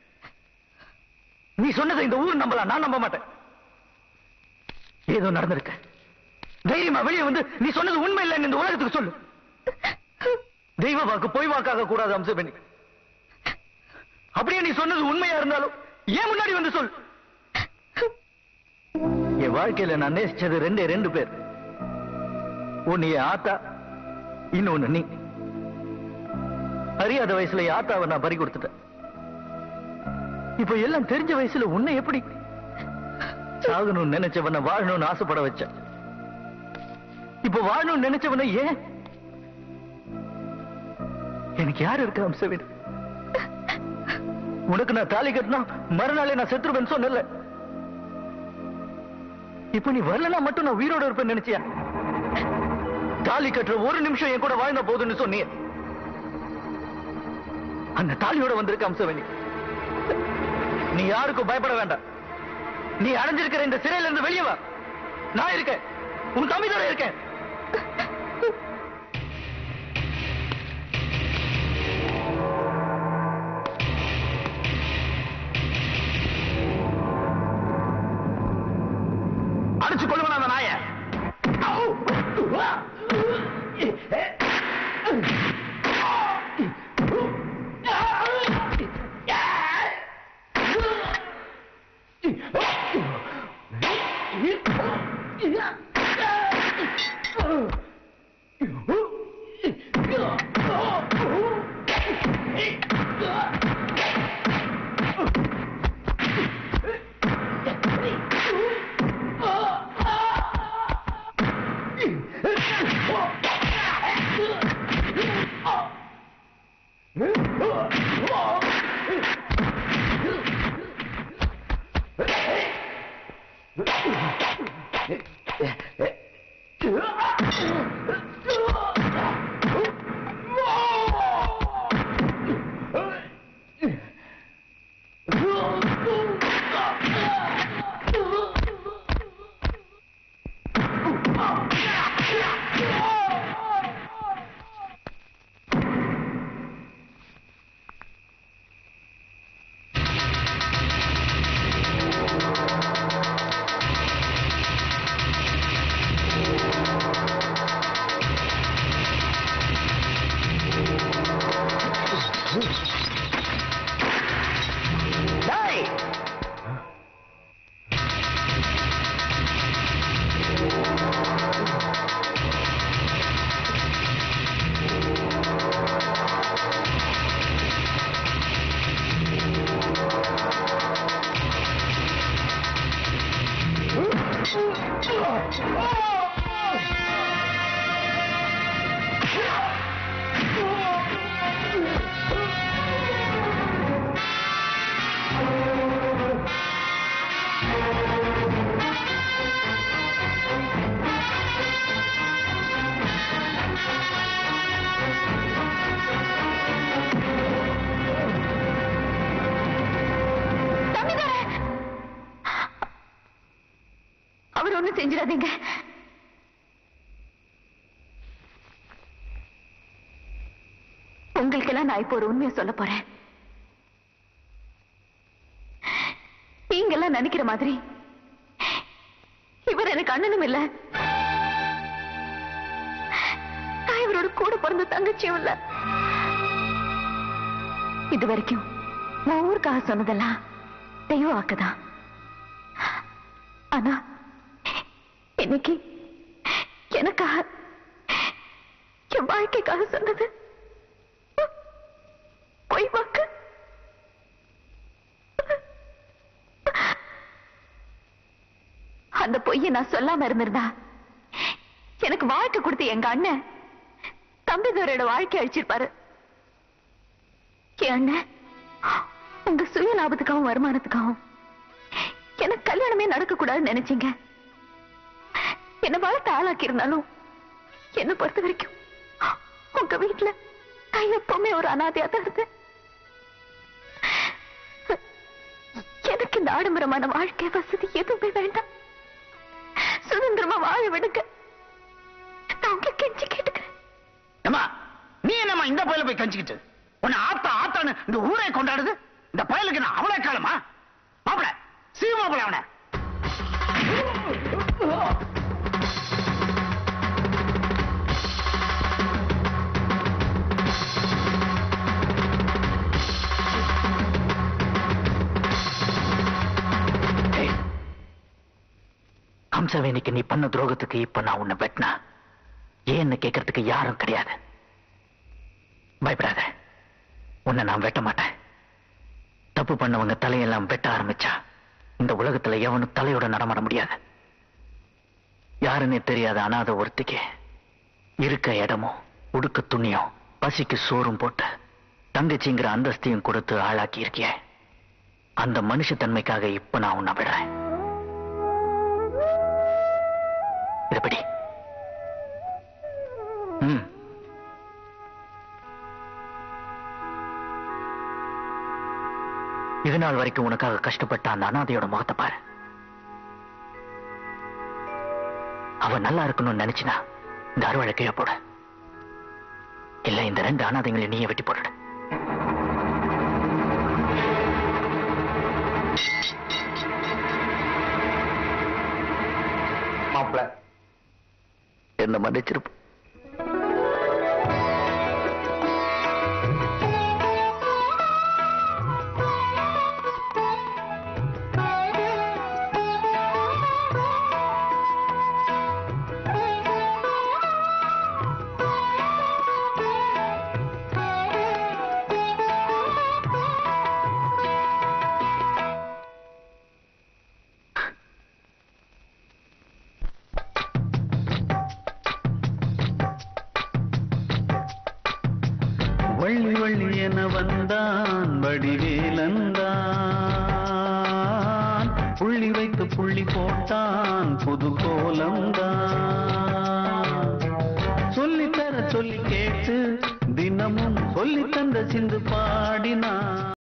நீ சொன்னதை இந்த ஊர் நம்பலாம் நான் நம்ப மாட்டேன் ஏதோ நடந்திருக்கு தைரியமா வெளியே வந்து நீ சொன்னது உண்மை இல்லைன்னு இந்த உலகத்துக்கு சொல்லு தெய்வ வாக்கு பொய் வாக்காக கூடாது அம்சவேணி அப்படியே நீ சொன்னது உண்மையா இருந்தாலும் ஏன் முன்னாடி வந்து சொல் என் வாழ்க்கையில நான் நேசிச்சது ரெண்டே ரெண்டு பேர் ஒன்னு என் ஆத்தா இன்னொன்னு நீ அறியாத வயசுல என் ஆத்தாவை நான் பறி கொடுத்துட்டேன் இப்ப எல்லாம் தெரிஞ்ச வயசுல உன்னை எப்படி சாகணும்னு நினைச்சவனை வாழணும்னு ஆசைப்பட வச்சேன் இப்ப வாழணும்னு நினைச்சவனை ஏன் எனக்கு யார் இருக்கா அம்சவேணி உனக்கு நான் தாலி கட்டினா மறுநாளே நான் செத்துருவேன் சொன்னல இப்ப நீ வரலனா மட்டும் நான் உயிரோட இருப்பேன் நினைச்சியா தாலி கட்டுற ஒரு நிமிஷம் என் கூட வாழ்ந்த போதுன்னு சொன்னியே அந்த தாலியோட வந்திருக்க அம்சவேணி நீ யாருக்கும் பயப்பட வேண்டாம் நீ அடைஞ்சிருக்கிற இந்த சிறையில இருந்து வெளியே வா நான் இருக்கேன் உன் தம்பிதோட இருக்கேன் அடிச்சு கொள்ளுவன அந்த நாய டேய்! அவர் ஒண்ணும் செஞ்சிடாதீங்க உங்களுக்கெல்லாம் நான் இப்போ ஒரு உண்மையை சொல்ல போறேன் நீங்கெல்லாம் நினைக்கிற மாதிரி இவர் எனக்கு அண்ணனும் இல்ல நான் இவரோட கூட பிறந்த தங்கச்சியும் இல்ல இது வரைக்கும் நான் ஊருக்காக சொன்னதெல்லாம் தெய்வ வாக்குதான் ஆனா இன்னைக்கு எனக்காக என் வாழ்க்கைக்காக சொன்னது பொய் வாக்கு அந்த பொய்யை நான் சொல்லாம இருந்திருந்தா எனக்கு வாழ்க்கை கொடுத்த எங்க அண்ணன் தம்பிதோரோட வாழ்க்கை அழிச்சிருப்பாரு என் அண்ணன் உங்க சுய லாபத்துக்காகவும் வருமானத்துக்காகவும் எனக்கு கல்யாணமே நடக்க கூடாதுன்னு நினைச்சீங்க என்ன வளர்த்து ஆளாக்கி இருந்தாலும் என்ன பொறுத்த வரைக்கும் உங்க வீட்டுல நான் எப்பவுமே ஒரு அனாதையா தான் இருந்தேன் எனக்கு இந்த ஆடம்பரமான வாழ்க்கை வசதி எதுவுமே வேண்டாம் சுதந்திரமா வாழ விடுங்க நான் உங்களுக்கு கெஞ்சி கேட்டுக்கிறேன் ஏம்மா நீ என்னம்மா இந்த பயல போய் கஞ்சிக்கிட்டு உன்னை ஆத்தா ஆத்தான்னு இந்த ஊரே கொண்டாடுது இந்த பயலுக்கு நான் அவளே காலமா மாப்பிள சீ மாப்பிள அவனை ஏய், ஹம்சவேணிக்கு நீ பண்ண துரோகத்துக்கு இப்ப நான் உன்னை வெட்டினா ஏன்னு கேட்கறதுக்கு யாரும் கிடையாது பயப்படாத உன்னை நான் வெட்ட மாட்டேன் தப்பு பண்ணவங்க தலையெல்லாம் வெட்ட ஆரம்பிச்சா இந்த உலகத்துல எவனும் தலையோட நடமாட முடியாது யாருன்னே தெரியாத அனாத ஒருத்திக்கு இருக்க இடமும் உடுக்க துணியும் பசிக்கு சோறும் போட்டு தங்கச்சிங்கிற அந்தஸ்தையும் கொடுத்து ஆளாக்கி இருக்கியே அந்த மனுஷத்தன்மைக்காக இப்ப நான் உன்னை விடுறேன் இதப்படி ம் இது நாள் வரைக்கும் உனக்காக கஷ்டப்பட்ட அந்த அனாதையோட முகத்தை பாரு அவ நல்லா இருக்கணும்னு நினைச்சினா இந்த அறுவடை கீழே போட இல்ல இந்த ரெண்டு அனாதைங்களை நீயே வெட்டி போட்டுடு மாப்பிள என்ன மன்னிச்சிருப்பு வள்ளி வள்ளி என வந்தான் வடிவேலந்தான் புள்ளி வைத்து புள்ளி போட்டான் புது கோலம்தான் சொல்லித்தர சொல்லி கேட்டு தினமும் சொல்லி தந்த சிந்து பாடினான்